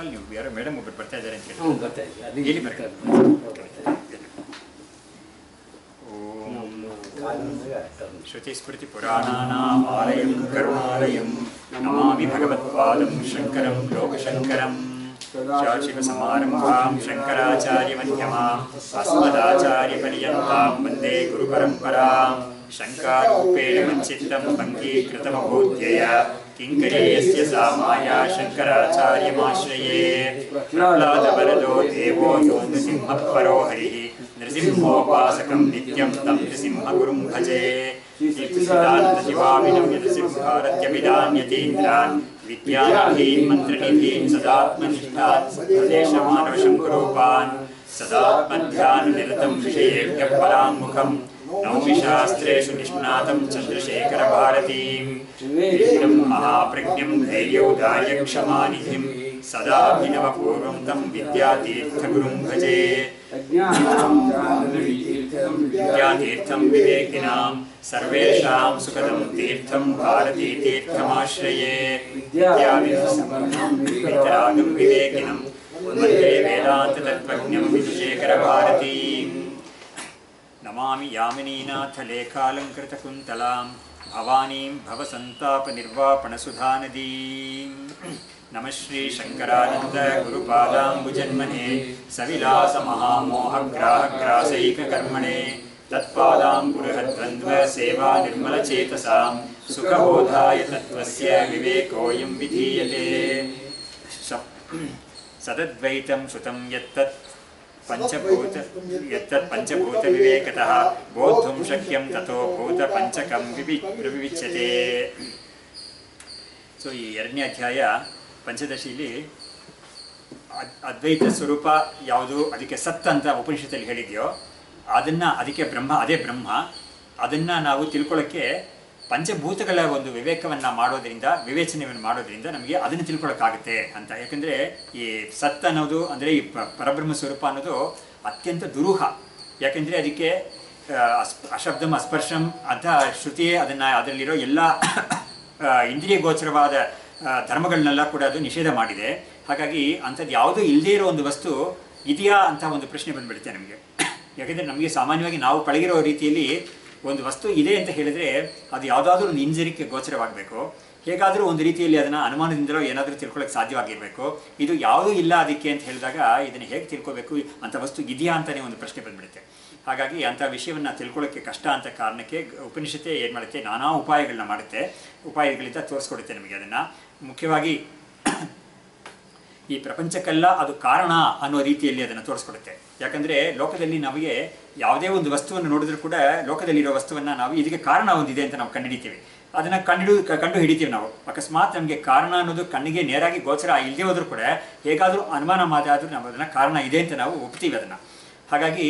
ಅಲ್ಲಿ ನೀವು ಯಾರೋ ಮೇಡಮ್ ಒಬ್ಬರು ಬರ್ತಾ ಇದ್ದಾರೆ ಅಂತ ಹೇಳಿ ಹ್ಞೂ ಬರ್ತಾ ಇದೆ ಅದು ಹೇಳಿ ಬರ್ತಾ ಬರ್ತಾ ಇದೆ. ಓಂ ನಮ್ಮ ಕಾಲಿನಾಗ ಟರ್ನ್. श्रुतिस्मृतिपुराणानामालयं करुणालयं नमामि भगवत्पादं शङ्करं लोकशङ्करं शाशिवसमारम्भां शङ्कराचार्यमध्यमाम् अस्मदाचार्यपर्यन्तां वन्दे गुरुपरम्परां शङ्कारूपेण मच्चित्तं पङ्कीकृतमभूत्यय किङ्करीयस्य सा माया शङ्कराचार्यमाश्रये प्रह्लादवरदो देवो यो नृसिंहः परो हरिः नृसिंहोपासकं नित्यं तं नृसिंहगुरुं भजे शिवामिनं यदसिंहारत्यभिधान्यतीन्द्रान् विद्यानिधीन् मन्त्रनिधीन् सदात्मनिष्ठान् प्रदेशमानवशङ्करोपान् सदात्मध्याननिरतं विषयेभ्यः पराङ्मुखं नौमि शास्त्रेषु निष्णातं चन्द्रशेखरभारतीं विष्णुं महाप्रज्ञं धैर्योदार्यक्षमानिधिं सदाभिनवपूर्वं तं विद्यातीर्थगुरुं भजे विद्यातीर्थं विवेकिनां सर्वेषां सुखदं तीर्थं भारतीतीर्थमाश्रये विद्याविरागं विवेकिनं वन्दे वेदान्ततत्त्वज्ञं विशेखरभारतीम् नमामि यामिनीनाथलेखालङ्कृतकुन्तलां भवानीं भवसन्तापनिर्वापणसुधानदीं नमः श्रीशङ्करानन्दगुरुपादाम्बुजन्मने सविलासमहामोहग्राहग्रासैककर्मणे तत्पादाम्बुरहद्वन्द्वसेवा निर्मलचेतसां सुखबोधाय तत्त्वस्य विवेकोऽयं विधीयते स- सदद्वैतं श्रुतं यत्तत् पञ्चभूत यत्तत् पञ्चभूतविवेकतः बोद्धुं शक्यं ततो भूतपञ्चकं विवि ವಿವಿಚ್ಯತೆ ಸೊ ಈ ಎರಡನೇ ಅಧ್ಯಾಯ ಪಂಚದಶಿಲಿ ಅದ್- ಅದ್ವೈತ ಸ್ವರೂಪ ಯಾವುದು ಅದಕ್ಕೆ ಸತ್ ಅಂತ ಉಪನಿಷತ್ತಲ್ಲಿ ಹೇಳಿದೆಯೋ ಅದನ್ನ ಅದಕ್ಕೆ ಬ್ರಹ್ಮ ಅದೇ ಬ್ರಹ್ಮ ಅದನ್ನ ನಾವು ತಿಳ್ಕೊಳ್ಳೋಕ್ಕೆ ಪಂಚಭೂತಗಳ ಒಂದು ವಿವೇಕವನ್ನ ಮಾಡೋದ್ರಿಂದ ವಿವೇಚನೆಯನ್ನು ಮಾಡೋದ್ರಿಂದ ನಮಗೆ ಅದನ್ನು ತಿಳ್ಕೊಳ್ಳೋಕ್ಕಾಗುತ್ತೆ ಅಂತ ಯಾಕಂದ್ರೆ ಈ ಸತ್ ಅನ್ನೋದು ಅಂದ್ರೆ ಈ ಪ- ಪರಬ್ರಹ್ಮ ಸ್ವರೂಪ ಅನ್ನೋದು ಅತ್ಯಂತ ದುರೂಹ ಯಾಕಂದ್ರೆ ಅದಕ್ಕೆ ಆ, ಅಸ್- ಅಶಬ್ದಂ ಅಸ್ಪರ್ಶಂ ಅಂತ ಶ್ರುತಿಯೇ ಅದನ್ನ ಅದರಲ್ಲಿರೋ ಎಲ್ಲ ಆ, ಇಂದ್ರಿಯ ಗೋಚರವಾದ ಆ, ಧರ್ಮಗಳನ್ನೆಲ್ಲ ಕೂಡ ಅದು ನಿಷೇಧ ಮಾಡಿದೆ ಹಾಗಾಗಿ ಅಂಥದ್ದು ಯಾವುದೂ ಇಲ್ಲದೇ ಇರೋ ಒಂದು ವಸ್ತು ಇದೆಯಾ ಅಂತ ಒಂದು ಪ್ರಶ್ನೆ ಬಂದ್ಬಿಡುತ್ತೆ ನಮಗೆ ಯಾಕೆಂದರೆ ನಮಗೆ ಸಾಮಾನ್ಯವಾಗಿ ನಾವು ಪಳಗಿರೋ ರೀತಿಯಲ್ಲಿ ಒಂದು ವಸ್ತು ಇದೆ ಅಂತ ಹೇಳಿದ್ರೆ ಅದು ಯಾವುದಾದ್ರೂ ಒಂದು ಇಂಜರಿಗೆ ಗೋಚರವಾಗಬೇಕು ಹೇಗಾದರೂ ಒಂದು ರೀತಿಯಲ್ಲಿ ಅದನ್ನು ಅನುಮಾನದಿಂದಲೋ ಏನಾದರೂ ತಿಳ್ಕೊಳ್ಳೋಕೆ ಸಾಧ್ಯವಾಗಿರಬೇಕು ಇದು ಯಾವುದೂ ಇಲ್ಲ ಅದಕ್ಕೆ ಅಂತ ಹೇಳಿದಾಗ ಇದನ್ನು ಹೇಗೆ ತಿಳ್ಕೊಬೇಕು ಅಂಥ ವಸ್ತು ಇದೆಯಾ ಅಂತಲೇ ಒಂದು ಪ್ರಶ್ನೆ ಬಂದ್ಬಿಡುತ್ತೆ ಹಾಗಾಗಿ ಅಂಥ ವಿಷಯವನ್ನು ತಿಳ್ಕೊಳ್ಳೋಕ್ಕೆ ಕಷ್ಟ ಅಂತ ಕಾರಣಕ್ಕೆ ಉಪನಿಷತ್ತೆ ಏನು ಮಾಡುತ್ತೆ ನಾನಾ ಉಪಾಯಗಳನ್ನ ಮಾಡುತ್ತೆ ಉಪಾಯಗಳಿಂದ ತೋರಿಸ್ಕೊಡುತ್ತೆ ನಮಗೆ ಅದನ್ನು ಮುಖ್ಯವಾಗಿ ಈ ಪ್ರಪಂಚಕ್ಕೆಲ್ಲ ಅದು ಕಾರಣ ಅನ್ನೋ ರೀತಿಯಲ್ಲಿ ಅದನ್ನು ತೋರಿಸ್ಕೊಡುತ್ತೆ ಯಾಕಂದರೆ ಲೋಕದಲ್ಲಿ ನಮಗೆ ಯಾವುದೇ ಒಂದು ವಸ್ತುವನ್ನು ನೋಡಿದ್ರೂ ಕೂಡ ಲೋಕದಲ್ಲಿರೋ ವಸ್ತುವನ್ನು ನಾವು ಇದಕ್ಕೆ ಕಾರಣ ಒಂದಿದೆ ಅಂತ ನಾವು ಕಂಡುಹಿಡಿತೀವಿ ಅದನ್ನು ಕಂಡು ಕಂಡು ಹಿಡಿತೀವಿ ನಾವು ಅಕಸ್ಮಾತ್ ನಮಗೆ ಕಾರಣ ಅನ್ನೋದು ಕಣ್ಣಿಗೆ ನೇರಾಗಿ ಗೋಚರ ಇಲ್ಲದೆ ಹೋದ್ರೂ ಕೂಡ ಹೇಗಾದರೂ ಅನುಮಾನ ಮಾತಾದರೂ ನಾವು ಅದನ್ನು ಕಾರಣ ಇದೆ ಅಂತ ನಾವು ಒಪ್ತೀವಿ ಅದನ್ನು ಹಾಗಾಗಿ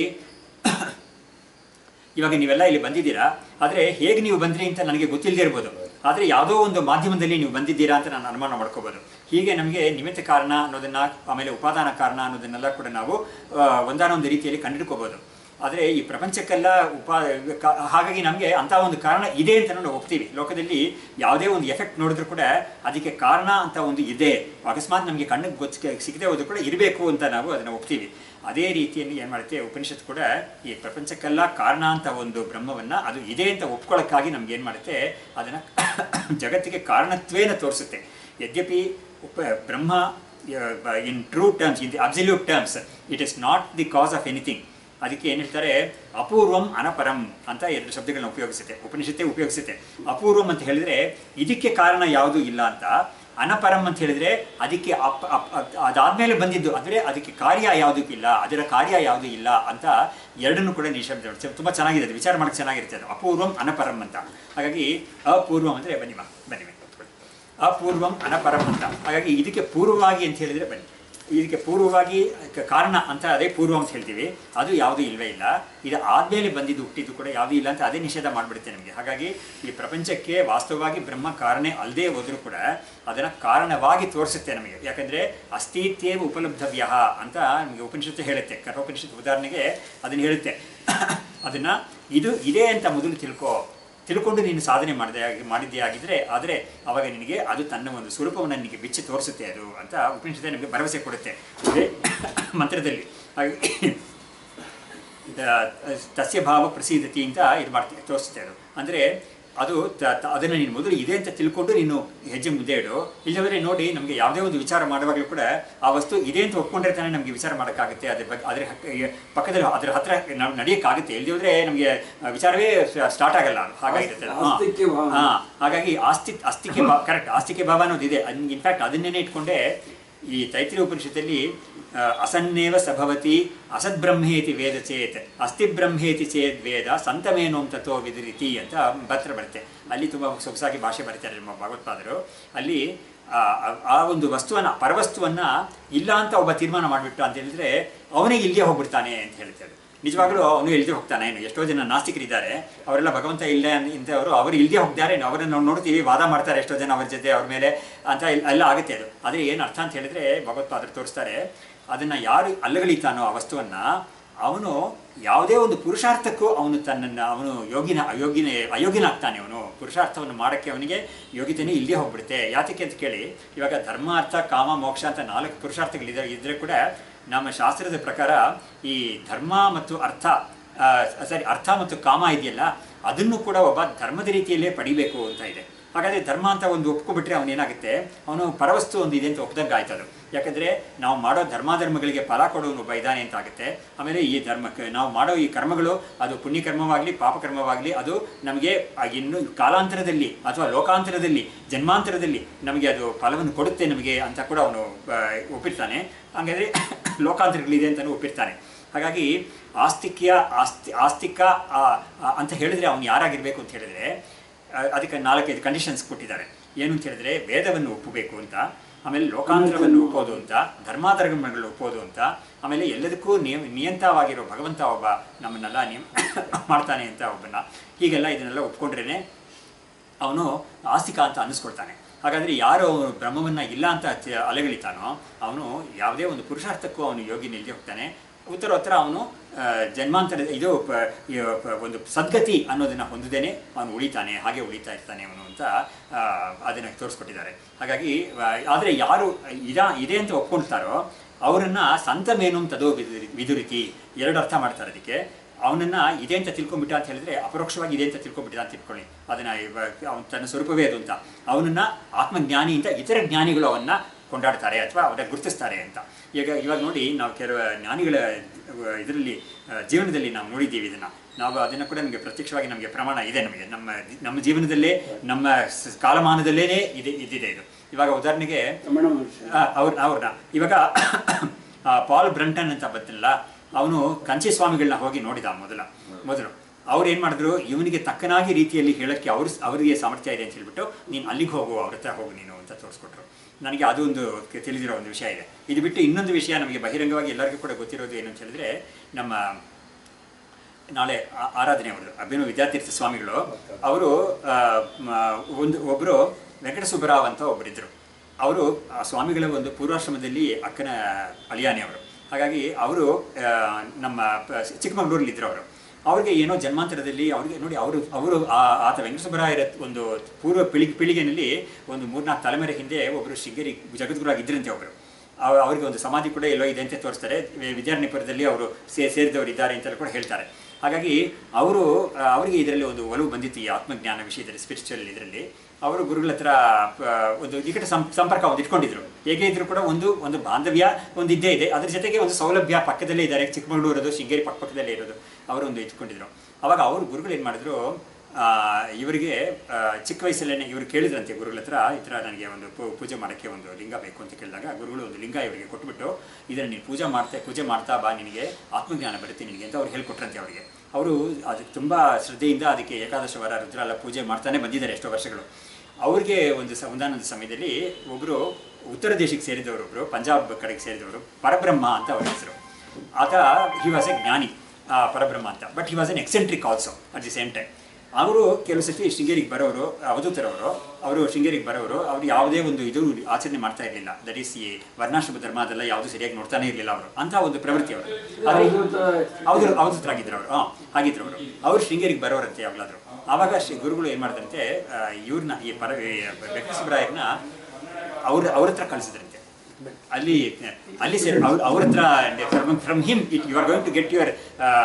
ಇವಾಗ ನೀವೆಲ್ಲ ಇಲ್ಲಿ ಬಂದಿದ್ದೀರಾ ಆದರೆ ಹೇಗೆ ನೀವು ಬಂದ್ರಿ ಅಂತ ನನಗೆ ಗೊತ್ತಿಲ್ಲದೆ ಇರ್ಬೋದು ಆದರೆ ಯಾವುದೋ ಒಂದು ಮಾಧ್ಯಮದಲ್ಲಿ ನೀವು ಬಂದಿದ್ದೀರಾ ಅಂತ ನಾನು ಅನುಮಾನ ಮಾಡ್ಕೋಬೋದು ಹೀಗೆ ನಮಗೆ ನಿಮಿತ್ತ ಕಾರಣ ಅನ್ನೋದನ್ನ ಆಮೇಲೆ ಉಪಾದಾನ ಕಾರಣ ಅನ್ನೋದನ್ನೆಲ್ಲ ಕೂಡ ನಾವು ಆ, ಒಂದಾನೊಂದು ರೀತಿಯಲ್ಲಿ ಕಂಡುಹಿಡ್ಕೋಬೋದು ಆದರೆ ಈ ಪ್ರಪಂಚಕ್ಕೆಲ್ಲ ಉಪಾ ಕ- ಹಾಗಾಗಿ ನಮಗೆ ಅಂಥ ಒಂದು ಕಾರಣ ಇದೆ ಅಂತ ನಾವು ಒಪ್ತೀವಿ ಲೋಕದಲ್ಲಿ ಯಾವುದೇ ಒಂದು ಎಫೆಕ್ಟ್ ನೋಡಿದ್ರು ಕೂಡ ಅದಕ್ಕೆ ಕಾರಣ ಅಂತ ಒಂದು ಇದೆ ಅಕಸ್ಮಾತ್ ನಮಗೆ ಕಣ್ಣಿಗೆ ಗೊತ್ತ ಸಿಗದೆ ಹೋದ್ರು ಕೂಡ ಇರಬೇಕು ಅಂತ ನಾವು ಅದನ್ನು ಒಪ್ತೀವಿ ಅದೇ ರೀತಿಯಲ್ಲಿ ಏನು ಮಾಡುತ್ತೆ ಉಪನಿಷತ್ ಕೂಡ ಈ ಪ್ರಪಂಚಕ್ಕೆಲ್ಲ ಕಾರಣ ಅಂತ ಒಂದು ಬ್ರಹ್ಮವನ್ನು ಅದು ಇದೆ ಅಂತ ಒಪ್ಕೊಳ್ಳೋಕ್ಕಾಗಿ ನಮ್ಗೆ ಏನು ಮಾಡುತ್ತೆ ಅದನ್ನು ಜಗತ್ತಿಗೆ ಕಾರಣತ್ವೇನ ತೋರಿಸುತ್ತೆ ಯದ್ಯಪಿ ಉಪ Brahma in true terms in the absolute terms it is not the cause of anything ಅದಕ್ಕೆ ಏನು ಹೇಳ್ತಾರೆ ಅಪೂರ್ವಂ ಅನಪರಂ ಅಂತ ಎರಡು ಶಬ್ದಗಳನ್ನ ಉಪಯೋಗಿಸುತ್ತೆ ಉಪನಿಷತ್ತೆ ಉಪಯೋಗಿಸುತ್ತೆ ಅಪೂರ್ವಂ ಅಂತ ಹೇಳಿದ್ರೆ ಇದಕ್ಕೆ ಕಾರಣ ಯಾವುದೂ ಇಲ್ಲ ಅಂತ ಅನಪರಂ ಅಂತ ಹೇಳಿದ್ರೆ ಅದಕ್ಕೆ ಅಪ್ ಅಪ್ ಅಪ್- ಅದಾದ್ಮೇಲೆ ಬಂದಿದ್ದು ಅಂದರೆ ಅದಕ್ಕೆ ಕಾರ್ಯ ಯಾವುದಕ್ಕಿಲ್ಲ ಅದರ ಕಾರ್ಯ ಯಾವುದೂ ಇಲ್ಲ ಅಂತ ಎರಡನ್ನೂ ಕೂಡ ನಿಶಬ್ದ ತುಂಬ ಚೆನ್ನಾಗಿದೆ ಅದು ವಿಚಾರ ಮಾಡಕ್ಕೆ ಚೆನ್ನಾಗಿರುತ್ತೆ ಅದು ಅಪೂರ್ವಂ ಅನಪರಂ ಅಂತ ಹಾಗಾಗಿ ಅಪೂರ್ವಂ ಅಂದರೆ ಬನ್ನಿ ಮಾ ಬನ್ನಿ ಬನ್ನಿ ಕೂತ್ಕೊಳ್ಳಿ. ಅಪೂರ್ವಂ ಅನಪರಂ ಅಂತ ಹಾಗಾಗಿ ಇದಕ್ಕೆ ಪೂರ್ವವಾಗಿ ಅಂತ ಹೇಳಿದ್ರೆ ಬನ್ನಿ ಇದಕ್ಕೆ ಪೂರ್ವವಾಗಿ ಕ- ಕಾರಣ ಅಂತ ಅದೇ ಪೂರ್ವ ಅಂತ ಹೇಳ್ತೀವಿ ಅದು ಯಾವುದೂ ಇಲ್ವೇ ಇಲ್ಲ ಇದು ಆದ್ಮೇಲೆ ಬಂದಿದ್ದು ಹುಟ್ಟಿದ್ದು ಕೂಡ ಯಾವುದೂ ಇಲ್ಲ ಅಂತ ಅದೇ ನಿಷೇಧ ಮಾಡಿಬಿಡುತ್ತೆ ನಮಗೆ ಹಾಗಾಗಿ ಈ ಪ್ರಪಂಚಕ್ಕೆ ವಾಸ್ತವವಾಗಿ ಬ್ರಹ್ಮ ಕಾರಣೇ ಅಲ್ಲದೆ ಹೋದರೂ ಕೂಡ ಅದನ್ನು ಕಾರಣವಾಗಿ ತೋರಿಸುತ್ತೆ ನಮಗೆ ಯಾಕಂದರೆ ಅಸ್ತಿತ್ವೇವ ಉಪಲಬ್ಧವ್ಯ ಅಂತ ನಮಗೆ ಉಪನಿಷತ್ತು ಹೇಳುತ್ತೆ ಕಠೋಪನಿಷತ್ತು ಉದಾಹರಣೆಗೆ ಅದನ್ನು ಹೇಳುತ್ತೆ ಅದನ್ನು ಇದು ಇದೆ ಅಂತ ಮೊದಲು ತಿಳ್ಕೊ ತಿಳ್ಕೊಂಡು ನೀನು ಸಾಧನೆ ಮಾಡಿದೆ ಮಾಡಿದ್ದೇ ಆಗಿದ್ರೆ ಆದರೆ ಅವಾಗ ನಿನಗೆ ಅದು ತನ್ನ ಒಂದು ಸ್ವರೂಪವನ್ನು ನಿನಗೆ ಬಿಚ್ಚಿ ತೋರಿಸುತ್ತೆ ಅದು ಅಂತ ಉಪನಿಷತ್ತೆ ನಿಮಗೆ ಭರವಸೆ ಕೊಡುತ್ತೆ ಅದೇ ಮಂತ್ರದಲ್ಲಿ ಹಾಗೆ ತ- ತಸ್ಯ ಭಾವ ಪ್ರಸೀದತಿ ಅಂತ ಇದು ಮಾಡ್ತೀವಿ ತೋರಿಸುತ್ತೆ ಅದು ಅಂದರೆ ಅದು ತ- ತ- ಅದನ್ನು ನೀನು ಮೊದಲು ಇದೆ ಅಂತ ತಿಳ್ಕೊಂಡು ನೀನು ಹೆಜ್ಜೆ ಮುಂದೆ ಇಡು ಇಲ್ಲದ್ರೆ ನೋಡಿ ನಮಗೆ ಯಾವುದೇ ಒಂದು ವಿಚಾರ ಮಾಡುವಾಗಲೂ ಕೂಡ ಆ ವಸ್ತು ಇದೆ ಅಂತ ಒಪ್ಕೊಂಡ್ರೆ ತಾನೇ ನಮಗೆ ವಿಚಾರ ಮಾಡೋಕ್ಕಾಗುತ್ತೆ ಅದ್ರ ಬಗ್ಗೆ ಅದ್ರ ಹಕ್ಕ- ಈ ಪಕ್ಕದಲ್ಲಿ ಅದ್ರ ಹತ್ರ ನಾವು ನಡೆಯೋಕ್ಕಾಗುತ್ತೆ ಇಲ್ಲದಿದ್ರೆ ನಮಗೆ ವಿಚಾರವೇ ಸ್ಟಾರ್ಟ್ ಆಗಲ್ಲ ಹಾಗಾಗಿರುತ್ತೆ ಅದು. ಹಾ. ಆಸ್ತಿಕ್ಯ ಭಾವ. ಹಾ ಹಾಗಾಗಿ ಆಸ್ತಿ ಆಸ್ತಿಕೆ ಭಾವ ಕರೆಕ್ಟ್ ಆಸ್ತಿಕೆ ಭಾವ ಅನ್ನೋದು ಇದೆ ಇನ್ಫ್ಯಾಕ್ಟ್ ಅದನ್ನೇ ಇಟ್ಕೊಂಡೇ ಈ ತೈತ್ರಿ ಉಪನಿಷತ್ತಲ್ಲಿ ಆ, ಅಸನ್ನೇವ ಸಭವತಿ ಅಸದ್ಬ್ರಹ್ಮೇತಿ ವೇದ ಚೇತ್ ಅಸ್ತಿ ಬ್ರಹ್ಮೇತಿ ಚೇದ್ ವೇದ ಸಂತಮೇನೋಂ ತಥೋ ವಿದಿರಿತಿ ಅಂತ ಪತ್ರ ಬರುತ್ತೆ ಅಲ್ಲಿ ತುಂಬ ಸೊಗಸಾಗಿ ಭಾಷೆ ಬರೀತಾರೆ ನಮ್ಮ ಭಗವತ್ಪಾದರು ಅಲ್ಲಿ ಆ, ಆ- ಆ ಒಂದು ವಸ್ತುವನ್ನ ಪರವಸ್ತುವನ್ನ ಇಲ್ಲ ಅಂತ ಒಬ್ಬ ತೀರ್ಮಾನ ಮಾಡಿಬಿಟ್ಟು ಅಂತ ಹೇಳಿದ್ರೆ ಅವನೇ ಇಲ್ಲಿಗೆ ಹೋಗ್ಬಿಡ್ತಾನೆ ಅಂತ ಹೇಳ್ತಾರೆ ನಿಜವಾಗ್ಲೂ ಅವನು ಇಲ್ದೇ ಹೋಗ್ತಾನೆ ಏನು ಎಷ್ಟೋ ಜನ ನಾಸ್ತಿಕರಿದ್ದಾರೆ ಅವರೆಲ್ಲ ಭಗವಂತ ಇಲ್ಲ ಇಂಥವರು ಅವರು ಇಲ್ದೇ ಹೋಗ್ತಾರೆ ಅವರನ್ನು ನಾವು ನೋಡ್ತೀವಿ ವಾದ ಮಾಡ್ತಾರೆ ಎಷ್ಟೋ ಜನ ಅವ್ರ ಜೊತೆ ಅವ್ರ ಮೇಲೆ ಅಂತ ಇಲ್- ಎಲ್ಲ ಆಗುತ್ತೆ ಅದು ಆದರೆ ಏನು ಅರ್ಥ ಅಂತ ಹೇಳಿದ್ರೆ ಭಗವತ್ಪಾದರು ತೋರಿಸ್ತಾರೆ ಅದನ್ನ ಯಾರು ಅಲ್ಲಗಳಿತಾನೋ ಆ ವಸ್ತುವನ್ನ ಅವನು ಯಾವುದೇ ಒಂದು ಪುರುಷಾರ್ಥಕ್ಕೂ ಅವನು ತನ್ನನ್ನು ಅವನು ಯೋಗಿನ ಅಯೋಗಿನ ಅಯೋಗ್ಯನಾಗ್ತಾನೆ ಅವನು ಪುರುಷಾರ್ಥವನ್ನು ಮಾಡೋಕ್ಕೆ ಅವನಿಗೆ ಯೋಗ್ಯತೆನೇ ಇಲ್ಲೇ ಹೋಗ್ಬಿಡುತ್ತೆ ಯಾತಕ್ಕೆ ಅಂತ ಕೇಳಿ ಇವಾಗ ಧರ್ಮ ಅರ್ಥ ಕಾಮ ಮೋಕ್ಷ ಅಂತ ನಾಲ್ಕು ಪುರುಷಾರ್ಥಗಳಿದೆ ಇದ್ರೆ ಕೂಡ ನಮ್ಮ ಶಾಸ್ತ್ರದ ಪ್ರಕಾರ ಈ ಧರ್ಮ ಮತ್ತು ಅರ್ಥ ಸರಿ ಅರ್ಥ ಮತ್ತು ಕಾಮ ಇದೆಯಲ್ಲ ಅದನ್ನು ಕೂಡ ಒಬ್ಬ ಧರ್ಮದ ರೀತಿಯಲ್ಲೇ ಪಡಿಬೇಕು ಅಂತ ಇದೆ ಹಾಗಾದ್ರೆ ಧರ್ಮ ಅಂತ ಒಂದು ಒಪ್ಕೊಬಿಟ್ರೆ ಅವನೇನಾಗುತ್ತೆ ಅವನು ಪರವಸ್ತು ಒಂದು ಇದೆ ಅಂತ ಒಪ್ದಂಗೆ ಆಯ್ತು ಅದು ಯಾಕಂದ್ರೆ ನಾವು ಮಾಡೋ ಧರ್ಮಾಧರ್ಮಗಳಿಗೆ ಫಲ ಕೊಡೋನು ಒಬ್ಬ ಇದ್ದಾನೆ ಅಂತ ಆಗುತ್ತೆ ಆಮೇಲೆ ಈ ಧರ್ಮಕ್ಕೆ ನಾವು ಮಾಡೋ ಈ ಕರ್ಮಗಳು ಅದು ಪುಣ್ಯಕರ್ಮವಾಗಲಿ ಪಾಪಕರ್ಮವಾಗಲಿ ಅದು ನಮಗೆ ಇನ್ನು ಕಾಲಾಂತರದಲ್ಲಿ ಅಥವಾ ಲೋಕಾಂತರದಲ್ಲಿ ಜನ್ಮಾಂತರದಲ್ಲಿ ನಮಗೆ ಅದು ಫಲವನ್ನು ಕೊಡುತ್ತೆ ನಮಗೆ ಅಂತ ಕೂಡ ಅವನು ಆ, ಒಪ್ಪಿರ್ತಾನೆ ಹಾಗಾದ್ರೆ ಲೋಕಾಂತರಗಳಿದೆ ಅಂತಲೂ ಒಪ್ಪಿರ್ತಾನೆ ಹಾಗಾಗಿ ಆಸ್ತಿಕ್ಯ ಆಸ್ತಿ ಆಸ್ತಿಕ ಆ, ಆ, ಅಂತ ಹೇಳಿದ್ರೆ ಅವನು ಯಾರಾಗಿರ್ಬೇಕು ಅಂತ ಹೇಳಿದ್ರೆ ಆ, ಅದಕ್ಕೆ ನಾಲ್ಕೈದು ಕಂಡೀಷನ್ಸ್ ಕೊಟ್ಟಿದ್ದಾರೆ ಏನು ಅಂತ ಹೇಳಿದ್ರೆ ವೇದವನ್ನು ಒಪ್ಪಬೇಕು ಅಂತ ಆಮೇಲೆ ಲೋಕಾಂತರವನ್ನು ಒಪ್ಪೋದು ಅಂತ ಧರ್ಮಾಧರ್ಮಗಳು ಒಪ್ಪೋದು ಅಂತ ಆಮೇಲೆ ಎಲ್ಲದಕ್ಕೂ ನಿಯ ನಿಯಂತವಾಗಿರೋ ಭಗವಂತ ಒಬ್ಬ ನಮ್ಮನ್ನೆಲ್ಲ ನಿಯಮ ಮಾಡ್ತಾನೆ ಅಂತ ಒಬ್ಬನ ಹೀಗೆಲ್ಲ ಇದನ್ನೆಲ್ಲ ಒಪ್ಕೊಂಡ್ರೇನೆ ಅವನು ಆಸ್ತಿಕ ಅಂತ ಅನ್ನಿಸ್ಕೊಳ್ತಾನೆ ಹಾಗಾದ್ರೆ ಯಾರು ಅವನು ಬ್ರಹ್ಮವನ್ನ ಇಲ್ಲ ಅಂತ ತ- ಅಲೆಗಳಿತಾನೋ ಅವನು ಯಾವುದೇ ಒಂದು ಪುರುಷಾರ್ಥಕ್ಕೂ ಅವನು ಯೋಗಿ ನಿಲ್ದೆ ಹೋಗ್ತಾನೆ ಉತ್ತರೋತ್ತರ ಅವನು ಆ, ಜನ್ಮಾಂತರ ಇದು ಪ- ಈ ಪ- ಒಂದು ಸದ್ಗತಿ ಅನ್ನೋದನ್ನ ಹೊಂದದೇನೆ ಅವನು ಉಳಿತಾನೆ ಹಾಗೆ ಉಳಿತಾ ಇರ್ತಾನೆ ಅವನು ಅಂತ ಆ, ಅದನ್ನ ತೋರಿಸ್ಕೊಟ್ಟಿದ್ದಾರೆ ಹಾಗಾಗಿ ಆ, ಆದ್ರೆ ಯಾರು ಇದ ಇದೆ ಅಂತ ಒಪ್ಕೊಳ್ತಾರೋ ಅವರನ್ನ ಸಂತಮೇನು ತದೋ ವಿದುರಿ ವಿದುರಿತಿ ಎರಡು ಅರ್ಥ ಮಾಡ್ತಾರೆ ಅದಕ್ಕೆ ಅವನನ್ನ ಇದೆ ಅಂತ ತಿಳ್ಕೊಂಬಿಟ್ಟ ಅಂತ ಹೇಳಿದ್ರೆ ಅಪರೋಕ್ಷವಾಗಿ ಇದೆ ಅಂತ ತಿಳ್ಕೊಂಬಿಟ್ಟಿದ ಅಂತ ತಿಳ್ಕೊಳ್ಳಿ ಅದನ್ನ ಅವನ ತನ್ನ ಸ್ವರೂಪವೇ ಅದು ಅಂತ ಅವನನ್ನ ಆತ್ಮಜ್ಞಾನಿ ಅಂತ ಇತರ ಜ್ಞಾನಿಗಳು ಅವನ್ನ ಕೊಂಡಾಡ್ತಾರೆ ಅಥವಾ ಅವರ ಗುರುತಿಸ್ತಾರೆ ಅಂತ ಈಗ ಇವಾಗ ನೋಡಿ ನಾವು ಕೆಲವು ಜ್ಞಾನಿಗಳ ಇದರಲ್ಲಿ ಜೀವನದಲ್ಲಿ ನಾವು ನೋಡಿದ್ದೀವಿ ಇದನ್ನ ನಾವು ಅದನ್ನು ಕೂಡ ನಮಗೆ ಪ್ರತ್ಯಕ್ಷವಾಗಿ ನಮಗೆ ಪ್ರಮಾಣ ಇದೆ ನಮಗೆ ನಮ್ಮ ನಮ್ಮ ಜೀವನದಲ್ಲೇ ನಮ್ಮ ಸ- ಕಾಲಮಾನದಲ್ಲೇನೆ ಇದೆ ಇದ್ದಿದೆ ಇದು ಇವಾಗ ಉದಾಹರಣೆಗೆ ರಮಣ ಮಹರ್ಷಿ ಆ, ಅವ್ರ ಅವ್ರನ್ನ ಇವಾಗ ಆ, ಪಾಲ್ ಬ್ರಂಟನ್ ಅಂತ ಬತ್ತಲ್ಲ ಅವನು ಕಂಚಿ ಸ್ವಾಮಿಗಳನ್ನ ಹೋಗಿ ನೋಡಿದ ಮೊದಲ ಮೊದಲು ಅವ್ರು ಏನು ಮಾಡಿದ್ರು ಇವನಿಗೆ ತಕ್ಕನಾಗಿ ರೀತಿಯಲ್ಲಿ ಹೇಳಕ್ಕೆ ಅವ್ರ ಅವರಿಗೆ ಸಾಮರ್ಥ್ಯ ಇದೆ ಅಂತ ಹೇಳ್ಬಿಟ್ಟು ನೀನು ಅಲ್ಲಿಗೆ ಹೋಗು ಅವ್ರ ಹತ್ರ ಹೋಗು ನೀನು ಅಂತ ತೋರಿಸ್ಕೊಟ್ರು ನನಗೆ ಅದು ಒಂದು ಕೆ- ತಿಳಿದಿರೋ ಒಂದು ವಿಷಯ ಇದೆ ಇದು ಬಿಟ್ಟು ಇನ್ನೊಂದು ವಿಷಯ ನಮಗೆ ಬಹಿರಂಗವಾಗಿ ಎಲ್ಲರಿಗೂ ಕೂಡ ಗೊತ್ತಿರೋದು ಏನು ಅಂತ ಹೇಳಿದ್ರೆ ನಮ್ಮ ನಾಳೆ ಆ- ಆರಾಧನೆ ಅವರು ಅಭಿನವ ವಿದ್ಯಾತೀರ್ಥ ಸ್ವಾಮಿಗಳು ಅವರು ಆ, ಮ- ಒಂದು ಒಬ್ಬರು ವೆಂಕಟ ಸುಬ್ಬರಾವ್ ಅಂತ ಒಬ್ಬರಿದ್ದರು ಅವರು ಆ ಸ್ವಾಮಿಗಳ ಒಂದು ಪೂರ್ವಾಶ್ರಮದಲ್ಲಿ ಅಕ್ಕನ ಅಲಿಯಾನೆ ಅವರು ಹಾಗಾಗಿ ಅವರು ಆ, ನಮ್ಮ ಪ- ಚಿಕ್ಕಮಗಳೂರಲ್ಲಿ ಇದ್ರು ಅವರು ಅವ್ರಿಗೆ ಏನೋ ಜನ್ಮಾಂತರದಲ್ಲಿ ಅವ್ರಿಗೆ ನೋಡಿ ಅವರು ಅವರು ಆ- ಆತ ವೆಂಕಟಸುಬ್ಬರಾಯರ ಒಂದು ಪೂರ್ವ ಪೀಳಿಗೆ ಪೀಳಿಗೆನಲ್ಲಿ ಒಂದು ಮೂರ್ನಾಲ್ಕು ತಲೆಮಾರಿ ಹಿಂದೆ ಒಬ್ಬರು ಶೃಂಗೇರಿ ಜಗದ್ಗುರಾಗಿ ಇದ್ರಂತೆ ಒಬ್ಬರು ಅವ- ಅವರಿಗೆ ಒಂದು ಸಮಾಧಿ ಕೂಡ ಎಲ್ಲೋ ಇದೆ ಅಂತ ತೋರಿಸ್ತಾರೆ ವಿ- ವಿದ್ಯಾರಣ್ಯಪುರದಲ್ಲಿ ಅವರು ಸೇ ಸೇರಿದವರು ಇದ್ದಾರೆ ಅಂತ ಕೂಡ ಹೇಳ್ತಾರೆ ಹಾಗಾಗಿ ಅವರು ಆ, ಅವರಿಗೆ ಇದರಲ್ಲಿ ಒಂದು ಒಲವು ಬಂದಿತ್ತು ಈ ಆತ್ಮಜ್ಞಾನ ವಿಷಯದಲ್ಲಿ ಸ್ಪಿರಿಚುವಲ್ ಇದರಲ್ಲಿ ಅವರು ಗುರುಗಳ ಹತ್ರ ಆ, ಒಂದು ನಿಕಟ ಸಂ- ಸಂಪರ್ಕ ಒಂದು ಇಟ್ಕೊಂಡಿದ್ರು ಹೇಗೆ ಇದ್ರು ಕೂಡ ಒಂದು ಒಂದು ಬಾಂಧವ್ಯ ಒಂದು ಇದ್ದೇ ಇದೆ ಅದ್ರ ಜೊತೆಗೆ ಒಂದು ಸೌಲಭ್ಯ ಪಕ್ಕದಲ್ಲೇ ಇದ್ದಾರೆ ಚಿಕ್ಕಮಗಳೂರು ಇರೋದು ಶೃಂಗೇರಿ ಪಕ್ಕ ಪಕ್ಕದಲ್ಲೇ ಇರೋದು ಅವರು ಒಂದು ಇಟ್ಕೊಂಡಿದ್ರು ಅವಾಗ ಅವರು ಗುರುಗಳು ಏನು ಮಾಡಿದ್ರು ಆ, ಇವರಿಗೆ ಆ, ಚಿಕ್ಕ ವಯಸ್ಸಲ್ಲೇ ಇವರು ಕೇಳಿದ್ರಂತೆ ಗುರುಗಳ ಹತ್ರ ಈ ಥರ ನನಗೆ ಒಂದು ಪೂ- ಪೂಜೆ ಮಾಡೋಕ್ಕೆ ಒಂದು ಲಿಂಗ ಬೇಕು ಅಂತ ಕೇಳಿದಾಗ ಗುರುಗಳು ಒಂದು ಲಿಂಗ ಇವರಿಗೆ ಕೊಟ್ಬಿಟ್ಟು ಇದನ್ನು ನೀನು ಪೂಜೆ ಮಾಡ್ತಾ ಪೂಜೆ ಮಾಡ್ತಾ ಬಾ ನಿನಗೆ ಆತ್ಮಜ್ಞಾನ ಬರುತ್ತೆ ನಿನಗೆ ಅಂತ ಅವ್ರು ಹೇಳ್ಕೊಟ್ರಂತೆ ಅವರಿಗೆ ಅವರು ಅದಕ್ಕೆ ತುಂಬ ಶ್ರದ್ಧೆಯಿಂದ ಅದಕ್ಕೆ ಏಕಾದಶ ವಾರ ರುದ್ರ ಎಲ್ಲ ಪೂಜೆ ಮಾಡ್ತಾನೆ ಬಂದಿದ್ದಾರೆ ಎಷ್ಟೋ ವರ್ಷಗಳು ಅವ್ರಿಗೆ ಒಂದು ಸ ಒಂದಾನೊಂದು ಸಮಯದಲ್ಲಿ ಒಬ್ಬರು ಉತ್ತರ ದೇಶಕ್ಕೆ ಸೇರಿದವರು ಒಬ್ಬರು ಪಂಜಾಬ್ ಕಡೆಗೆ ಸೇರಿದವರು ಪರಬ್ರಹ್ಮ ಅಂತ ಅವ್ರ ಹೆಸರು ಆತ ಹಿ ವಾಸ್ ಎ ಜ್ಞಾನಿ ಆ ಪರಬ್ರಹ್ಮ ಅಂತ but he was an eccentric also at the same time ಅವರು ಕೆಲವು ಸತಿ ಶೃಂಗೇರಿಗೆ ಬರೋರು ಅವಧೂತರವರು ಅವರು ಶೃಂಗೇರಿಗೆ ಬರೋರು ಅವರು ಯಾವುದೇ ಒಂದು ಇದು ಆಚರಣೆ ಮಾಡ್ತಾ ಇರಲಿಲ್ಲ ದಟ್ ಈಸ್ ಈ ವರ್ಣಾಶ್ರಮ ಧರ್ಮ ಅದೆಲ್ಲ ಯಾವುದು ಸರಿಯಾಗಿ ನೋಡ್ತಾನೆ ಇರಲಿಲ್ಲ ಅವರು ಅಂತ ಒಂದು ಪ್ರವೃತ್ತಿ ಅವರು ಆದರೆ ಅವಧೂತ- ಅವರು ಅವಧೂತರಾಗಿದ್ರು ಅವರು ಹಾಂ ಹಾಗಿದ್ರು ಅವರು ಅವ್ರು ಶೃಂಗೇರಿಗೆ ಬರೋರಂತೆ ಯಾವಾಗಲಾದ್ರು ಆವಾಗ ಶ್ರೀ ಗುರುಗಳು ಏನು ಮಾಡಿದ್ರಂತೆ ಇವ್ರನ್ನ ಈ ಪರ ವೆಂಕಟೇಶ್ವರಾಯರ್ನ ಅವ್ರ ಅವ್ರ ಹತ್ರ ಕಳಿಸಿದ್ರಂತೆ ಅಲ್ಲಿ ಅಲ್ಲಿ ಸೇರಿ ಅವ್ರ ಅವ್ರ ಹತ್ರ from him it you are going to get your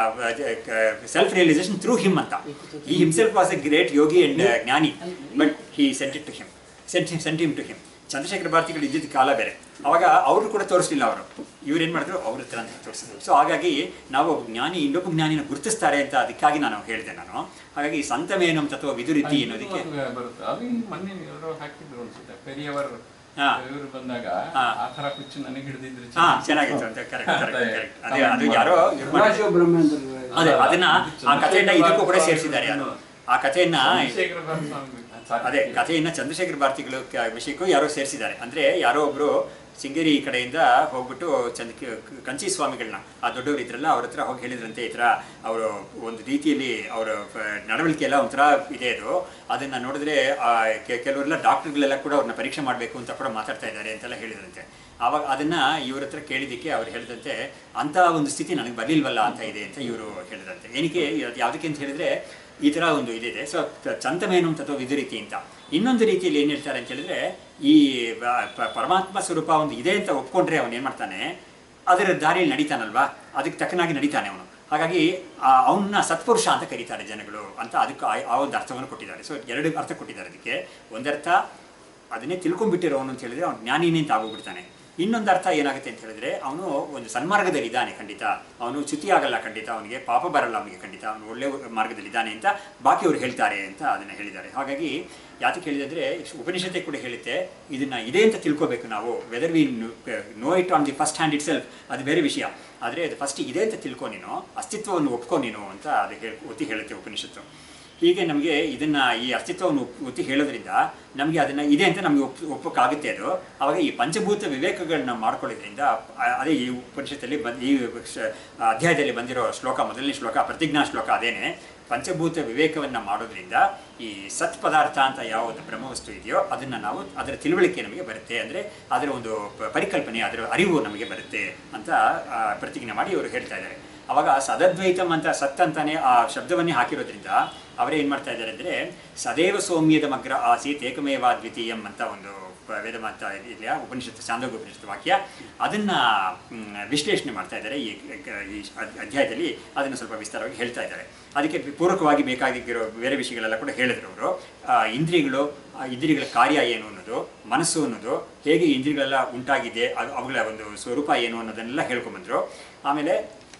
self realization through him ಅಂತ ಈ himself was a great yogi and jnani but he sent it to him sent sent him to him Chandrashekhara ಭಾರತಿಗಳು ಇದ್ದಿದ್ದ ಕಾಲ ಬೇರೆ ಅವಾಗ ಅವರು ಕೂಡ ತೋರಿಸ್ಲಿಲ್ಲ ಅವರು ಇವ್ರು ಏನು ಮಾಡಿದ್ರು ಅವ್ರ ಹತ್ರ ಅಂತ ತೋರಿಸಿದ್ರು ಸೊ ಹಾಗಾಗಿ ನಾವು ಒಬ್ಬ ಜ್ಞಾನಿ ಇನ್ನೊಬ್ಬ ಜ್ಞಾನಿನ ಗುರುತಿಸ್ತಾರೆ ಅಂತ ಅದಕ್ಕಾಗಿ ನಾನು ಹೇಳಿದೆ ನಾನು ಹಾಗಾಗಿ ಸಂತಮೇನಂ ತತ್ವ ವಿದುರಿತಿ ಅನ್ನೋದಕ್ಕೆ ಅದು ಬರುತ್ತೆ ಅದು ಇನ್ನು ಮೊನ್ನೆ ಯಾರೋ ಹಾಕಿದ್ರು ಅನ್ಸುತ್ತೆ ಪೆರಿಯವರ್ ಹಾ. ಇವರು ಬಂದಾಗ ಹಾ. ಆ ತರ ಪಿಚ್ ನನಗೆ ಹಿಡಿದಿದ್ರು ಹಾ ಚೆನ್ನಾಗಿತ್ತು ಅಂತ ಕರೆಕ್ಟ್ ಕರೆಕ್ಟ್ ಕರೆಕ್ಟ್ ಅದೇ ಅದು ಯಾರೋ ಇವ್ರು ಮಾಡಿದ್ರು. ರಾಜೀವ್ ಬ್ರಹ್ಮೇಂದ್ರ ಅದೇ ಅದನ್ನ ಆ ಕಥೆಯನ್ನ ಇದಕ್ಕೂ ಕೂಡ ಸೇರಿಸಿದ್ದಾರೆ ಅದು ಆ ಕಥೆಯನ್ನ ಚಂದ್ರಶೇಖರ ಭಾರತಿ ಸ್ವಾಮಿ ಸಾಕು. ಅದೇ ಕಥೆಯನ್ನ ಚಂದ್ರಶೇಖರ ಭಾರತಿಗಳು ಕ- ವಿಷಯಕ್ಕೂ ಯಾರೋ ಸೇರಿಸಿದ್ದಾರೆ ಅಂದ್ರೆ ಯಾರೋ ಒಬ್ರು ಶೃಂಗೇರಿ ಕಡೆಯಿಂದ ಹೋಗ್ಬಿಟ್ಟು ಚಂದ ಕಂಚಿ ಸ್ವಾಮಿಗಳನ್ನ ಆ ದೊಡ್ಡವರು ಇದ್ರಲ್ಲ ಅವ್ರ ಹತ್ರ ಹೋಗಿ ಹೇಳಿದ್ರಂತೆ ಈ ಥರ ಅವರು ಒಂದು ರೀತಿಯಲ್ಲಿ ಅವರ ನಡವಳಿಕೆ ಎಲ್ಲ ಒಂಥರ ಇದೆ ಅದು ಅದನ್ನ ನೋಡಿದ್ರೆ ಆ, ಕೆ- ಕೆಲವರೆಲ್ಲ ಡಾಕ್ಟರ್ಗಳೆಲ್ಲ ಕೂಡ ಅವ್ರನ್ನ ಪರೀಕ್ಷೆ ಮಾಡಬೇಕು ಅಂತ ಕೂಡ ಮಾತಾಡ್ತಾ ಇದ್ದಾರೆ ಅಂತೆಲ್ಲ ಹೇಳಿದ್ರಂತೆ ಆವಾಗ ಅದನ್ನ ಇವ್ರ ಹತ್ರ ಕೇಳಿದ್ದಕ್ಕೆ ಅವ್ರು ಹೇಳಿದಂತೆ ಅಂತ ಒಂದು ಸ್ಥಿತಿ ನನಗೆ ಬರ್ಲಿಲ್ವಲ್ಲ ಅಂತ ಇದೆ ಅಂತ ಇವರು ಹೇಳಿದ್ರಂತೆ ಏನಕ್ಕೆ ಇದು ಯಾವುದಕ್ಕೆ ಅಂತ ಹೇಳಿದ್ರೆ ಈ ಥರ ಒಂದು ಇದಿದೆ ಸೊ ಚಂತಮೇನು ತತ್ವ ಇದು ರೀತಿ ಅಂತ ಇನ್ನೊಂದು ರೀತಿಯಲ್ಲಿ ಏನು ಹೇಳ್ತಾರೆ ಅಂತ ಹೇಳಿದ್ರೆ ಈ ಬ- ಪ- ಪರಮಾತ್ಮ ಸ್ವರೂಪ ಒಂದು ಇದೆ ಅಂತ ಒಪ್ಕೊಂಡ್ರೆ ಅವನು ಏನು ಮಾಡ್ತಾನೆ ಅದರ ದಾರಿಯಲ್ಲಿ ನಡೀತಾನಲ್ವಾ ಅದಕ್ಕೆ ತಕ್ಕನಾಗಿ ನಡೀತಾನೆ ಅವನು ಹಾಗಾಗಿ ಅವನ್ನ ಸತ್ಪುರುಷ ಅಂತ ಕರೀತಾರೆ ಜನಗಳು ಅಂತ ಅದಕ್ಕೆ ಆ- ಆ ಒಂದು ಅರ್ಥವನ್ನು ಕೊಟ್ಟಿದ್ದಾರೆ ಸೊ ಎರಡು ಅರ್ಥ ಕೊಟ್ಟಿದ್ದಾರೆ ಅದಕ್ಕೆ ಒಂದರ್ಥ ಅದನ್ನೇ ತಿಳ್ಕೊಂಡ್ಬಿಟ್ಟಿರೋನು ಅಂತ ಹೇಳಿದ್ರೆ ಅವ್ನು ಜ್ಞಾನಿನೇ ಅಂತ ಆಗೋಗ್ಬಿಡ್ತಾನೆ ಇನ್ನೊಂದು ಅರ್ಥ ಏನಾಗುತ್ತೆ ಅಂತ ಹೇಳಿದ್ರೆ ಅವನು ಒಂದು ಸನ್ಮಾರ್ಗದಲ್ಲಿ ಇದ್ದಾನೆ ಖಂಡಿತ ಅವನು ಚ್ಯುತಿ ಆಗಲ್ಲ ಖಂಡಿತ ಅವನಿಗೆ ಪಾಪ ಬರಲ್ಲ ಅವನಿಗೆ ಖಂಡಿತ ಅವನು ಒಳ್ಳೆ ಮಾರ್ಗದಲ್ಲಿ ಇದ್ದಾನೆ ಅಂತ ಬಾಕಿಯವರು ಹೇಳ್ತಾರೆ ಅಂತ ಅದನ್ನು ಹೇಳಿದ್ದಾರೆ ಹಾಗಾಗಿ ಯಾತಕ್ಕೆ ಹೇಳಿದ್ರೆ ಉಪನಿಷತ್ತೆ ಕೂಡ ಹೇಳುತ್ತೆ ಇದನ್ನ ಇದೆ ಅಂತ ತಿಳ್ಕೊಬೇಕು ನಾವು whether we know it on the first hand itself ಅದು ಬೇರೆ ವಿಷಯ ಆದರೆ ಅದು ಫಸ್ಟ್ ಇದೆ ಅಂತ ತಿಳ್ಕೊ ನೀನು ಅಸ್ತಿತ್ವವನ್ನು ಒಪ್ಕೊ ನೀನು ಅಂತ ಅದು ಹೇಳಿ ಒತ್ತಿ ಹೇಳುತ್ತೆ ಉಪನಿಷತ್ತು ಹೀಗೆ ನಮಗೆ ಇದನ್ನ ಈ ಅಸ್ತಿತ್ವವನ್ನು ಒಪ್- ಒತ್ತಿ ಹೇಳೋದ್ರಿಂದ ನಮಗೆ ಅದನ್ನ ಇದೆ ಅಂತ ನಮಗೆ ಒಪ್ ಒಪ್ಪಕ್ಕಾಗುತ್ತೆ ಅದು ಅವಾಗ ಈ ಪಂಚಭೂತ ವಿವೇಕಗಳನ್ನ ಮಾಡ್ಕೊಳ್ಳೋದ್ರಿಂದ ಆ- ಅದೇ ಈ ಉಪನಿಷತ್ತಲ್ಲಿ ಬಂದ್ ಈ ಶ- ಅಧ್ಯಾಯದಲ್ಲಿ ಬಂದಿರೋ ಶ್ಲೋಕ ಮೊದಲನೇ ಶ್ಲೋಕ ಪ್ರತಿಜ್ಞಾ ಶ್ಲೋಕ ಅದೇನೆ ಪಂಚಭೂತ ವಿವೇಕವನ್ನ ಮಾಡೋದ್ರಿಂದ ಈ ಸತ್ ಪದಾರ್ಥ ಅಂತ ಯಾವುದು ಬ್ರಹ್ಮವಸ್ತು ಇದೆಯೋ ಅದನ್ನ ನಾವು ಅದರ ತಿಳುವಳಿಕೆ ನಮಗೆ ಬರುತ್ತೆ ಅಂದ್ರೆ ಅದರ ಒಂದು ಪ- ಪರಿಕಲ್ಪನೆ ಅದರ ಅರಿವು ನಮಗೆ ಬರುತ್ತೆ ಅಂತ ಆ, ಪ್ರತಿಜ್ಞೆ ಮಾಡಿ ಇವರು ಹೇಳ್ತಾ ಇದ್ದಾರೆ ಅವಾಗ ಸದದ್ವೈತಂ ಅಂತ ಸತ್ ಅಂತಾನೆ ಆ ಶಬ್ದವನ್ನೇ ಹಾಕಿರೋದ್ರಿಂದ ಅವರೇ ಏನ್ ಮಾಡ್ತಾ ಇದ್ದಾರೆ ಅಂದ್ರೆ ಸದೇವ ಸೌಮ್ಯದ ಮಗ್ರ ಆಸೀತ್ ಏಕಮೇವ ದ್ವಿತೀಯಂ ಅಂತ ಒಂದು ಪ- ವೇದಮಾತ ಇದೆಯಾ ಉಪನಿಷತ್ತು ಚಾಂದೋಗ ಉಪನಿಷತ್ತು ವಾಕ್ಯ ಅದನ್ನ ಮ್, ವಿಶ್ಲೇಷಣೆ ಮಾಡ್ತಾ ಇದ್ದಾರೆ ಈ ಈ ಅದ್- ಅಧ್ಯಾಯದಲ್ಲಿ ಅದನ್ನು ಸ್ವಲ್ಪ ವಿಸ್ತಾರವಾಗಿ ಹೇಳ್ತಾ ಇದ್ದಾರೆ ಅದಕ್ಕೆ ಪೂರಕವಾಗಿ ಬೇಕಾಗಿರೋ ಬೇರೆ ವಿಷಯಗಳೆಲ್ಲ ಕೂಡ ಹೇಳಿದ್ರು ಅವರು ಇಂದ್ರಿಯಗಳು ಆ ಇಂದ್ರಿಯಗಳ ಕಾರ್ಯ ಏನು ಅನ್ನೋದು ಮನಸ್ಸು ಅನ್ನೋದು ಹೇಗೆ ಇಂದ್ರಿಯಗಳೆಲ್ಲ ಉಂಟಾಗಿದೆ ಅದು ಅವುಗಳ ಒಂದು ಸ್ವರೂಪ ಏನು ಅನ್ನೋದನ್ನೆಲ್ಲ ಹೇಳ್ಕೊಂಬಂದ್ರು ಆಮೇಲೆ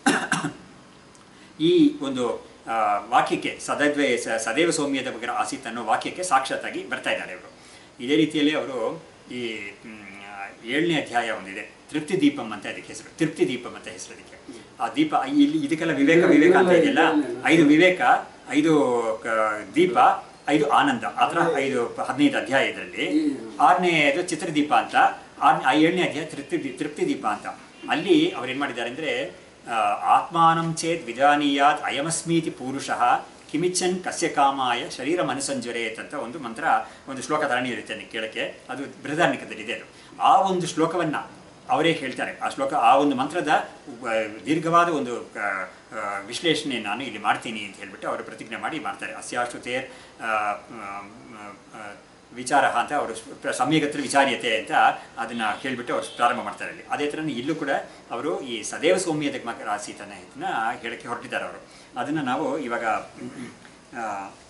ಈ ಒಂದು ಆ, ವಾಕ್ಯಕ್ಕೆ ಸದದ್ವಯ ಸ- ಸದೈವ ಸೌಮ್ಯದ ಬಗ್ಗೆ ಆಸೀತ್ ಅನ್ನೋ ವಾಕ್ಯಕ್ಕೆ ಸಾಕ್ಷಾತ್ತಾಗಿ ಬರ್ತಾ ಇದ್ದಾರೆ ಅವರು ಇದೇ ರೀತಿಯಲ್ಲಿ ಅವರು ಈ ಮ್, ಆ, ಏಳನೇ ಅಧ್ಯಾಯ ಒಂದಿದೆ ತೃಪ್ತಿ ದೀಪಂ ಅಂತ ಅದಕ್ಕೆ ಹೆಸರು ತೃಪ್ತಿ ದೀಪಂ ಅಂತ ಹೆಸರು ಅದಕ್ಕೆ ಆ ದೀಪ ಇಲ್ಲಿ ಇದಕ್ಕೆಲ್ಲ ವಿವೇಕ ವಿವೇಕ ಅಂತ ಇದೆಯಲ್ಲ ಐದು ವಿವೇಕ ಐದು ಕ- ದೀಪ ಐದು ಆನಂದ ಆ ಥರ ಐದು ಪ- ಹದಿನೈದು ಅಧ್ಯಾಯ ಇದರಲ್ಲಿ ಆರನೇದು ಚಿತ್ರದೀಪ ಅಂತ ಆರನೇ ಆ ಏಳನೇ ಅಧ್ಯಾಯ ತೃಪ್ತಿ ದೀ- ತೃಪ್ತಿ ದೀಪ ಅಂತ ಅಲ್ಲಿ ಅವ್ರು ಏನು ಮಾಡಿದ್ದಾರೆ ಅಂದರೆ ಆತ್ಮಾನಂ ಚೇತ್ ವಿಜಾನೀಯಾತ್ ಅಯಮಸ್ಮೀತಿ ಪೂರುಷಃ ಕಿಮಿಚ್ಚನ್ ಕಸ್ಯ ಕಾಮಾಯ ಶರೀರ ಮನಸಂಜರೇತ್ ಅಂತ ಒಂದು ಮಂತ್ರ ಒಂದು ಶ್ಲೋಕ ಧರಣಿ ಇರುತ್ತೆ ನನಗೆ ಕೇಳಕ್ಕೆ ಅದು ಬೃಹದಾರ್ಣಿಕದಲ್ಲಿದೆ ಅದು ಆ ಒಂದು ಶ್ಲೋಕವನ್ನ ಅವರೇ ಹೇಳ್ತಾರೆ ಆ ಶ್ಲೋಕ ಆ ಒಂದು ಮಂತ್ರದ ಆ, ದೀರ್ಘವಾದ ಒಂದು ಆ, ಆ, ವಿಶ್ಲೇಷಣೆ ನಾನು ಇಲ್ಲಿ ಮಾಡ್ತೀನಿ ಅಂತ ಹೇಳ್ಬಿಟ್ಟು ಅವರು ಪ್ರತಿಜ್ಞೆ ಮಾಡಿ ಮಾಡ್ತಾರೆ ಅಸ್ಯಾಶ್ರುತೇರ್ ಆ, ಆ, ಆ, ವಿಚಾರ ಅಂತ ಅವರು ಸಮ್ಯಗತ್ರ ವಿಚಾರ್ಯತೆ ಅಂತ ಅದನ್ನ ಹೇಳ್ಬಿಟ್ಟು ಅವರು ಪ್ರಾರಂಭ ಮಾಡ್ತಾರೆ ಅಲ್ಲಿ ಅದೇ ಥರ ಇಲ್ಲೂ ಕೂಡ ಅವರು ಈ ಸದೇವ ಸೌಮ್ಯದ ಮಕ ರಾಸೀತನ ಇದನ್ನ ಹೇಳಕ್ಕೆ ಹೊರಟಿದ್ದಾರೆ ಅವರು ಅದನ್ನ ನಾವು ಇವಾಗ ಆ,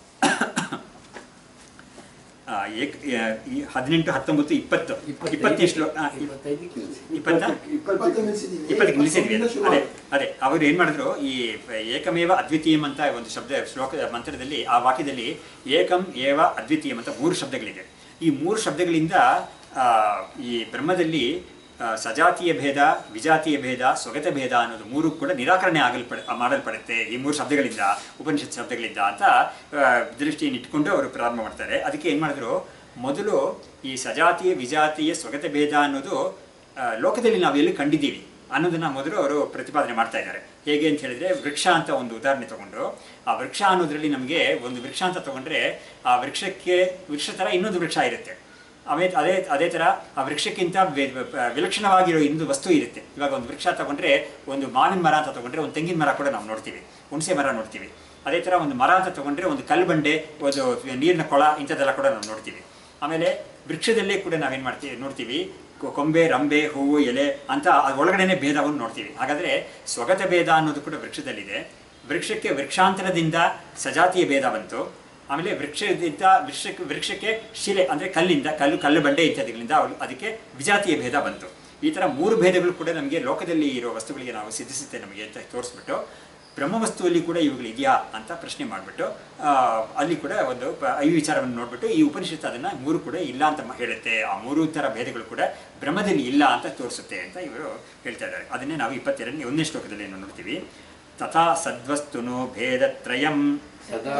ಆ, ಏಕ್ ಆ, ಈ ಹದಿನೆಂಟು ಹತ್ತೊಂಬತ್ತು ಇಪ್ಪತ್ತು ಇಪ್ಪತ್ತನೇ ಶ್ಲೋ ಆ, ಇಪ್- ಇಪ್ಪತ್ತೈದಕ್ಕೆ ನಿಲ್ಸಿ. ಇಪ್ಪತ್ತ ಇಪ್ಪತ್ತು ನಿಲ್ಸಿದ್ದೀವಿ. ಇಪ್ಪತ್ತಕ್ಕೆ ನಿಲ್ಲಿಸಿದ್ವಿ ಅದು. ಶುರು ಅದೇ ಮಾಡಿ. ಅದೇ ಅವರು ಏನ್ ಮಾಡಿದ್ರು ಈ ಏಕಮೇವ ಅದ್ವಿತೀಯಂ ಅಂತ ಒಂದು ಶಬ್ದ ಶ್ಲೋಕ ಮಂತ್ರದಲ್ಲಿ ಆ ವಾಕ್ಯದಲ್ಲಿ ಏಕಂ ಏವ ಅದ್ವಿತೀಯಂ ಅಂತ ಮೂರು ಶಬ್ದಗಳಿದೆ ಈ ಮೂರು ಶಬ್ದಗಳಿಂದ ಆ, ಈ ಬ್ರಹ್ಮದಲ್ಲಿ ಆ, ಸಜಾತಿಯ ಭೇದ ವಿಜಾತಿಯ ಭೇದ ಸ್ವಗತ ಭೇದ ಅನ್ನೋದು ಮೂರು ಕೂಡ ನಿರಾಕರಣೆ ಆಗಲ್ಪಡ ಮಾಡಲ್ಪಡುತ್ತೆ ಈ ಮೂರು ಶಬ್ದಗಳಿಂದ ಉಪನಿಷತ್ ಶಬ್ದಗಳಿಂದ ಅಂತ ಆ, ದೃಷ್ಟಿಯನ್ನು ಇಟ್ಕೊಂಡು ಅವರು ಪ್ರಾರಂಭ ಮಾಡ್ತಾರೆ ಅದಕ್ಕೆ ಏನು ಮಾಡಿದ್ರು ಮೊದಲು ಈ ಸಜಾತಿಯ ವಿಜಾತಿಯ ಸ್ವಗತ ಭೇದ ಅನ್ನೋದು ಆ, ಲೋಕದಲ್ಲಿ ನಾವು ಎಲ್ಲಿ ಕಂಡಿದ್ದೀವಿ ಅನ್ನೋದನ್ನ ಮೊದಲು ಅವರು ಪ್ರತಿಪಾದನೆ ಮಾಡ್ತಾ ಇದ್ದಾರೆ ಹೇಗೆ ಅಂತ ಹೇಳಿದ್ರೆ ವೃಕ್ಷ ಅಂತ ಒಂದು ಉದಾಹರಣೆ ತಗೊಂಡು ಆ ವೃಕ್ಷ ಅನ್ನೋದ್ರಲ್ಲಿ ನಮಗೆ ಒಂದು ವೃಕ್ಷ ಅಂತ ತಗೊಂಡ್ರೆ ಆ ವೃಕ್ಷಕ್ಕೆ ವೃಕ್ಷ ಥರ ಇನ್ನೊಂದು ವೃಕ್ಷ ಇರುತ್ತೆ ಅವೇ ಅದೇ ಅದೇ ಥರ ಆ ವೃಕ್ಷಕ್ಕಿಂತ ವಿ- ವಿ- ವಿಲಕ್ಷಣವಾಗಿರೋ ಇನ್ನೊಂದು ವಸ್ತು ಇರುತ್ತೆ ಇವಾಗ ಒಂದು ವೃಕ್ಷ ತಗೊಂಡ್ರೆ ಒಂದು ಮಾವಿನ ಮರ ಅಂತ ತಗೊಂಡ್ರೆ ಒಂದು ತೆಂಗಿನ ಮರ ಕೂಡ ನಾವು ನೋಡ್ತೀವಿ ಹುಣಸೆ ಮರ ನೋಡ್ತೀವಿ ಅದೇ ಥರ ಒಂದು ಮರ ಅಂತ ತಗೊಂಡ್ರೆ ಒಂದು ಕಲ್ಲು ಬಂಡೆ ಒಂದು ನೀರಿನ ಕೊಳ ಇಂಥದ್ದೆಲ್ಲ ಕೂಡ ನಾವು ನೋಡ್ತೀವಿ ಆಮೇಲೆ ವೃಕ್ಷದಲ್ಲೇ ಕೂಡ ನಾವೇನು ಮಾಡ್ತೀವಿ ನೋಡ್ತೀವಿ ಕೊ- ಕೊಂಬೆ ರಂಬೆ ಹೂವು ಎಲೆ ಅಂತ ಅದ್ರ ಒಳಗಡೆನೆ ಭೇದವನ್ನು ನೋಡ್ತೀವಿ ಹಾಗಾದರೆ ಸ್ವಗತ ಭೇದ ಅನ್ನೋದು ಕೂಡ ವೃಕ್ಷದಲ್ಲಿದೆ ವೃಕ್ಷಕ್ಕೆ ವೃಕ್ಷಾಂತರದಿಂದ ಸಜಾತಿಯ ಭೇದ ಬಂತು ಆಮೇಲೆ ವೃಕ್ಷದಿಂದ ವೃಕ್ಷಕ್ಕೆ ವೃಕ್ಷಕ್ಕೆ ಶಿಲೆ ಅಂದರೆ ಕಲ್ಲಿಂದ ಕಲ್ಲು ಕಲ್ಲು ಬಂಡೆ ಇತ್ಯಾದಿಗಳಿಂದ ಅವ್ರು- ಅದಕ್ಕೆ ವಿಜಾತಿಯ ಭೇದ ಬಂತು ಈ ಥರ ಮೂರು ಭೇದಗಳು ಕೂಡ ನಮಗೆ ಲೋಕದಲ್ಲಿ ಇರೋ ವಸ್ತುಗಳಿಗೆ ನಾವು ಸಿದ್ಧಿಸುತ್ತೆ ನಮಗೆ ಅಂತ ತೋರಿಸ್ಬಿಟ್ಟು ಬ್ರಹ್ಮವಸ್ತುವಲ್ಲಿ ಕೂಡ ಇವುಗಳು ಇದೆಯಾ ಅಂತ ಪ್ರಶ್ನೆ ಮಾಡಿಬಿಟ್ಟು ಅಲ್ಲಿ ಕೂಡ ಒಂದು ಪ- ಈ ವಿಚಾರವನ್ನು ನೋಡ್ಬಿಟ್ಟು ಈ ಉಪನಿಷತ್ತು ಅದನ್ನು ಮೂರು ಕೂಡ ಇಲ್ಲ ಅಂತ ಮ- ಹೇಳುತ್ತೆ ಆ ಮೂರು ಥರ ಭೇದಗಳು ಕೂಡ ಬ್ರಹ್ಮದಲ್ಲಿ ಇಲ್ಲ ಅಂತ ತೋರಿಸುತ್ತೆ ಅಂತ ಇವರು ಹೇಳ್ತಾ ಇದ್ದಾರೆ ಅದನ್ನೇ ನಾವು ಇಪ್ಪತ್ತೆರಡನೇ ಒಂದನೇ ಶ್ಲೋಕದಲ್ಲಿ ಏನು ನೋಡ್ತೀವಿ ತಥಾ ಸದ್ವಸ್ತುನು ಭೇದತ್ರಯಂ ಸದಾ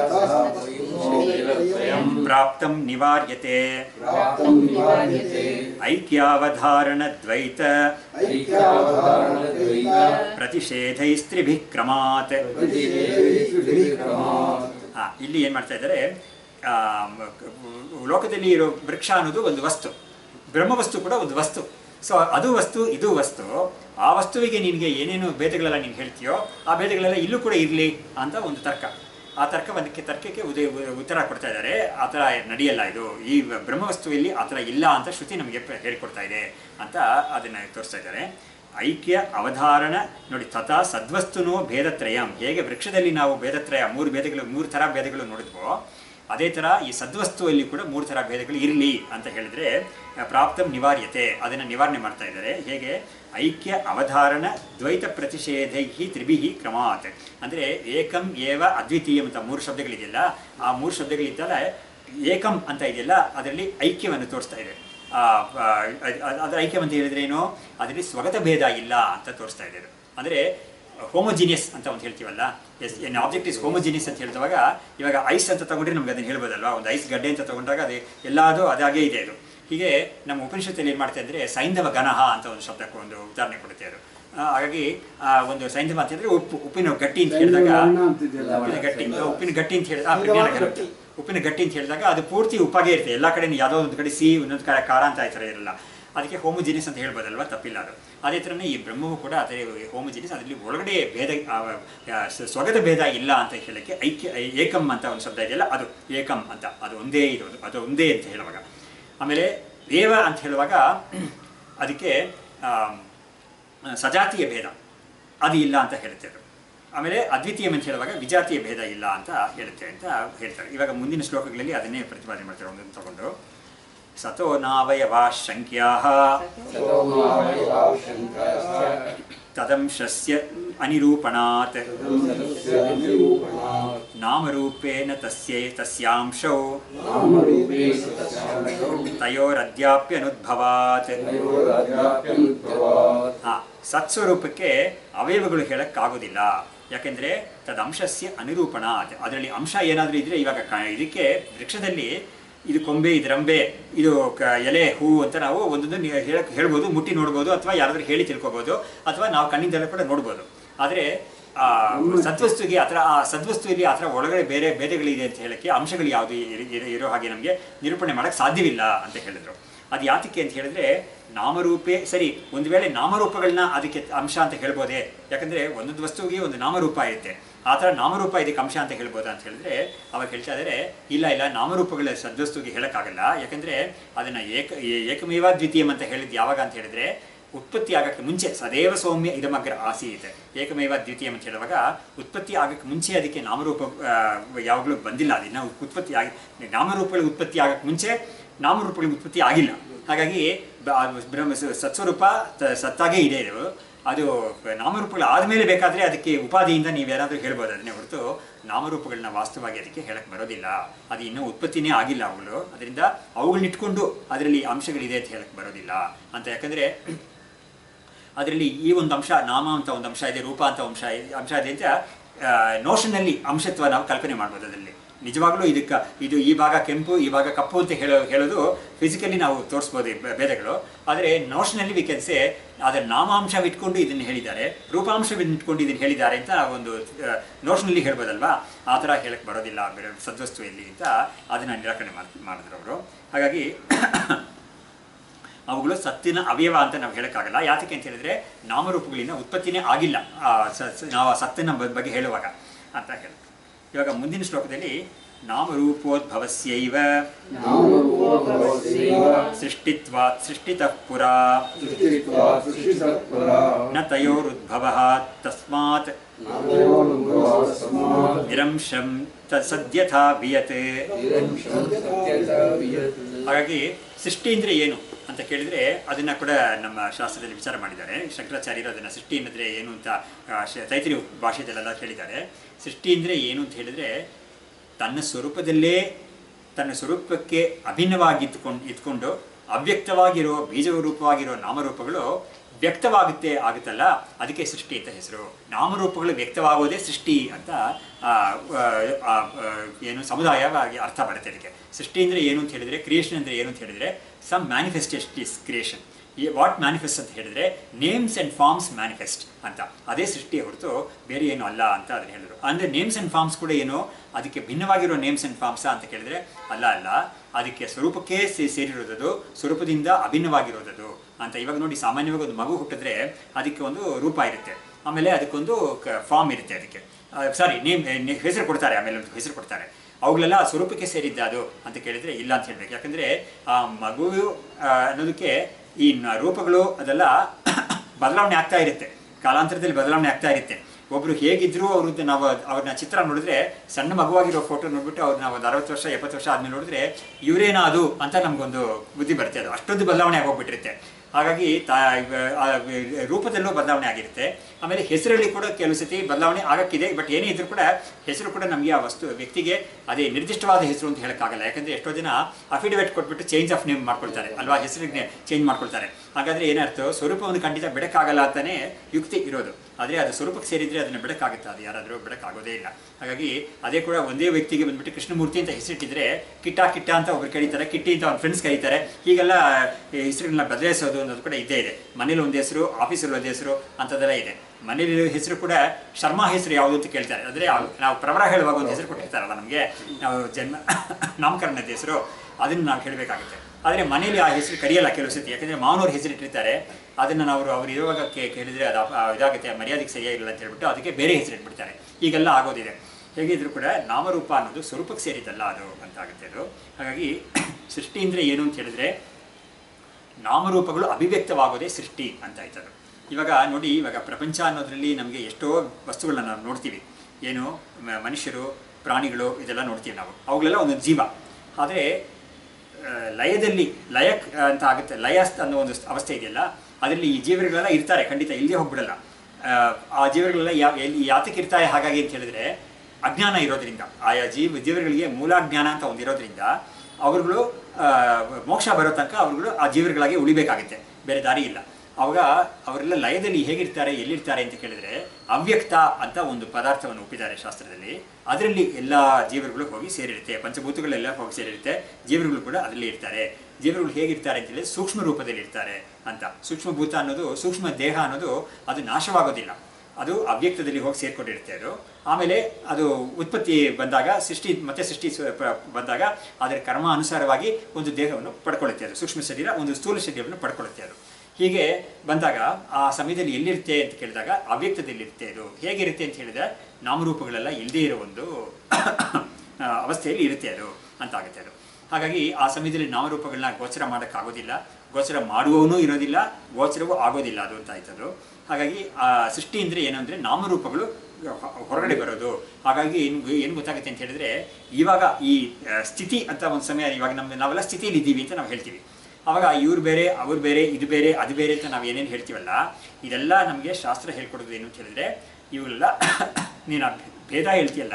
त्रयं ಪ್ರಾಪ್ತಂ ನಿವಾರ್ಯತೆ प्राप्तं निवार्यते ಐಕ್ಯಾವಧಾರಣದ್ವೈತ ऐक्यावधारणद्वैत ಪ್ರತಿಷೇಧೈಸ್ತ್ರಿಭಿಃ ಕ್ರಮಾತ್ प्रतिषेधैस्त्रिभिक्रमात् ಆ, ಇಲ್ಲಿ ಏನು ಮಾಡ್ತಾ ಇದ್ದಾರೆ ಆ, ಮ- ಲೋಕದಲ್ಲಿ ಇರೋ ವೃಕ್ಷ ಅನ್ನೋದು ಒಂದು ವಸ್ತು ಬ್ರಹ್ಮವಸ್ತು ಕೂಡ ಒಂದು ವಸ್ತು ಸೊ ಅದು ವಸ್ತು ಇದು ವಸ್ತು ಆ ವಸ್ತುವಿಗೆ ನಿನಗೆ ಏನೇನು ಭೇದಗಳೆಲ್ಲ ನೀನು ಹೇಳ್ತೀಯೋ ಆ ಭೇದಗಳೆಲ್ಲ ಇಲ್ಲೂ ಕೂಡ ಇರಲಿ ಅಂತ ಒಂದು ತರ್ಕ ಆ ತರ್ಕ ಒಂದಕ್ಕೆ ತರ್ಕಕ್ಕೆ ಉದಯ ಉತ್ತರ ಕೊಡ್ತಾ ಇದ್ದಾರೆ ಆ ಥರ ನಡೆಯಲ್ಲ ಇದು ಈ ಬ್ರಹ್ಮವಸ್ತುವಿಲ್ಲಿ ಆ ಥರ ಇಲ್ಲ ಅಂತ ಶ್ರುತಿ ನಮಗೆ ಪ- ಹೇಳ್ಕೊಡ್ತಾ ಇದೆ ಅಂತ ಅದನ್ನು ತೋರಿಸ್ತಾ ಇದ್ದಾರೆ ಐಕ್ಯ ಅವಧಾರಣ ನೋಡಿ ತಥಾ ಸದ್ವಸ್ತುನೋ ಭೇದತ್ರಯಂ ಹೇಗೆ ವೃಕ್ಷದಲ್ಲಿ ನಾವು ಭೇದತ್ರಯ ಮೂರು ಭೇದಗಳು ಮೂರು ಥರ ಭೇದಗಳು ನೋಡಿದ್ವೋ ಅದೇ ಥರ ಈ ಸದ್ವಸ್ತುವಲ್ಲಿ ಕೂಡ ಮೂರು ಥರ ಭೇದಗಳು ಇರಲಿ ಅಂತ ಹೇಳಿದ್ರೆ ಆ, ಪ್ರಾಪ್ತಂ ನಿವಾರ್ಯತೆ ಅದನ್ನು ನಿವಾರಣೆ ಮಾಡ್ತಾ ಇದ್ದಾರೆ ಹೇಗೆ ಐಕ್ಯ ಅವಧಾರಣ ದ್ವೈತ ಪ್ರತಿಷೇಧೈ ತ್ರಿಭಿಹಿ ಕ್ರಮಾತ್ ಅಂದರೆ ಏಕಂ ಏವ ಅದ್ವಿತೀಯಂ ಅಂತ ಮೂರು ಶಬ್ದಗಳಿದೆಯಲ್ಲ ಆ ಮೂರು ಶಬ್ದಗಳಿದ್ದಲ್ಲ ಏಕಂ ಅಂತ ಇದೆಯಲ್ಲ ಅದರಲ್ಲಿ ಐಕ್ಯವನ್ನು ತೋರಿಸ್ತಾ ಇದೆ ಆ, ಆ, ಅದ್- ಅದರ ಐಕ್ಯ ಅಂತ ಹೇಳಿದ್ರೆ ಏನು ಅದರಲ್ಲಿ ಸ್ವಗತ ಭೇದ ಇಲ್ಲ ಅಂತ ತೋರಿಸ್ತಾ ಇದೆ ಅಂದರೆ ಹೋಮೋಜಿನಿಯಸ್ ಅಂತ ಒಂದು ಹೇಳ್ತೀವಲ್ಲ as an object is homogeneous ಅಂತ ಹೇಳಿದವಾಗ ಇವಾಗ ಐಸ್ ಅಂತ ತಗೊಂಡ್ರೆ ನಮ್ಗೆ ಅದನ್ನು ಹೇಳ್ಬೋದಲ್ವಾ ಒಂದು ಐಸ್ ಗಡ್ಡೆ ಅಂತ ತಗೊಂಡಾಗ ಅದು ಎಲ್ಲಾದು ಅದಾಗೇ ಇದೆ ಅದು ಹೀಗೆ ನಮ್ಮ ಉಪನಿಷತ್ತಲ್ಲಿ ಏನು ಮಾಡ್ತಾ ಇದ್ರೆ ಸೈಂಧವ ಗಣಹ ಅಂತ ಒಂದು ಶಬ್ದಕ್ಕೆ ಒಂದು ಉದಾಹರಣೆ ಕೊಡುತ್ತೆ ಅದು ಆ, ಹಾಗಾಗಿ ಆ ಒಂದು ಸೈಂಧವ ಅಂತ ಹೇಳಿದ್ರೆ ಉಪ್ಪು ಉಪ್ಪಿನ ಗಟ್ಟಿ ಅಂತ ಹೇಳಿದಾಗ ಉಪ್ಪಿನ ಗಟ್ಟಿ ಉಪ್ಪಿನ ಗಟ್ಟಿ ಅಂತ ಹೇಳಿದ ಪ್ರಜ್ಞಾನ ಗಟ್ಟಿ ಉಪ್ಪಿನ ಗಟ್ಟಿ ಅಂತ ಹೇಳಿದಾಗ ಅದು ಪೂರ್ತಿ ಉಪ್ಪಾಗೇ ಇರುತ್ತೆ ಎಲ್ಲ ಕಡೆ ಯಾವುದೋ ಒಂದು ಕಡೆ ಸಿಹಿ ಇನ್ನೊಂದು ಕಡೆ ಖಾರ ಅಂತ ಈ ಥರ ಇರಲ್ಲ ಅದಕ್ಕೆ ಹೋಮೋಜಿನಿಯಸ್ ಅಂತ ಹೇಳ್ಬೋದಲ್ವಾ ತಪ್ಪಿಲ್ಲ ಅದು ಅದೇ ಥರನೇ ಈ ಬ್ರಹ್ಮವು ಕೂಡ ಅದೇ ಹೋಮೋಜಿನಿಯಸ್ ಅದರಲ್ಲಿ ಒಳಗಡೆ ಭೇದ ಆ, ಆ, ಸ- ಸ್ವಗತ ಭೇದ ಇಲ್ಲ ಅಂತ ಹೇಳಕ್ಕೆ ಐಕ್ಯ ಏಕಂ ಅಂತ ಒಂದು ಶಬ್ದ ಇದೆಯಲ್ಲ ಅದು ಏಕಂ ಅಂತ ಅದು ಒಂದೇ ಇರೋದು ಅದು ಒಂದೇ ಅಂತ ಹೇಳುವಾಗ ಆಮೇಲೆ ಏವ ಅಂತ ಹೇಳುವಾಗ ಅದಕ್ಕೆ ಆಮ್, ಸಜಾತಿಯ ಭೇದ ಅದು ಇಲ್ಲ ಅಂತ ಹೇಳುತ್ತೆ ಅದು ಆಮೇಲೆ ಅದ್ವಿತೀಯ ಅಂತ ಹೇಳುವಾಗ ವಿಜಾತಿಯ ಭೇದ ಇಲ್ಲ ಅಂತ ಹೇಳುತ್ತೆ ಅಂತ ಹೇಳ್ತಾರೆ ಇವಾಗ ಮುಂದಿನ ಶ್ಲೋಕಗಳಲ್ಲಿ ಅದನ್ನೇ ಪ್ರತಿಪಾದನೆ ಮಾಡ್ತಾರೆ ಒಂದನ್ನು ತಗೊಂಡು ಸತೋ ನಾವಯವಾ ಶಂಕ್ಯಾ ततो मावयवाः शङ्काश्च ತದಂಶಸ್ಯ ಅನಿರೂಪಣಾತ್ तदस्य निरूपणात् ನಾಮರೂಪೇಣ ತಸ್ಯೇ ತಸ್ಯಾಂಶೌ नामरूपे तस्याशौ ತಯೋರದ್ಯಾಪ್ಯನುದ್ಭವಾತ್ तयोरद्याप्यनुद्भवात् ಹಾ ಸತ್ಸ್ವರೂಪಕ್ಕೆ ಅವಯವಗಳು ಹೇಳಕ್ಕಾಗೋದಿಲ್ಲ ಯಾಕೆಂದ್ರೆ ತದಂಶಸ್ಯ ಅನಿರೂಪಣ ಅದರಲ್ಲಿ ಅಂಶ ಏನಾದರೂ ಇದ್ರೆ ಇವಾಗ ಕ- ಇದಕ್ಕೆ ವೃಕ್ಷದಲ್ಲಿ ಇದು ಕೊಂಬೆ ಇದು ರಂಬೆ ಇದು ಕ- ಎಲೆ ಹೂ ಅಂತ ನಾವು ಒಂದೊಂದು ನಿ- ಹೇಳಕ್ ಹೇಳ್ಬೋದು ಮುಟ್ಟಿ ನೋಡ್ಬೋದು ಅಥವಾ ಯಾರಾದ್ರೂ ಹೇಳಿ ತಿಳ್ಕೊಬೋದು ಅಥವಾ ನಾವು ಕಣ್ಣಿಂದೆಲ್ಲ ಕೂಡ ನೋಡ್ಬೋದು ಆದರೆ ಆ ಸದ್ವಸ್ತುಗೆ ಆ ಥರ ಆ ಸದ್ವಸ್ತುವಿಗೆ ಆ ಥರ ಒಳಗಡೆ ಬೇರೆ ಭೇದಗಳಿದೆ ಅಂತ ಹೇಳಕ್ಕೆ ಅಂಶಗಳು ಯಾವುದು ಇರ- ಇರ- ಇರೋ ಹಾಗೆ ನಮಗೆ ನಿರೂಪಣೆ ಮಾಡಕ್ಕೆ ಸಾಧ್ಯವಿಲ್ಲ ಅಂತ ಹೇಳಿದ್ರು ಅದು ಯಾತಕ್ಕೆ ಅಂತ ಹೇಳಿದ್ರೆ ನಾಮರೂಪೇ ಸರಿ ಒಂದು ವೇಳೆ ನಾಮರೂಪಗಳನ್ನ ಅದಕ್ಕೆ ಅಂಶ ಅಂತ ಹೇಳ್ಬೋದೇ ಯಾಕಂದ್ರೆ ಒಂದೊಂದು ವಸ್ತುವಿಗೆ ಒಂದು ನಾಮರೂಪ ಇರುತ್ತೆ ಆ ಥರ ನಾಮರೂಪ ಇದಕ್ಕೆ ಅಂಶ ಅಂತ ಹೇಳ್ಬೋದಾ ಅಂತ ಹೇಳಿದ್ರೆ ಅವಾಗ ಹೇಳ್ತಾ ಇದ್ದಾರೆ ಇಲ್ಲ ಇಲ್ಲ ನಾಮರೂಪಗಳ ಸದ್ವಸ್ತುವಿಗೆ ಹೇಳಕ್ಕಾಗಲ್ಲ ಯಾಕಂದ್ರೆ ಅದನ್ನ ಏಕ ಏ- ಏಕಮೇವ ದ್ವಿತೀಯಂ ಅಂತ ಹೇಳಿದ್ದು ಯಾವಾಗ ಅಂತ ಹೇಳಿದ್ರೆ ಉತ್ಪತ್ತಿ ಆಗಕ್ಕೆ ಮುಂಚೆ ಸದೇವ ಸೌಮ್ಯ ಇದಮಗ್ರ ಆಸೀತ್ ಏಕಮೇವ ದ್ವಿತೀಯಂ ಅಂತ ಹೇಳುವಾಗ ಉತ್ಪತ್ತಿ ಆಗಕ್ಕೆ ಮುಂಚೆ ಅದಕ್ಕೆ ನಾಮರೂಪ ಆ, ಯಾವಾಗಲೂ ಬಂದಿಲ್ಲ ಅದನ್ನ ಉತ್ಪತ್ತಿ ಆಗಿ ನಾಮರೂಪಗಳ ಉತ್ಪತ್ತಿ ಆಗಕ್ಕೆ ಮುಂಚೆ ನಾಮರೂಪಗಳ ಉತ್ಪತ್ತಿ ಆಗಿಲ್ಲ ಹಾಗಾಗಿ ಬ- ಆ ಬ್ರಹ್ಮ ಸ- ಸತ್ಸ್ವರೂಪ ತ- ಸತ್ತಾಗೇ ಇದೆ ಇದು ಅದು ನಾಮರೂಪಗಳು ಆದಮೇಲೆ ಬೇಕಾದರೆ ಅದಕ್ಕೆ ಉಪಾಧಿಯಿಂದ ನೀವು ಯಾರಾದರೂ ಹೇಳ್ಬೋದು ಅದನ್ನೇ ಹೊರತು ನಾಮರೂಪಗಳನ್ನ ವಾಸ್ತವವಾಗಿ ಅದಕ್ಕೆ ಹೇಳಕ್ಕೆ ಬರೋದಿಲ್ಲ ಅದು ಇನ್ನೂ ಉತ್ಪತ್ತಿನೇ ಆಗಿಲ್ಲ ಅವುಗಳು ಅದರಿಂದ ಅವುಗಳನ್ನ ಇಟ್ಕೊಂಡು ಅದರಲ್ಲಿ ಅಂಶಗಳಿದೆ ಅಂತ ಹೇಳಕ್ಕೆ ಬರೋದಿಲ್ಲ ಅಂತ ಯಾಕಂದರೆ ಅದರಲ್ಲಿ ಈ ಒಂದು ಅಂಶ ನಾಮ ಅಂತ ಒಂದು ಅಂಶ ಇದೆ ರೂಪ ಅಂತ ಅಂಶ ಇದೆ- ಅಂಶ ಇದೆ ಅಂತ ನೋಷನಲ್ಲಿ ಅಂಶತ್ವ ನಾವು ಕಲ್ಪನೆ ಮಾಡ್ಬೋದು ಅದರಲ್ಲಿ ನಿಜವಾಗ್ಲೂ ಇದಕ್ಕೆ ಇದು ಈ ಭಾಗ ಕೆಂಪು ಈ ಭಾಗ ಕಪ್ಪು ಅಂತ ಹೇಳೋ ಹೇಳೋದು ಫಿಸಿಕಲಿ ನಾವು ತೋರಿಸ್ಬೋದು ಈ ಬೆ- ಭೇದಗಳು ಆದರೆ ನೋಷನಲ್ಲಿ ವಿ ಕೆನ್ಸೆ ಅದರ ನಾಮಾಂಶ ಇಟ್ಕೊಂಡು ಇದನ್ನು ಹೇಳಿದ್ದಾರೆ ರೂಪಾಂಶವನ್ನು ಇಟ್ಕೊಂಡು ಇದನ್ನು ಹೇಳಿದ್ದಾರೆ ಅಂತ ಒಂದು ನೋಷನಲ್ಲಿ ಹೇಳ್ಬೋದಲ್ವಾ ಆ ಥರ ಹೇಳಕ್ಕೆ ಬರೋದಿಲ್ಲ ಬೇರೆ ಸದ್ವಸ್ತುವಲ್ಲಿ ಅಂತ ಅದನ್ನು ನಿರಾಕರಣೆ ಮಾಡ್ ಮಾಡಿದ್ರು ಅವರು ಹಾಗಾಗಿ ಅವುಗಳು ಸತ್ತಿನ ಅವಯವ ಅಂತ ನಾವು ಹೇಳಕ್ಕಾಗಲ್ಲ ಯಾತಕ್ಕೆ ಅಂತ ಹೇಳಿದ್ರೆ ನಾಮರೂಪಗಳಿಂದ ಉತ್ಪತ್ತಿನೇ ಆಗಿಲ್ಲ ಆ ಸ- ಸ- ನಾವು ಆ ಸತ್ತಿನ ಬ- ಬಗ್ಗೆ ಹೇಳುವಾಗ ಅಂತ ಹೇಳಿ ಇವಾಗ ಮುಂದಿನ ಶ್ಲೋಕದಲ್ಲಿ ನಾಮರೂಪೋದ್ಭವಸ್ಯೈವ ನಾಮರೂಪೋದ್ಭವಸ್ಯೈವ ಸೃಷ್ಟಿತ್ವಾತ್ ಸೃಷ್ಟಿತಃ ಪುರಾ ಸೃಷ್ಟಿತ್ವಾ ಸೃಷ್ಟಿತಃ ಪುರಾ ನ ತಯೋರುದ್ಭವಃ ತಸ್ಮಾತ್ ನಾಮಯೋರ್ಭವಸ್ಮಾತ್ ನಿರಂಶಂ ತ ಸದ್ಯಥಾ ವಿಯತ್ ನಿರಂಶಂ ಸತ್ಯತ ವಿಯತ್ ಹಾಗಾಗಿ ಸೃಷ್ಟಿ ಅಂದರೆ ಏನು ಅಂತ ಕೇಳಿದರೆ ಅದನ್ನು ಕೂಡ ನಮ್ಮ ಶಾಸ್ತ್ರದಲ್ಲಿ ವಿಚಾರ ಮಾಡಿದ್ದಾರೆ ಶಂಕರಾಚಾರ್ಯರು ಅದನ್ನು ಸೃಷ್ಟಿ ಅನ್ನದ್ರೆ ಏನು ಅಂತ ಆ, ಶ- ತೈತಿರಿ ಭಾಷೆದಲ್ಲೆಲ್ಲ ಹೇಳಿದ್ದಾರೆ ಸೃಷ್ಟಿ ಅಂದರೆ ಏನು ಅಂತ ಹೇಳಿದರೆ ತನ್ನ ಸ್ವರೂಪದಲ್ಲೇ ತನ್ನ ಸ್ವರೂಪಕ್ಕೆ ಅಭಿನ್ನವಾಗಿ ಇದ್ಕೊಂಡು ಇದ್ಕೊಂಡು ಅವ್ಯಕ್ತವಾಗಿರೋ ಬೀಜರೂಪವಾಗಿರೋ ನಾಮರೂಪಗಳು ವ್ಯಕ್ತವಾಗುತ್ತೆ ಆಗುತ್ತಲ್ಲ ಅದಕ್ಕೆ ಸೃಷ್ಟಿ ಅಂತ ಹೆಸರು ನಾಮರೂಪಗಳು ವ್ಯಕ್ತವಾಗೋದೇ ಸೃಷ್ಟಿ ಅಂತ ಆ, ಆ, ಆ, ಆ, ಏನು ಸಮುದಾಯವಾಗಿ ಅರ್ಥ ಬರುತ್ತೆ ಅದಕ್ಕೆ ಸೃಷ್ಟಿ ಅಂದರೆ ಏನು ಅಂತ ಹೇಳಿದರೆ ಕ್ರಿಯೇಷನ್ ಅಂದರೆ ಏನು ಅಂತ ಹೇಳಿದರೆ ಸಮ್ ಮ್ಯಾನಿಫೆಸ್ಟೇಷನ್ ಇಸ್ ಕ್ರಿಯೇಷನ್ ಈ ವಾಟ್ ಮ್ಯಾನಿಫೆಸ್ಟ್ ಅಂತ ಹೇಳಿದ್ರೆ ನೇಮ್ಸ್ ಆ್ಯಂಡ್ ಫಾರ್ಮ್ಸ್ ಮ್ಯಾನಿಫೆಸ್ಟ್ ಅಂತ ಅದೇ ಸೃಷ್ಟಿಯ ಹೊರತು ಬೇರೆ ಏನು ಅಲ್ಲ ಅಂತ ಅದನ್ನು ಹೇಳಿದ್ರು ಅಂದರೆ ನೇಮ್ಸ್ ಆ್ಯಂಡ್ ಫಾರ್ಮ್ಸ್ ಕೂಡ ಏನು ಅದಕ್ಕೆ ಭಿನ್ನವಾಗಿರೋ ನೇಮ್ಸ್ ಆ್ಯಂಡ್ ಫಾರ್ಮ್ಸಾ ಅಂತ ಕೇಳಿದ್ರೆ ಅಲ್ಲ ಅಲ್ಲ ಅದಕ್ಕೆ ಸ್ವರೂಪಕ್ಕೆ ಸೇ ಸೇರಿರೋದದು ಸ್ವರೂಪದಿಂದ ಅಭಿನ್ನವಾಗಿರೋದದು ಅಂತ ಇವಾಗ ನೋಡಿ ಸಾಮಾನ್ಯವಾಗಿ ಒಂದು ಮಗು ಹುಟ್ಟಿದ್ರೆ ಅದಕ್ಕೆ ಒಂದು ರೂಪ ಇರುತ್ತೆ ಆಮೇಲೆ ಅದಕ್ಕೊಂದು ಫಾರ್ಮ್ ಇರುತ್ತೆ ಅದಕ್ಕೆ ಸಾರಿ ನೇಮ್ ಹೆಸರು ಕೊಡ್ತಾರೆ ಆಮೇಲೆ ಒಂದು ಹೆಸರು ಕೊಡ್ತಾರೆ ಅವುಗಳೆಲ್ಲ ಸ್ವರೂಪಕ್ಕೆ ಸೇರಿದ್ದ ಅದು ಅಂತ ಕೇಳಿದ್ರೆ ಇಲ್ಲ ಅಂತ ಹೇಳ್ಬೇಕು ಯಾಕಂದ್ರೆ ಆ ಮಗು ಆ, ಅನ್ನೋದಕ್ಕೆ ಈ ನ- ರೂಪಗಳು ಅದೆಲ್ಲ ಬದಲಾವಣೆ ಆಗ್ತಾ ಇರುತ್ತೆ ಕಾಲಾಂತರದಲ್ಲಿ ಬದಲಾವಣೆ ಆಗ್ತಾ ಇರುತ್ತೆ ಒಬ್ರು ಹೇಗಿದ್ರು ಅವ್ರದ್ದು ನಾವು ಅವ್ರನ್ನ ಚಿತ್ರ ನೋಡಿದ್ರೆ ಸಣ್ಣ ಮಗುವಾಗಿರೋ ಫೋಟೋ ನೋಡ್ಬಿಟ್ಟು ಅವ್ರನ್ನ ಒಂದು ಅರವತ್ತು ವರ್ಷ ಎಪ್ಪತ್ತು ವರ್ಷ ಆದ್ಮೇಲೆ ನೋಡಿದ್ರೆ ಇವರೇನಾ ಅದು ಅಂತ ನಮಗೊಂದು ಬುದ್ಧಿ ಬರುತ್ತೆ ಅದು ಅಷ್ಟೊಂದು ಬದಲಾವಣೆ ಆಗೋಗ್ಬಿಟ್ಟಿರುತ್ತೆ ಹಾಗಾಗಿ ತಾ ಇವ- ಆ ರೂಪದಲ್ಲೂ ಬದಲಾವಣೆ ಆಗಿರುತ್ತೆ ಆಮೇಲೆ ಹೆಸರಲ್ಲಿ ಕೂಡ ಕೆಲವು ಸತಿ ಬದಲಾವಣೆ ಆಗಕ್ಕಿದೆ ಬಟ್ ಏನೇ ಇದ್ರೂ ಕೂಡ ಹೆಸರು ಕೂಡ ನಮಗೆ ಆ ವಸ್ತು ವ್ಯಕ್ತಿಗೆ ಅದೇ ನಿರ್ದಿಷ್ಟವಾದ ಹೆಸರು ಅಂತ ಹೇಳಕ್ಕಾಗಲ್ಲ ಯಾಕಂದ್ರೆ ಎಷ್ಟೋ ಜನ ಅಫಿಡವಿಟ್ ಕೊಟ್ಬಿಟ್ಟು ಚೇಂಜ್ ಆಫ್ ನೇಮ್ ಮಾಡ್ಕೊಳ್ತಾರೆ ಅಲ್ವಾ ಹೆಸರಿಗೆ ಚೇಂಜ್ ಮಾಡ್ಕೊಳ್ತಾರೆ ಹಾಗಾದ್ರೆ ಏನರ್ಥ ಸ್ವರೂಪವನ್ನು ಖಂಡಿತ ಬಿಡಕ್ಕಾಗಲ್ಲ ಅಂತಾನೆ ಯುಕ್ತಿ ಇರೋದು ಆದರೆ ಅದು ಸ್ವರೂಪಕ್ಕೆ ಸೇರಿದ್ರೆ ಅದನ್ನು ಬಿಡಕ್ಕಾಗುತ್ತೆ ಅದು ಯಾರಾದರೂ ಬಿಡಕ್ಕಾಗೋದೇ ಇಲ್ಲ ಹಾಗಾಗಿ ಅದೇ ಕೂಡ ಒಂದೇ ವ್ಯಕ್ತಿಗೆ ಬಂದ್ಬಿಟ್ಟು ಕೃಷ್ಣಮೂರ್ತಿ ಅಂತ ಹೆಸರಿಟ್ಟಿದ್ರೆ ಕಿಟ್ಟ ಕಿಟ್ಟ ಅಂತ ಒಬ್ರು ಕರೀತಾರೆ ಕಿಟ್ಟಿ ಅಂತ ಅವ್ನ ಫ್ರೆಂಡ್ಸ್ ಕರೀತಾರೆ ಹೀಗೆಲ್ಲ ಈ ಹೆಸರನ್ನ ಬದಲಾಯಿಸೋದು ಅನ್ನೋದು ಕೂಡ ಇದ್ದೇ ಇದೆ ಮನೇಲಿ ಒಂದು ಹೆಸರು ಆಫೀಸಲ್ಲಿ ಒಂದು ಹೆಸರು ಅಂಥದ್ದೆಲ್ಲ ಇದೆ ಮನೇಲಿ ಹೆಸರು ಕೂಡ ಶರ್ಮಾ ಹೆಸರು ಯಾವುದು ಅಂತ ಕೇಳ್ತಾರೆ ಅಂದರೆ ನಾವು ಪ್ರವರ ಹೇಳುವಾಗ ಒಂದು ಹೆಸರು ಕೊಟ್ಟಿರ್ತಾರಲ್ಲ ನಮಗೆ ನಾವು ಜನ್ಮ ನಾಮಕರಣದ ಹೆಸರು ಅದನ್ನು ನಾವು ಹೇಳಬೇಕಾಗುತ್ತೆ ಆದರೆ ಮನೇಲಿ ಆ ಹೆಸರು ಕರೆಯಲ್ಲ ಕೆಲವು ಸತಿ ಯಾಕಂದರೆ ಮಾವನವ್ರ ಹೆಸರು ಇಟ್ಟಿರ್ತಾರೆ ಅದನ್ನು ನಾವು ಅವ್ರು ಇರುವಾಗ ಕೇ- ಕೇಳಿದ್ರೆ ಅದು ಅಪ- ಆ, ಇದಾಗುತ್ತೆ ಮರ್ಯಾದೆಗೆ ಸರಿಯಾಗಿಲ್ಲ ಅಂತ ಹೇಳ್ಬಿಟ್ಟು ಅದಕ್ಕೆ ಬೇರೆ ಹೆಸರು ಇಟ್ಬಿಡ್ತಾರೆ ಈಗೆಲ್ಲ ಆಗೋದಿದೆ ಹೇಗಿದ್ರು ಕೂಡ ನಾಮರೂಪ ಅನ್ನೋದು ಸ್ವರೂಪಕ್ಕೆ ಸೇರಿದ್ದಲ್ಲ ಅದು ಅಂತ ಆಗುತ್ತೆ ಅದು ಹಾಗಾಗಿ ಸೃಷ್ಟಿ ಅಂದರೆ ಏನು ಅಂತ ಹೇಳಿದ್ರೆ ನಾಮರೂಪಗಳು ಅಭಿವ್ಯಕ್ತವಾಗೋದೇ ಸೃಷ್ಟಿ ಅಂತ ಆಯ್ತದು ಇವಾಗ ನೋಡಿ ಇವಾಗ ಪ್ರಪಂಚ ಅನ್ನೋದ್ರಲ್ಲಿ ನಮಗೆ ಎಷ್ಟೋ ವಸ್ತುಗಳನ್ನ ನಾವು ನೋಡ್ತೀವಿ ಏನು ಮ- ಮನುಷ್ಯರು ಪ್ರಾಣಿಗಳು ಇದೆಲ್ಲ ನೋಡ್ತೀವಿ ನಾವು ಅವುಗಳೆಲ್ಲ ಒಂದೊಂದು ಜೀವ ಆದರೆ ಆ, ಲಯದಲ್ಲಿ ಲಯ ಅಂತ ಆಗುತ್ತೆ ಲಯ ಅನ್ನೋ ಒಂದು ಅವಸ್ಥೆ ಇದೆಯಲ್ಲ ಅದರಲ್ಲಿ ಈ ಜೀವಗಳೆಲ್ಲ ಇರ್ತಾರೆ ಖಂಡಿತ ಇಲ್ಲದೆ ಹೋಗ್ಬಿಡಲ್ಲ ಆ, ಆ ಜೀವಗಳೆಲ್ಲ ಯಾವ ಎಲ್ಲಿ ಯಾತಕ್ಕೆ ಇರ್ತಾರೆ ಹಾಗಾಗಿ ಅಂತ ಹೇಳಿದ್ರೆ ಅಜ್ಞಾನ ಇರೋದ್ರಿಂದ ಆಯಾ ಜೀವ ಜೀವಗಳಿಗೆ ಮೂಲಾಜ್ಞಾನ ಅಂತ ಒಂದು ಇರೋದ್ರಿಂದ ಅವರುಗಳು ಆ, ಮೋಕ್ಷ ಬರೋ ತನಕ ಅವರುಗಳು ಆ ಜೀವಗಳಾಗಿ ಉಳಿಬೇಕಾಗುತ್ತೆ ಬೇರೆ ದಾರಿ ಇಲ್ಲ ಅವಾಗ ಅವರೆಲ್ಲ ಲಯದಲ್ಲಿ ಹೇಗಿರ್ತಾರೆ ಎಲ್ಲಿರ್ತಾರೆ ಅಂತ ಕೇಳಿದ್ರೆ ಅವ್ಯಕ್ತ ಅಂತ ಒಂದು ಪದಾರ್ಥವನ್ನು ಒಪ್ಪಿದ್ದಾರೆ ಶಾಸ್ತ್ರದಲ್ಲಿ ಅದರಲ್ಲಿ ಎಲ್ಲ ಜೀವರುಗಳು ಹೋಗಿ ಸೇರಿರುತ್ತೆ ಪಂಚಭೂತಗಳೆಲ್ಲ ಹೋಗಿ ಸೇರಿರುತ್ತೆ ಜೀವರುಗಳು ಕೂಡ ಅದರಲ್ಲಿ ಇರ್ತಾರೆ ಜೀವರುಗಳು ಹೇಗಿರ್ತಾರೆ ಅಂತ ಹೇಳಿದ್ರೆ ಸೂಕ್ಷ್ಮ ರೂಪದಲ್ಲಿ ಇರ್ತಾರೆ ಅಂತ ಸೂಕ್ಷ್ಮಭೂತ ಅನ್ನೋದು ಸೂಕ್ಷ್ಮ ದೇಹ ಅನ್ನೋದು ಅದು ನಾಶವಾಗೋದಿಲ್ಲ ಅದು ಅವ್ಯಕ್ತದಲ್ಲಿ ಹೋಗಿ ಸೇರ್ಕೊಂಡಿರುತ್ತೆ ಅದು ಆಮೇಲೆ ಅದು ಉತ್ಪತ್ತಿ ಬಂದಾಗ ಸೃಷ್ಟಿ ಮತ್ತೆ ಸೃಷ್ಟಿ ಸ್ವ- ಪ- ಬಂದಾಗ ಅದರ ಕರ್ಮ ಅನುಸಾರವಾಗಿ ಒಂದು ದೇಹವನ್ನು ಪಡ್ಕೊಳ್ಳುತ್ತೆ ಅದು ಸೂಕ್ಷ್ಮ ಶರೀರ ಒಂದು ಸ್ಥೂಲ ಶರೀರವನ್ನು ಪಡ್ಕೊಳ್ಳುತ್ತೆ ಅದು ಹೀಗೆ ಬಂದಾಗ ಆ ಸಮಯದಲ್ಲಿ ಎಲ್ಲಿರುತ್ತೆ ಅಂತ ಕೇಳಿದಾಗ ಅವ್ಯಕ್ತದಲ್ಲಿರುತ್ತೆ ಅದು ಹೇಗಿರುತ್ತೆ ಅಂತ ಹೇಳಿದ್ರೆ ನಾಮರೂಪಗಳೆಲ್ಲ ಇಲ್ಲದೇ ಇರೋ ಒಂದು ಆ, ಅವಸ್ಥೆಯಲ್ಲಿ ಇರುತ್ತೆ ಅದು ಅಂತ ಆಗುತ್ತೆ ಅದು ಹಾಗಾಗಿ ಆ ಸಮಯದಲ್ಲಿ ನಾಮರೂಪಗಳನ್ನ ಗೋಚರ ಮಾಡೋಕ್ಕಾಗೋದಿಲ್ಲ ಗೋಚರ ಮಾಡುವವನೂ ಇರೋದಿಲ್ಲ ಗೋಚರವೂ ಆಗೋದಿಲ್ಲ ಅದು ಅಂತ ಆಯ್ತದು ಹಾಗಾಗಿ ಆ ಸೃಷ್ಟಿ ಅಂದರೆ ಏನು ಅಂದರೆ ನಾಮರೂಪಗಳು ಹೊ- ಹೊರಗಡೆ ಬರೋದು ಹಾಗಾಗಿ ಏನು ಏನು ಗೊತ್ತಾಗುತ್ತೆ ಅಂತ ಹೇಳಿದ್ರೆ ಇವಾಗ ಈ ಆ, ಸ್ಥಿತಿ ಅಂತ ಒಂದು ಸಮಯ ಇವಾಗ ನಮ್ಮ ನಾವೆಲ್ಲ ಸ್ಥಿತಿಯಲ್ಲಿ ಇದ್ದೀವಿ ಅಂತ ನಾವು ಹೇಳ್ತೀವಿ ಅವಾಗ ಇವ್ರು ಬೇರೆ ಅವ್ರು ಬೇರೆ ಇದು ಬೇರೆ ಅದು ಬೇರೆ ಅಂತ ನಾವು ಏನೇನು ಹೇಳ್ತೀವಲ್ಲ ಇದೆಲ್ಲ ನಮಗೆ ಶಾಸ್ತ್ರ ಹೇಳ್ಕೊಡೋದು ಏನು ಅಂತ ಹೇಳಿದ್ರೆ ಇವೆಲ್ಲ ನೀನು ಆ ಭೇದ ಹೇಳ್ತೀಯಲ್ಲ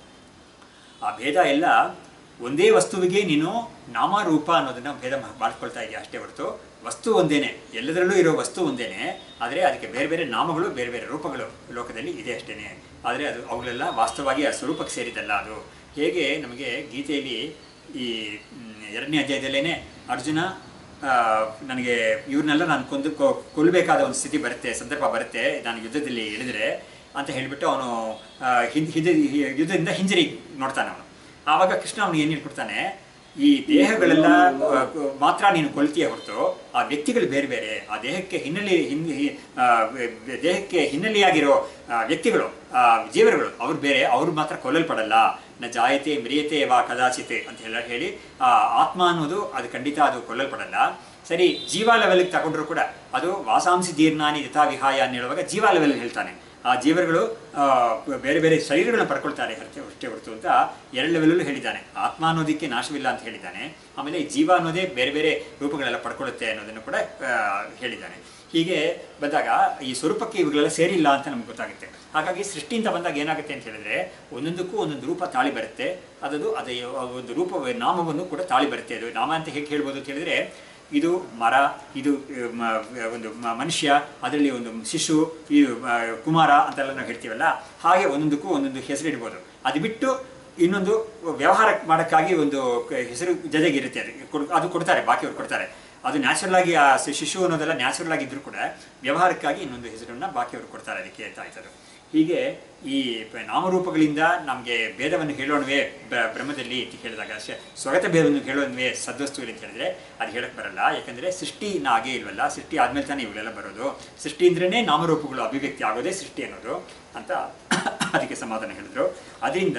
ಆ ಭೇದ ಎಲ್ಲ ಒಂದೇ ವಸ್ತುವಿಗೆ ನೀನು ನಾಮರೂಪ ಅನ್ನೋದನ್ನ ಭೇದ ಮಾ- ಮಾಡ್ಕೊಳ್ತಾ ಇದೆಯಾ ಅಷ್ಟೇ ಹೊರತು ವಸ್ತು ಒಂದೇನೆ ಎಲ್ಲದರಲ್ಲೂ ಇರೋ ವಸ್ತು ಒಂದೇನೆ ಆದರೆ ಅದಕ್ಕೆ ಬೇರೆ ಬೇರೆ ನಾಮಗಳು ಬೇರೆ ಬೇರೆ ರೂಪಗಳು ಲೋಕದಲ್ಲಿ ಇದೆ ಅಷ್ಟೇನೆ ಆದರೆ ಅದು ಅವುಗಳೆಲ್ಲ ವಾಸ್ತವವಾಗಿ ಆ ಸ್ವರೂಪಕ್ಕೆ ಸೇರಿದಲ್ಲ ಅದು ಹೇಗೆ ನಮಗೆ ಗೀತೆಯಲ್ಲಿ ಈ ಮ್, ಎರಡನೇ ಅಧ್ಯಾಯದಲ್ಲೇ ಅರ್ಜುನ ಆ, ನನಗೆ ಇವ್ರನ್ನೆಲ್ಲ ನಾನು ಕೊಂದು ಕೊ- ಕೊಲ್ಲಬೇಕಾದ ಒಂದು ಸ್ಥಿತಿ ಬರುತ್ತೆ ಸಂದರ್ಭ ಬರುತ್ತೆ ನಾನು ಯುದ್ಧದಲ್ಲಿ ಇಳಿದ್ರೆ ಅಂತ ಹೇಳಿಬಿಟ್ಟು ಅವನು ಹಿಂದೆ ಹಿಂದೆ ಯುದ್ಧದಿಂದ ಹಿಂಜರಿ ನೋಡ್ತಾನೆ ಅವನು ಆವಾಗ ಕೃಷ್ಣ ಅವನು ಏನು ಹೇಳ್ಕೊಡ್ತಾನೆ ಈ ದೇಹಗಳೆಲ್ಲ ಆ, ಮಾತ್ರ ನೀನು ಕೊಲ್ತೀಯ ಹೊರತು ಆ ವ್ಯಕ್ತಿಗಳು ಬೇರೆ ಬೇರೆ ಆ ದೇಹಕ್ಕೆ ಹಿನ್ನೆಲೆ ಹಿನ್ ಹಿ- ಆ, ವೆ- ದೇಹಕ್ಕೆ ಹಿನ್ನೆಲೆಯಾಗಿರೋ ಆ, ವ್ಯಕ್ತಿಗಳು ಆ, ಜೀವರುಗಳು ಅವ್ರು ಬೇರೆ ಅವ್ರು ಮಾತ್ರ ಕೊಲ್ಲಲ್ಪಡಲ್ಲ ನ ಜಾಯತೆ ಮ್ರಿಯತೆ ವಾ ಕದಾಚಿತೆ ಅಂತ ಹೇಳ ಹೇಳಿ ಆ ಆತ್ಮ ಅನ್ನೋದು ಅದು ಖಂಡಿತ ಅದು ಕೊಲ್ಲಲ್ಪಡಲ್ಲ ಸರಿ ಜೀವ ಲೆವೆಲ್ಗೆ ತಗೊಂಡ್ರು ಕೂಡ ಅದು ವಾಸಾಂಸಿ ಜೀರ್ಣಾನಿ ಯಥಾ ವಿಹಾಯ ಅಂತ ಹೇಳುವಾಗ ಜೀವ ಲೆವೆಲ್ ಹೇಳ್ತಾನೆ ಆ ಜೀವರುಗಳು ಆ, ಬೇರೆ ಬೇರೆ ಶರೀರಗಳನ್ನ ಪಡ್ಕೊಳ್ತಾರೆ ಅಷ್ಟೇ ಅಷ್ಟೇ ಹೊರತು ಅಂತ ಎರಡು ಲೆವೆಲಲ್ಲೂ ಹೇಳಿದ್ದಾನೆ ಆತ್ಮ ಅನ್ನೋದಕ್ಕೆ ನಾಶವಿಲ್ಲ ಅಂತ ಹೇಳಿದ್ದಾನೆ ಆಮೇಲೆ ಈ ಜೀವ ಅನ್ನೋದೇ ಬೇರೆ ಬೇರೆ ರೂಪಗಳೆಲ್ಲ ಪಡ್ಕೊಳ್ಳುತ್ತೆ ಅನ್ನೋದನ್ನು ಕೂಡ ಆ, ಹೇಳಿದ್ದಾನೆ ಹೀಗೆ ಬಂದಾಗ ಈ ಸ್ವರೂಪಕ್ಕೆ ಇವುಗಳೆಲ್ಲ ಸೇರಿಲ್ಲ ಅಂತ ನಮ್ಗೆ ಗೊತ್ತಾಗುತ್ತೆ ಹಾಗಾಗಿ ಸೃಷ್ಟಿಯಿಂದ ಬಂದಾಗ ಏನಾಗುತ್ತೆ ಅಂತ ಹೇಳಿದ್ರೆ ಒಂದೊಂದಕ್ಕೂ ಒಂದೊಂದು ರೂಪ ತಾಳಿ ಬರುತ್ತೆ ಅದದು ಅದೇ ಒಂದು ರೂಪ ನಾಮವನ್ನು ಕೂಡ ತಾಳಿ ಬರುತ್ತೆ ಅದು ನಾಮ ಅಂತ ಹೇಗೆ ಹೇಳ್ಬೋದು ಅಂತ ಹೇಳಿದ್ರೆ ಇದು ಮರ ಇದು ಆ, ಮ- ಒಂದು ಮ- ಮನುಷ್ಯ ಅದರಲ್ಲಿ ಒಂದು ಶಿಶು ಇದು ಆ, ಕುಮಾರ ಅಂತೆಲ್ಲ ನಾವು ಹೇಳ್ತೀವಲ್ಲ ಹಾಗೆ ಒಂದೊಂದಕ್ಕೂ ಒಂದೊಂದು ಹೆಸರಿಡ್ಬೋದು ಅದು ಬಿಟ್ಟು ಇನ್ನೊಂದು ವ್ಯವಹಾರ ಮಾಡೋಕ್ಕಾಗಿ ಒಂದು ಕ- ಹೆಸರು ಜೊತೆಗಿರುತ್ತೆ ಅದು ಕೊಡ್- ಅದು ಕೊಡ್ತಾರೆ ಬಾಕಿಯವ್ರು ಕೊಡ್ತಾರೆ ಅದು ನ್ಯಾಚುರಲ್ ಆಗಿ ಆ ಶಿ- ಶಿಶು ಅನ್ನೋದೆಲ್ಲ ನ್ಯಾಚುರಲ್ ಆಗಿದ್ರು ಕೂಡ ವ್ಯವಹಾರಕ್ಕಾಗಿ ಇನ್ನೊಂದು ಹೆಸರನ್ನ ಬಾಕಿಯವರು ಕೊಡ್ತಾರೆ ಅದಕ್ಕೆ ಅಂತ ಆಯ್ತದು ಹೀಗೆ ಈ ಪ- ನಾಮರೂಪಗಳಿಂದ ನಮಗೆ ಭೇದವನ್ನು ಹೇಳೋಣವೇ ಬ- ಬ್ರಹ್ಮದಲ್ಲಿ ಅಂತ ಹೇಳಿದಾಗ ಶ- ಸ್ವಗತ ಭೇದವನ್ನು ಹೇಳೋಣವೇ ಸದ್ವಸ್ತುವಿನಲ್ಲಿ ಅಂತ ಹೇಳಿದ್ರೆ ಅದು ಹೇಳಕ್ ಬರಲ್ಲ ಯಾಕಂದ್ರೆ ಸೃಷ್ಟಿ ಇನ್ನ ಆಗೇ ಇಲ್ವಲ್ಲ ಸೃಷ್ಟಿ ಆದ್ಮೇಲೆ ತಾನೇ ಇವೆಲ್ಲ ಬರೋದು ಸೃಷ್ಟಿ ಅಂದ್ರೇನೆ ನಾಮರೂಪಗಳು ಅಭಿವ್ಯಕ್ತಿ ಆಗೋದೇ ಸೃಷ್ಟಿ ಅನ್ನೋದು ಅಂತ ಅದಕ್ಕೆ ಸಮಾಧಾನ ಹೇಳಿದ್ರು ಅದರಿಂದ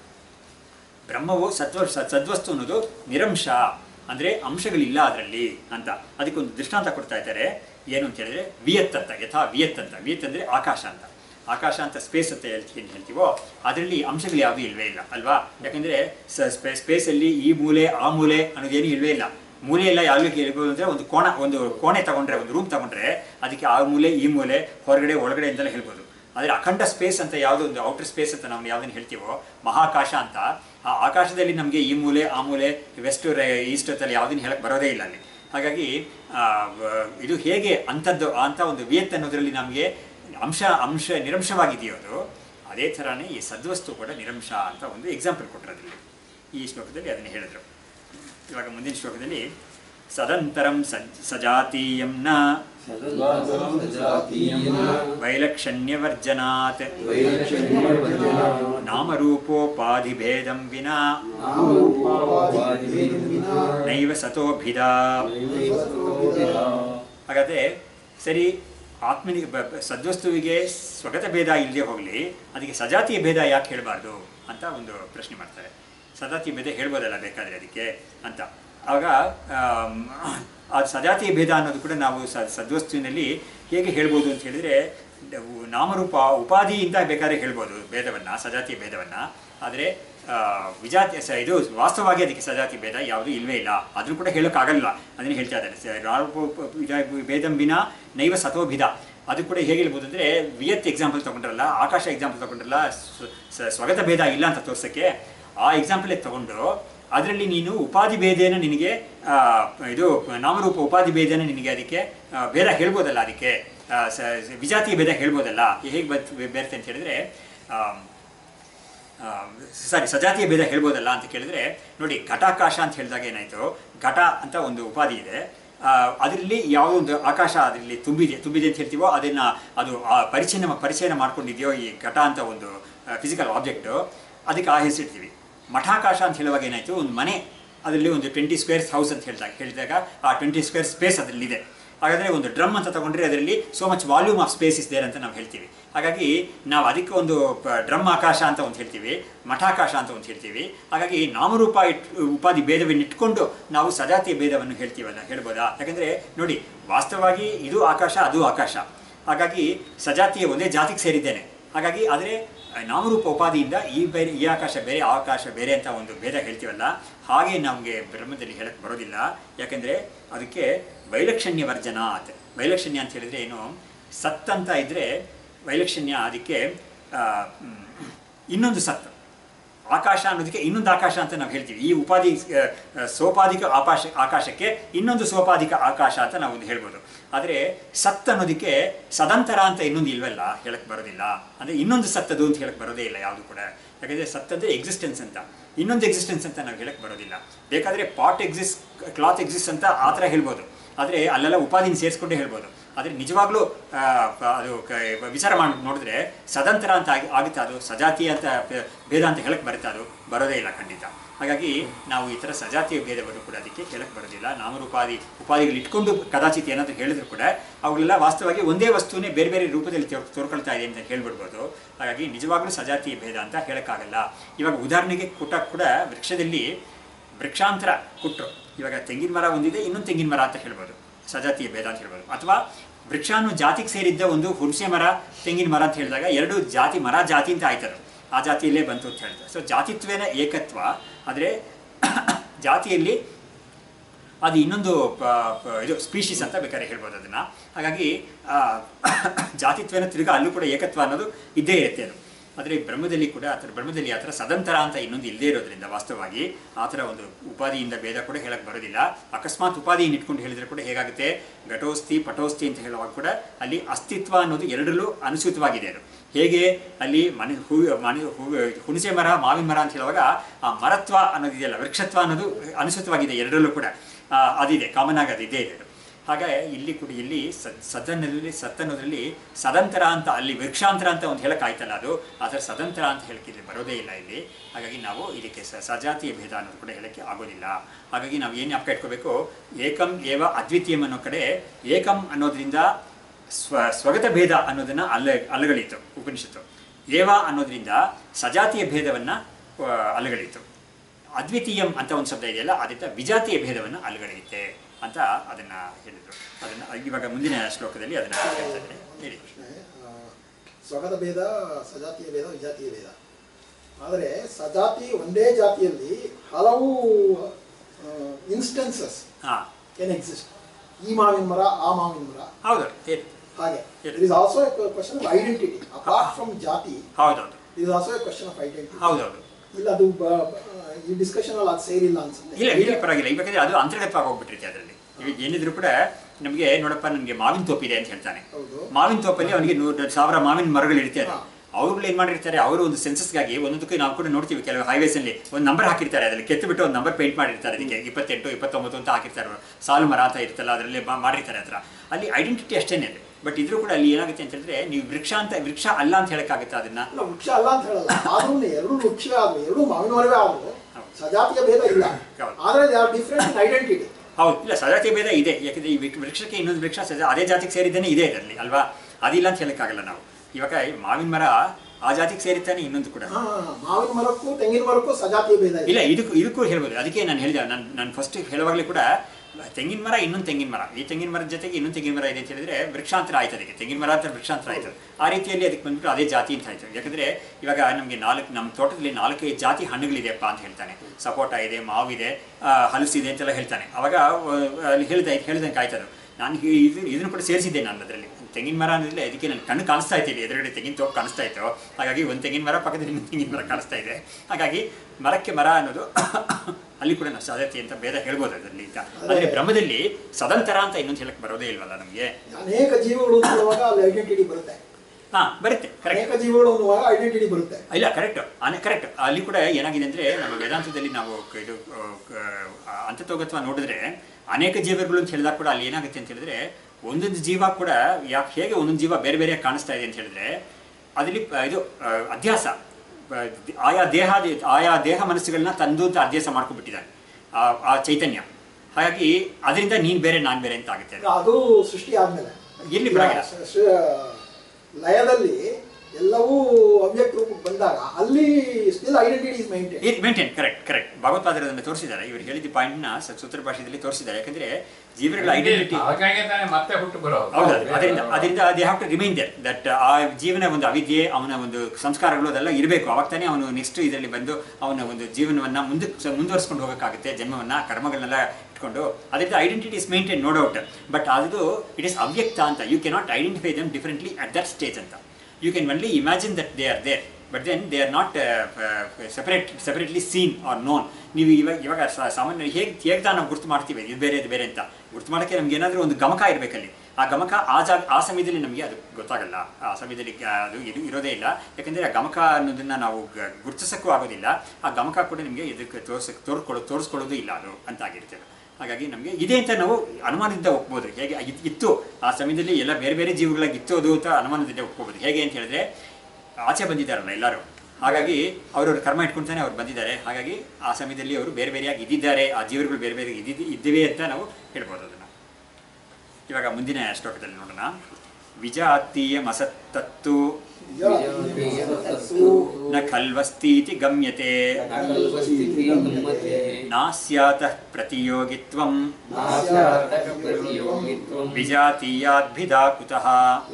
ಬ್ರಹ್ಮವು ಸತ್ವ ಸ- ಸದ್ವಸ್ತು ಅನ್ನೋದು ನಿರಂಶ ಅಂದ್ರೆ ಅಂಶಗಳಿಲ್ಲ ಅದರಲ್ಲಿ ಅಂತ ಅದಕ್ಕೆ ಒಂದು ದೃಷ್ಟಾಂತ ಕೊಡ್ತಾ ಇದ್ದಾರೆ ಏನು ಅಂತ ಹೇಳಿದ್ರೆ ವಿಯತ್ ಅಂತ ಯಥಾ ವಿಯತ್ ಅಂತ ವಿಯತ್ ಅಂದ್ರೆ ಆಕಾಶ ಅಂತ ಆಕಾಶ ಅಂತ ಸ್ಪೇಸ್ ಅಂತ ಹೇಳ್ತೀವಿ ಏನು ಹೇಳ್ತೀವೋ ಅದರಲ್ಲಿ ಅಂಶಗಳು ಯಾವುದೂ ಇಲ್ವೇ ಇಲ್ಲ ಅಲ್ವಾ ಯಾಕಂದ್ರೆ ಸ್ಪೇಸ್ ಅಲ್ಲಿ ಈ ಮೂಲೆ ಆ ಮೂಲೆ ಅನ್ನೋದೇನು ಇಲ್ವೇ ಇಲ್ಲ ಮೂಲೆ ಎಲ್ಲ ಯಾವ್ದಕ್ಕೆ ಹೇಳ್ಬೋದು ಅಂದ್ರೆ ಒಂದು ಕೋಣ ಒಂದು ಕೋಣೆ ತಗೊಂಡ್ರೆ ಒಂದು ರೂಮ್ ತಗೊಂಡ್ರೆ ಅದಕ್ಕೆ ಆ ಮೂಲೆ ಈ ಮೂಲೆ ಹೊರಗಡೆ ಒಳಗಡೆ ಅಂತೆಲ್ಲ ಹೇಳ್ಬೋದು ಆದರೆ ಅಖಂಡ ಸ್ಪೇಸ್ ಅಂತ ಯಾವುದೋ ಒಂದು ಔಟರ್ ಸ್ಪೇಸ್ ಅಂತ ನಾವು ಯಾವುದನ್ನು ಹೇಳ್ತೀವೋ ಮಹಾಕಾಶ ಅಂತ ಆ ಆಕಾಶದಲ್ಲಿ ನಮಗೆ ಈ ಮೂಲೆ ಆ ಮೂಲೆ ವೆಸ್ಟ್ ಈಸ್ಟ್ ಅಂತಲ್ಲಿ ಯಾವುದನ್ನು ಹೇಳಕ್ ಬರೋದೇ ಇಲ್ಲ ಅಲ್ಲಿ ಹಾಗಾಗಿ ಆ, ವ- ಇದು ಹೇಗೆ ಅಂಥದ್ದು ಅಂತ ಒಂದು ವಿಯತ್ ಅನ್ನೋದ್ರಲ್ಲಿ ನಮಗೆ ಅಂಶ ಅಂಶ ನಿರಂಶವಾಗಿದೆಯೋ ಅದು ಅದೇ ಥರನೇ ಈ ಸದ್ವಸ್ತು ಕೂಡ ನಿರಂಶ ಅಂತ ಒಂದು ಎಕ್ಸಾಂಪಲ್ ಕೊಟ್ಟರು ಅದರಲ್ಲಿ ಈ ಶ್ಲೋಕದಲ್ಲಿ ಅದನ್ನು ಹೇಳಿದ್ರು ಇವಾಗ ಮುಂದಿನ ಶ್ಲೋಕದಲ್ಲಿ ಸದಂತರಂ ಸಜ್ ಸಜಾತೀಯಂ ನ ವೈಲಕ್ಷಣ್ಯವರ್ಜನಾತ್ ನಾಮರೂಪೋಪಾಧಿಭೇದಂ ವಿನಾ ನೈವ ಸತೋಭಿದ ಹಾಗಾದ್ರೆ ಸರಿ ಆತ್ಮನಿಗೆ ಬ- ಬ- ಸದ್ವಸ್ತುವಿಗೆ ಸ್ವಗತ ಭೇದ ಇಲ್ಲದೆ ಹೋಗಲಿ ಅದಕ್ಕೆ ಸಜಾತಿಯ ಭೇದ ಯಾಕೆ ಹೇಳಬಾರ್ದು ಅಂತ ಒಂದು ಪ್ರಶ್ನೆ ಮಾಡ್ತಾರೆ ಸಜಾತಿಯ ಭೇದ ಹೇಳ್ಬೋದಲ್ಲ ಬೇಕಾದ್ರೆ ಅದಕ್ಕೆ ಅಂತ ಆಗ ಆಮ್, ಆ ಸಜಾತಿಯ ಭೇದ ಅನ್ನೋದು ಕೂಡ ನಾವು ಸ ಸದ್ವಸ್ತುವಿನಲ್ಲಿ ಹೇಗೆ ಹೇಳ್ಬೋದು ಅಂತ ಹೇಳಿದ್ರೆ ನಾವು ನಾಮರೂಪ ಉಪಾಧಿಯಿಂದ ಬೇಕಾದ್ರೆ ಹೇಳ್ಬೋದು ಭೇದವನ್ನ ಸಜಾತಿಯ ಭೇದವನ್ನ ಆದರೆ ಆ, ವಿಜಾತಿ ಸ ಇದು ವಾಸ್ತವವಾಗಿ ಅದಕ್ಕೆ ಸಜಾತಿ ಭೇದ ಯಾವುದೂ ಇಲ್ವೇ ಇಲ್ಲ ಅದನ್ನು ಕೂಡ ಹೇಳೋಕ್ಕಾಗಲ್ಲ ಅದನ್ನು ಹೇಳ್ತಾ ಇದ್ದಾರೆ ಸ- ರಾಪ- ಪ- ಇದ- ಭೇದಂ ವಿನ ನೈವ ಸತೋಭಿದ ಅದು ಕೂಡ ಹೇಗೆ ಹೇಳ್ಬೋದು ಅಂದರೆ ವಿಯತ್ ಎಕ್ಸಾಂಪಲ್ ತಗೊಂಡ್ರಲ್ಲ ಆಕಾಶ ಎಕ್ಸಾಂಪಲ್ ತಗೊಂಡ್ರಲ್ಲ ಸ್ವ- ಸ- ಸ್ವಗತ ಭೇದ ಇಲ್ಲ ಅಂತ ತೋರ್ಸಕ್ಕೆ ಆ ಎಕ್ಸಾಂಪಲೇ ತಗೊಂಡು ಅದರಲ್ಲಿ ನೀನು ಉಪಾಧಿ ಭೇದೇನ ನಿನಗೆ ಆ, ಇದು ನಾಮರೂಪ ಉಪಾಧಿ ಭೇದೇನ ನಿನಗೆ ಅದಕ್ಕೆ ಆ, ಭೇದ ಹೇಳ್ಬೋದಲ್ಲ ಅದಕ್ಕೆ ಆ, ಸ- ಸ- ವಿಜಾತಿಯ ಭೇದ ಹೇಳ್ಬೋದಲ್ಲ ಹೇಗೆ ಬರ್ ಬೇರುತ್ತೆ ಅಂತ ಹೇಳಿದ್ರೆ ಆಮ್, ಸಾರಿ ಸಜಾತಿಯ ಭೇದ ಹೇಳ್ಬೋದಲ್ಲ ಅಂತ ಕೇಳಿದ್ರೆ ನೋಡಿ ಘಟಾಕಾಶ ಅಂತ ಹೇಳಿದಾಗ ಏನಾಯ್ತು ಘಟ ಅಂತ ಒಂದು ಉಪಾಧಿ ಇದೆ ಅದರಲ್ಲಿ ಯಾವುದೋ ಒಂದು ಆಕಾಶ ಅದರಲ್ಲಿ ತುಂಬಿದೆ ತುಂಬಿದೆ ಅಂತ ಹೇಳ್ತೀವೋ ಅದನ್ನ ಅದು ಆ ಪರಿಚಯನ ಪರಿಚಯನ ಮಾಡ್ಕೊಂಡಿದೆಯೋ ಈ ಘಟ ಅಂತ ಒಂದು ಫಿಸಿಕಲ್ ಆಬ್ಜೆಕ್ಟು ಅದಕ್ಕೆ ಆ ಹೆಸರಿಡ್ತೀವಿ ಮಠಾಕಾಶ ಅಂತ ಹೇಳುವಾಗ ಏನಾಯ್ತು ಒಂದು ಮನೆ ಅದರಲ್ಲಿ ಒಂದು ಟ್ವೆಂಟಿ ಸ್ಕ್ವೇರ್ಸ್ ಹೌಸ್ ಅಂತ ಹೇಳಿದಾಗ ಹೇಳಿದಾಗ ಆ ಟ್ವೆಂಟಿ ಸ್ಕ್ವೇರ್ ಸ್ಪೇಸ್ ಅದರಲ್ಲಿದೆ ಹಾಗಾದರೆ ಒಂದು ಡ್ರಮ್ ಅಂತ ತಗೊಂಡ್ರೆ ಅದರಲ್ಲಿ so much volume of space is there ಅಂತ ನಾವು ಹೇಳ್ತೀವಿ ಹಾಗಾಗಿ ನಾವು ಅದಕ್ಕೆ ಒಂದು ಡ್ರಮ್ ಆಕಾಶ ಅಂತ ಒಂದು ಹೇಳ್ತೀವಿ ಮಠಾಕಾಶ ಅಂತ ಒಂದು ಹೇಳ್ತೀವಿ ಹಾಗಾಗಿ ನಾಮರೂಪ ಇಟ್ ಉಪಾಧಿ ಭೇದವನ್ನು ಇಟ್ಕೊಂಡು ನಾವು ಸಜಾತಿಯ ಭೇದವನ್ನು ಹೇಳ್ತೀವಲ್ಲ ಹೇಳ್ಬೋದಾ ಯಾಕಂದರೆ ನೋಡಿ ವಾಸ್ತವವಾಗಿ ಇದು ಆಕಾಶ ಅದು ಆಕಾಶ ಹಾಗಾಗಿ ಸಜಾತಿಯ ಒಂದೇ ಜಾತಿಗೆ ಸೇರಿದ್ದೇನೆ ಹಾಗಾಗಿ ಆದರೆ ನಾಮರೂಪ ಉಪಾಧಿಯಿಂದ ಈ ಬೇರೆ ಈ ಆಕಾಶ ಬೇರೆ ಆ ಆಕಾಶ ಬೇರೆ ಅಂತ ಒಂದು ಭೇದ ಹೇಳ್ತೀವಲ್ಲ ಹಾಗೆ ನಮಗೆ ಬ್ರಹ್ಮದಲ್ಲಿ ಹೇಳಕ್ಕೆ ಬರೋದಿಲ್ಲ ಯಾಕಂದರೆ ಅದಕ್ಕೆ ವೈಲಕ್ಷಣ್ಯ ವರ್ಜನಾತ್ ವೈಲಕ್ಷಣ್ಯ ಅಂತ ಹೇಳಿದ್ರೆ ಏನು ಸತ್ ಅಂತ ಇದ್ದರೆ ವೈಲಕ್ಷಣ್ಯ ಅದಕ್ಕೆ ಆ, ಮ್, ಇನ್ನೊಂದು ಸತ್ ಆಕಾಶ ಅನ್ನೋದಕ್ಕೆ ಇನ್ನೊಂದು ಆಕಾಶ ಅಂತ ನಾವು ಹೇಳ್ತೀವಿ ಈ ಉಪಾಧಿ ಆ, ಆ, ಸೋಪಾಧಿಕ ಆಕಾಶ ಆಕಾಶಕ್ಕೆ ಇನ್ನೊಂದು ಸೋಪಾಧಿಕ ಆಕಾಶ ಅಂತ ನಾವು ಒಂದು ಹೇಳ್ಬೋದು ಆದರೆ ಸತ್ ಅನ್ನೋದಕ್ಕೆ ಸದಂತರ ಅಂತ ಇನ್ನೊಂದು ಇಲ್ವಲ್ಲ ಹೇಳಕ್ ಬರೋದಿಲ್ಲ ಅಂದರೆ ಇನ್ನೊಂದು ಸತ್ತದು ಅಂತ ಹೇಳಕ್ ಬರೋದೇ ಇಲ್ಲ ಯಾವುದು ಕೂಡ ಯಾಕಂದರೆ ಸತ್ ಅಂದರೆ ಎಕ್ಸಿಸ್ಟೆನ್ಸ್ ಅಂತ ಇನ್ನೊಂದು ಎಕ್ಸಿಸ್ಟೆನ್ಸ್ ಅಂತ ನಾವು ಹೇಳಕ್ ಬರೋದಿಲ್ಲ ಬೇಕಾದರೆ ಪಾಟ್ ಎಕ್ಸಿಸ್ಟ್ ಕ್ಲಾತ್ ಎಕ್ಸಿಸ್ಟ್ ಅಂತ ಆ ಥರ ಹೇಳ್ಬೋದು ಆದರೆ ಅಲ್ಲೆಲ್ಲ ಉಪಾಧಿನ ಸೇರಿಸ್ಕೊಂಡೇ ಹೇಳ್ಬೋದು ಆದರೆ ನಿಜವಾಗ್ಲೂ ಆ, ಪ- ಅದು ಕ- ವಿಚಾರ ಮಾಡಿ ನೋಡಿದ್ರೆ ಸದಂತರ ಅಂತ ಆಗಿ ಆಗುತ್ತೆ ಅದು ಸಜಾತಿ ಅಂತ ಭೇ- ಭೇದ ಅಂತ ಹೇಳಕ್ ಬರುತ್ತೆ ಅದು ಬರೋದೇ ಇಲ್ಲ ಖಂಡಿತ ಹಾಗಾಗಿ ನಾವು ಈ ಥರ ಸಜಾತಿಯ ಭೇದವನ್ನು ಕೂಡ ಅದಕ್ಕೆ ಹೇಳಕ್ ಬರೋದಿಲ್ಲ ನಾಮರೂಪಾದಿ ಉಪಾಧಿಗಳು ಇಟ್ಕೊಂಡು ಕದಾಚಿತ್ ಏನಾದರೂ ಹೇಳಿದ್ರು ಕೂಡ ಅವುಗಳೆಲ್ಲ ವಾಸ್ತವವಾಗಿ ಒಂದೇ ವಸ್ತುವನ್ನೇ ಬೇರೆ ಬೇರೆ ರೂಪದಲ್ಲಿ ತೋರ್- ತೋರ್ಕೊಳ್ತಾ ಇದೆ ಅಂತ ಹೇಳ್ಬಿಡ್ಬೋದು ಹಾಗಾಗಿ ನಿಜವಾಗ್ಲೂ ಸಜಾತಿಯ ಭೇದ ಅಂತ ಹೇಳಕ್ಕಾಗಲ್ಲ ಇವಾಗ ಉದಾಹರಣೆಗೆ ಕೂಟ ಕೂಡ ವೃಕ್ಷದಲ್ಲಿ ವೃಕ್ಷಾಂತರ ಕೊಟ್ಟರು ಇವಾಗ ತೆಂಗಿನ ಮರ ಒಂದಿದೆ ಇನ್ನೊಂದು ತೆಂಗಿನ ಮರ ಅಂತ ಹೇಳ್ಬೋದು ಸಜಾತಿಯ ಭೇದ ಅಂತ ಹೇಳ್ಬೋದು ಅಥವಾ ವೃಕ್ಷಾನು ಜಾತಿಗೆ ಸೇರಿದ್ದ ಒಂದು ಹುಣಸೆ ಮರ ತೆಂಗಿನ ಮರ ಅಂತ ಹೇಳಿದಾಗ ಎರಡು ಜಾತಿ ಮರ ಜಾತಿ ಅಂತ ಆಯ್ತದು ಆ ಜಾತಿಯಲ್ಲೇ ಬಂತು ಅಂತ ಹೇಳ್ತಾರೆ ಸೊ ಜಾತಿತ್ವೇನ ಏಕತ್ವ ಆದರೆ ಜಾತಿಯಲ್ಲಿ ಅದು ಇನ್ನೊಂದು ಪ- ಪ- ಇದು ಸ್ಪೀಶೀಸ್ ಅಂತ ಬೇಕಾದ್ರೆ ಹೇಳ್ಬೋದು ಅದನ್ನು ಹಾಗಾಗಿ ಆ, ಜಾತಿತ್ವನ ತಿರ್ಗಾ ಅಲ್ಲೂ ಕೂಡ ಏಕತ್ವ ಅನ್ನೋದು ಇದ್ದೇ ಇರುತ್ತೆ ಅದು ಆದರೆ ಬ್ರಹ್ಮದಲ್ಲಿ ಕೂಡ ಆ ಥರ ಬ್ರಹ್ಮದಲ್ಲಿ ಆ ಥರ ಸದಂತರ ಅಂತ ಇನ್ನೊಂದು ಇಲ್ಲದೇ ಇರೋದ್ರಿಂದ ವಾಸ್ತವವಾಗಿ ಆ ಥರ ಒಂದು ಉಪಾಧಿಯಿಂದ ಭೇದ ಕೂಡ ಹೇಳಕ್ಕೆ ಬರೋದಿಲ್ಲ ಅಕಸ್ಮಾತ್ ಉಪಾಧಿಯನ್ನು ಇಟ್ಕೊಂಡು ಹೇಳಿದ್ರೆ ಕೂಡ ಹೇಗಾಗುತ್ತೆ ಘಟೋಸ್ತಿ ಪಟೋಸ್ತಿ ಅಂತ ಹೇಳುವಾಗ ಕೂಡ ಅಲ್ಲಿ ಅಸ್ತಿತ್ವ ಅನ್ನೋದು ಎರಡರಲ್ಲೂ ಅನುಸೂತವಾಗಿದೆ ಅದು ಹೇಗೆ ಅಲ್ಲಿ ಮನೆ ಹೂ ಮನೆ ಹೂ ಹುಣಸೆ ಮರ ಮಾವಿನ ಮರ ಅಂತ ಹೇಳುವಾಗ ಆ ಮರತ್ವ ಅನ್ನೋದಿದೆಯಲ್ಲ ವೃಕ್ಷತ್ವ ಅನ್ನೋದು ಅನುಸೂತವಾಗಿದೆ ಎರಡರಲ್ಲೂ ಕೂಡ ಆ, ಅದಿದೆ ಕಾಮನ್ ಆಗಿ ಅದಿದೆ ಇದೆ ಅದು ಹಾಗೆ ಇಲ್ಲಿ ಕೂಡ ಇಲ್ಲಿ ಸದ್ ಸದನಲ್ಲಿ ಸತ್ ಅನ್ನೋದ್ರಲ್ಲಿ ಸದಂತರ ಅಂತ ಅಲ್ಲಿ ವೃಕ್ಷಾಂತರ ಅಂತ ಒಂದು ಹೇಳಕ್ ಆಯ್ತಲ್ಲ ಅದು ಅದರ ಸದಂತರ ಅಂತ ಹೇಳಕ್ಕೆ ಇಲ್ಲಿ ಬರೋದೇ ಇಲ್ಲ ಇಲ್ಲಿ ಹಾಗಾಗಿ ನಾವು ಇದಕ್ಕೆ ಸ ಸಜಾತಿಯ ಭೇದ ಅನ್ನೋದು ಕೂಡ ಹೇಳಕ್ಕೆ ಆಗೋದಿಲ್ಲ ಹಾಗಾಗಿ ನಾವು ಏನು ಜ್ಞಾಪಕ ಇಟ್ಕೋಬೇಕು ಏಕಂ ಏವ ಅದ್ವಿತೀಯಂ ಅನ್ನೋ ಕಡೆ ಏಕಂ ಅನ್ನೋದ್ರಿಂದ ಸ್ವ ಸ್ವಗತ ಭೇದ ಅನ್ನೋದನ್ನ ಅಲ್ಲ ಅಲಗಳಿತು ಉಪನಿಷತ್ತು ಏವ ಅನ್ನೋದ್ರಿಂದ ಸಜಾತಿಯ ಭೇದವನ್ನ ಆ, ಅಲಗಳಿತು ಅದ್ವಿತೀಯಂ ಅಂತ ಒಂದು ಶಬ್ದ ಇದೆಯಲ್ಲ ಅದರಿಂದ ವಿಜಾತಿಯ ಭೇದವನ್ನು ಅಲಗಳೆಯುತ್ತೆ ಅಂತ ಅದನ್ನ ಹೇಳಿದ್ರು ಅದನ್ನ ಇವಾಗ ಮುಂದಿನ ಶ್ಲೋಕದಲ್ಲಿ ಅದನ್ನ ಹೇಳ್ತಾ ಇದ್ದಾರೆ ಹೇಳಿ ಪ್ರಶ್ನೆ ಆ, ಸ್ವಗತ ಭೇದ ಸಜಾತಿಯ ಭೇದ ವಿಜಾತಿಯ ಭೇದ ಆದರೆ ಸಜಾತಿ ಒಂದೇ ಜಾತಿಯಲ್ಲಿ ಹಲವು ಇನ್ಸ್ಟೆನ್ಸಸ್ ಹಾ ಕೆನ್ ಎಕ್ಸಿಸ್ಟ್ ಈ ಮಾವಿನ ಮರ ಆ ಮಾವಿನ ಮರ ಹೌದು ಹೇಳಿ ಹಾಗೆ Yes. It is also a question of identity apart from jati ಹೌದೌದು it is also a question of identity ಹೌದೌದು ಇಲ್ಲ ಅದು ಬ- ಬ- ಈ ಡಿಸ್ಕಷನ್ ಅಲ್ಲಿ ಅದು ಸೇರಿಲ್ಲ ಅನ್ಸುತ್ತೆ ಇಲ್ಲ ಇಲ್ಲಿ ಪರವಾಗಿಲ್ಲ ಇವಾಗ ಅದು ಅಂತರ್ಗತವಾಗಿ ಹೋಗ್ಬಿಟ್ಟಿರುತ್ತೆ ಅದರಲ್ಲಿ ಇವಾಗ ಏನಿದ್ರು ಕೂಡ ನಮಗೆ ನೋಡಪ್ಪ ನನಗೆ ಮಾವಿನ ತೋಪಿದೆ ಅಂತ ಹೇಳ್ತಾನೆ ಹೌದು ಮಾವಿನ ತೋಪಲ್ಲಿ ಅವನಿಗೆ ನೂರು ಸಾವಿರ ಮಾವಿನ ಮರಗಳು ಇರ್ತಾರೆ ಹಾ. ಅವ್ರುಗಳು ಏನ್ ಮಾಡಿರ್ತಾರೆ ಅವರು ಒಂದು ಸೆನ್ಸಸ್ಗಾಗಿ ಒಂದೊಂದಕ್ಕೆ ನಾವು ಕೂಡ ನೋಡ್ತೀವಿ ಕೆಲವು highways ಅಲ್ಲಿ ಒಂದು ನಂಬರ್ ಹಾಕಿರ್ತಾರೆ ಅದರಲ್ಲಿ ಕೆತ್ತು ಬಿಟ್ಟು ಒಂದು ನಂಬರ್ ಪೇಂಟ್ ಮಾಡಿರ್ತಾರೆ ಅದಕ್ಕೆ ಇಪ್ಪತ್ತೆಂಟು ಇಪ್ಪತ್ತೊಂಬತ್ತು ಅಂತ ಹಾಕಿರ್ತಾರೆ ಅವ್ರು. ಸಾಲು ಮರ ಅಂತ ಇರ್ತಲ್ಲ ಅದರಲ್ಲಿ ಮಾಡಿರ್ತಾರೆ ಹತ್ರ ಅಲ್ಲಿ ಐಡೆಂಟಿಟಿ ಅಷ್ಟೇನೆ ಇದೆ ಬಟ್ ಇದ್ರೂ ಕೂಡ ಅಲ್ಲಿ ಏನಾಗುತ್ತೆ ಅಂತ ಹೇಳಿದ್ರೆ ನೀವು ವೃಕ್ಷ ಅಂತ ವೃಕ್ಷ ಅಲ್ಲ ಅಂತ ಹೇಳಕ್ಕಾಗುತ್ತೆ ಅದನ್ನ ಅಲ್ಲ ವೃಕ್ಷ ಅಲ್ಲ ಅಂತ ಹೇಳಲ್ಲ ಆದ್ರೂ ಎರಡು ವೃಕ್ಷ ಆದ್ರು ಎರಡು ಮಾವಿನ ಮರವೇ ಆದ್ರು ಹೌದು. ಸಜಾತಿಯ ಭೇದ ಇಲ್ಲ ಹೌದು. ಆದ್ರೆ they are different in identity ಹೌದು ಇಲ್ಲ ಸಜಾತಿ ಭೇದ ಇದೆ ಯಾಕಂದ್ರೆ ಈ ವೃಕ್ಷ- ವೃಕ್ಷಕ್ಕೆ ಇನ್ನೊಂದು ವೃಕ್ಷ ಸಜಾ ಅದೇ ಜಾತಿಗೆ ಸೇರಿದ್ದೇನೆ ಇದೆ ಇದರಲ್ಲಿ ಅಲ್ವಾ ಅದಿಲ್ಲ ಅಂತ ಹೇಳಕ್ಕಾಗಲ್ಲ ನಾವು ಇವಾಗ ಈ ಮಾವಿನ ಮರ ಆ ಜಾತಿಗೆ ಸೇರಿದ್ದಾನೆ ಇನ್ನೊಂದು ಕೂಡ ಹಾ ಮಾವಿನ ಮರಕ್ಕೂ ತೆಂಗಿನ ಮರಕ್ಕೂ ಸಜಾತಿಯ ಭೇದ ಇಲ್ಲ ಇದಕ್ಕೂ ಇದಕ್ಕೂ ಹೇಳ್ಬೋದು ಅದಕ್ಕೆ ನಾನು ಹೇಳಿದೆ ನಾನು ನಾನು ಫಸ್ಟ್ ಹೇಳುವಾಗಲೇ ಕೂಡ ತೆಂಗಿನ ಮರ ಇನ್ನೊಂದು ತೆಂಗಿನ ಮರ ಈ ತೆಂಗಿನ ಮರದ ಜೊತೆಗೆ ಇನ್ನೊಂದು ತೆಂಗಿನ ಮರ ಇದೆ ಅಂತ ಹೇಳಿದ್ರೆ ವೃಕ್ಷಾಂತರ ಆಯ್ತು ಅದಕ್ಕೆ ತೆಂಗಿನ ಮರ ಅಂತ ವೃಕ್ಷಾಂತರ ಆಯ್ತು ಆ ರೀತಿಯಲ್ಲಿ ಅದಕ್ಕೆ ಬಂದ್ಬಿಟ್ಟು ಅದೇ ಜಾತಿ ಅಂತ ಆಯ್ತು ಯಾಕಂದ್ರೆ ಇವಾಗ ನಮಗೆ ನಾಲ್ಕು ನಮ್ಮ ತೋಟದಲ್ಲಿ ನಾಲ್ಕೈದು ಜಾತಿ ಹಣ್ಣುಗಳಿದೆಯಪ್ಪ ಅಂತ ಹೇಳ್ತಾನೆ ಸಪೋಟ ಇದೆ ಮಾವಿದೆ ಆ, ಹಲಸಿದೆ ಅಂತೆಲ್ಲ ಹೇಳ್ತಾನೆ ಅವಾಗ ಆ, ಅಲ್ಲಿ ಹೇಳ್ದ ಹೇಳ್ದಂಗೆ ಆಯ್ತದು ನಾನು ಈ- ಇದು ಇದನ್ನು ಕೂಡ ಸೇರಿಸಿದ್ದೆ ನಾನು ಅದರಲ್ಲಿ ತೆಂಗಿನ ಮರ ಅನ್ನೋದಿಲ್ಲ ಅದಕ್ಕೆ ನನ್ನ ಕಣ್ಣು ಕಾಣಿಸ್ತಾ ಇತ್ತು ಇಲ್ಲಿ ಎದುರುಗಡೆ ತೆಂಗಿನ ತೋಪ ಕಾಣಿಸ್ತಾ ಇತ್ತು ಹಾಗಾಗಿ ಒಂದು ತೆಂಗಿನ ಮರ ಪಕ್ಕದಲ್ಲಿ ಇನ್ನೊಂದು ತೆಂಗಿನ ಮರ ಕಾಣಿಸ್ತಾ ಇದೆ ಹಾಗಾಗಿ ಮರಕ್ಕೆ ಮರ ಅನ್ನೋದು ಅಲ್ಲಿ ಕೂಡ ನಾವು ಸದತಿ ಅಂತ ಭೇದ ಹೇಳ್ಬೋದು ಅದರಲ್ಲಿ ಅಂತ ಆದರೆ ಬ್ರಹ್ಮದಲ್ಲಿ ಸದಂತರ ಅಂತ ಇನ್ನೊಂದು ಹೇಳಕ್ ಬರೋದೇ ಇಲ್ವಲ್ಲ ನಮಗೆ ಅನೇಕ ಜೀವಗಳು ಅಂತ ಹೇಳುವಾಗ ಅಲ್ಲಿ ಐಡೆಂಟಿಟಿ ಬರುತ್ತೆ ಹಾ ಬರುತ್ತೆ ಕರೆಕ್ಟ್ ಅನೇಕ ಜೀವಗಳು ಅನ್ನುವಾಗ ಐಡೆಂಟಿಟಿ ಬರುತ್ತೆ ಇಲ್ಲ ಕರೆಕ್ಟ್ ಅನೆ ಕರೆಕ್ಟ್ ಅಲ್ಲಿ ಕೂಡ ಏನಾಗಿದೆ ಅಂದ್ರೆ ನಮ್ಮ ವೇದಾಂತದಲ್ಲಿ ನಾವು ಕ- ಇದು ಅಂತತೋಗತ್ವ ನೋಡಿದ್ರೆ ಅನೇಕ ಜೀವಗಳು ಅಂತ ಹೇಳಿದಾಗ ಕೂಡ ಅಲ್ಲಿ ಏನಾಗುತ್ತೆ ಅಂತ ಹೇಳಿದ್ರೆ ಒಂದೊಂದು ಜೀವ ಕೂಡ ಯಾಕೆ ಹೇಗೆ ಒಂದೊಂದು ಜೀವ ಬೇರೆ ಬೇರೆ ಕಾಣಿಸ್ತಾ ಇದೆ ಅಂತ ಹೇಳಿದ್ರೆ ಅದರಲ್ಲಿ ಪ- ಇದು ಆ, ಅಧ್ಯಾಸ ಪ- ಆಯಾ ದೇಹ ಆಯಾ ದೇಹ ಮನಸ್ಸುಗಳನ್ನ ತಂದು ಅಂತ ಅಧ್ಯಾಸ ಮಾಡ್ಕೊಂಡ್ಬಿಟ್ಟಿದ್ದಾನೆ ಆ ಆ ಚೈತನ್ಯ ಹಾಗಾಗಿ ಅದರಿಂದ ನೀನ್ ಬೇರೆ ನಾನ್ ಬೇರೆ ಅಂತ ಆಗುತ್ತೆ ಅದು. ಅದು ಸೃಷ್ಟಿ ಆದ್ಮೇಲೆ ಎಲ್ಲಿ ಈಗ ಬರಲ್ಲ. ಶ- ಶ- ಲಯದಲ್ಲಿ ಎಲ್ಲವೂ ಅವ್ಯಕ್ತ ರೂಪಕ್ಕೆ ಬಂದಾಗ ಅಲ್ಲಿ ಸ್ಟಿಲ್ ಐಡೆಂಟಿಟಿ ಇಸ್ ಮೈಂಟೈನ್ ಇದು ಮೇಂಟೈನ್ ಕರೆಕ್ಟ್ ಕರೆಕ್ಟ್ ಭಗವತ್ಪಾದರು ಅದನ್ನು ತೋರಿಸಿದ್ದಾರೆ ಇವರು ಹೇಳಿದ ಪಾಯಿಂಟ್ನ ಸೂತ್ರ ಭಾಷೆಯಲ್ಲಿ ತೋರಿಸಿದ್ದಾರೆ ಯಾಕಂದ್ರೆ ಜೀವಗಳ ಐಡೆಂಟಿಟಿ ಹಾಗಾಗಿ ತಾನೇ ಮತ್ತೆ ಹುಟ್ಟು ಬರೋದು ಹೌದು ಅದರಿಂದ ಅದರಿಂದ they have to remain there that ಆ ಜೀವನ ಒಂದು ಅವಿದ್ಯೆ ಅವನ ಒಂದು ಸಂಸ್ಕಾರಗಳು ಅದೆಲ್ಲ ಇರಬೇಕು ಅವಾಗ ತಾನೇ ಅವನು ನೆಕ್ಸ್ಟ್ ಇದರಲ್ಲಿ ಬಂದು ಅವನ ಒಂದು ಜೀವನವನ್ನ ಮುಂದಕ್ಕೆ ಮುಂದುವರ್ಸ್ಕೊಂಡು ಹೋಗೋಕ್ಕಾಗುತ್ತೆ ಜನ್ಮವನ್ನ ಕರ್ಮಗಳನ್ನೆಲ್ಲ ಇಟ್ಕೊಂಡು ಅದರಿಂದ identity is maintain no doubt but ಅದು ಇಟ್ ಇಸ್ ಅವ್ಯಕ್ತ ಅಂತ you cannot identify them differently at that stage ಅಂತ you can only imagine that they are there but then they are not separate separately seen are known ನೀವು ಇವಾಗ ಇವಾಗ ಸಾ- ಸಾಮಾನ್ಯ ಹೇಗೆ ಹೇಗೆ ನಾವು ಗುರ್ತು ಮಾಡ್ತೀವಿ ಇದು ಬೇರೆ ಇದು ಬೇರೆ ಅಂತ ಗುರ್ತು ಮಾಡೋಕ್ಕೆ ನಮ್ಗೆ ಏನಾದರೂ ಒಂದು ಗಮಕ ಇರಬೇಕಲ್ಲಿ ಆ ಗಮಕ ಆ ಜಾಗ ಆ ಸಮಯದಲ್ಲಿ ನಮಗೆ ಅದು ಗೊತ್ತಾಗಲ್ಲ ಆ ಸಮಯದಲ್ಲಿ ಗ- ಅದು ಇದು ಇರೋದೇ ಇಲ್ಲ ಯಾಕಂದರೆ ಆ ಗಮಕ ಅನ್ನೋದನ್ನ ನಾವು ಗ- ಗುರುತಿಸಕ್ಕೂ ಆಗೋದಿಲ್ಲ ಆ ಗಮಕ ಕೂಡ ನಿಮಗೆ ಇದಕ್ಕೆ ತೋರ್ಸಕ್ಕೆ ತೋರ್ಕೊಳ್ಳೋ ತೋರಿಸ್ಕೊಳ್ಳೋದು ಇಲ್ಲ ಅದು ಅಂತ ಆಗಿರ್ತದೆ ಹಾಗಾಗಿ ನಮಗೆ ಇದೆ ಅಂತ ನಾವು ಅನುಮಾನದಿಂದ ಒಪ್ಬೋದು ಹೇಗೆ ಇದ್- ಇತ್ತು ಆ ಸಮಯದಲ್ಲಿ ಎಲ್ಲ ಬೇರೆ ಬೇರೆ ಜೀವಿಗಳಾಗಿ ಇತ್ತು ಅದು ಅಂತ ಅನುಮಾನದಿಂದ ಒಪ್ಕೋಬೋದು ಹೇಗೆ ಅಂತ ಹೇಳಿದ್ರೆ ಆಚೆ ಬಂದಿದ್ದಾರಲ್ಲ ಎಲ್ಲರೂ ಹಾಗಾಗಿ ಅವರವ್ರ ಕರ್ಮ ಇಟ್ಕೊಂತಾನೆ ಅವ್ರು ಬಂದಿದ್ದಾರೆ ಹಾಗಾಗಿ ಆ ಸಮಯದಲ್ಲಿ ಅವರು ಬೇರೆ ಬೇರೆಯಾಗಿ ಇದ್ದಿದ್ದಾರೆ ಆ ಜೀವರುಗಳು ಬೇರೆ ಬೇರೆ ಇದ್ದಿದ್ದು ಇದ್ದಿವೆ ಅಂತ ನಾವು ಹೇಳ್ಬೋದು ಅದನ್ನು ಇವಾಗ ಮುಂದಿನ ಶ್ಲೋಕದಲ್ಲಿ ನೋಡೋಣ ವಿಜಾತೀಯ ಮಸತ್ತತ್ತು ನ ಖಲ್ವಸ್ತೀತಿ ಗಮ್ಯತೆ ನಾಸ್ಯಾತಃ ಪ್ರತಿಯೋಗಿತ್ವಂ ವಿಜಾತೀಯಾದ್ಭಿದಾ ಕುತಃ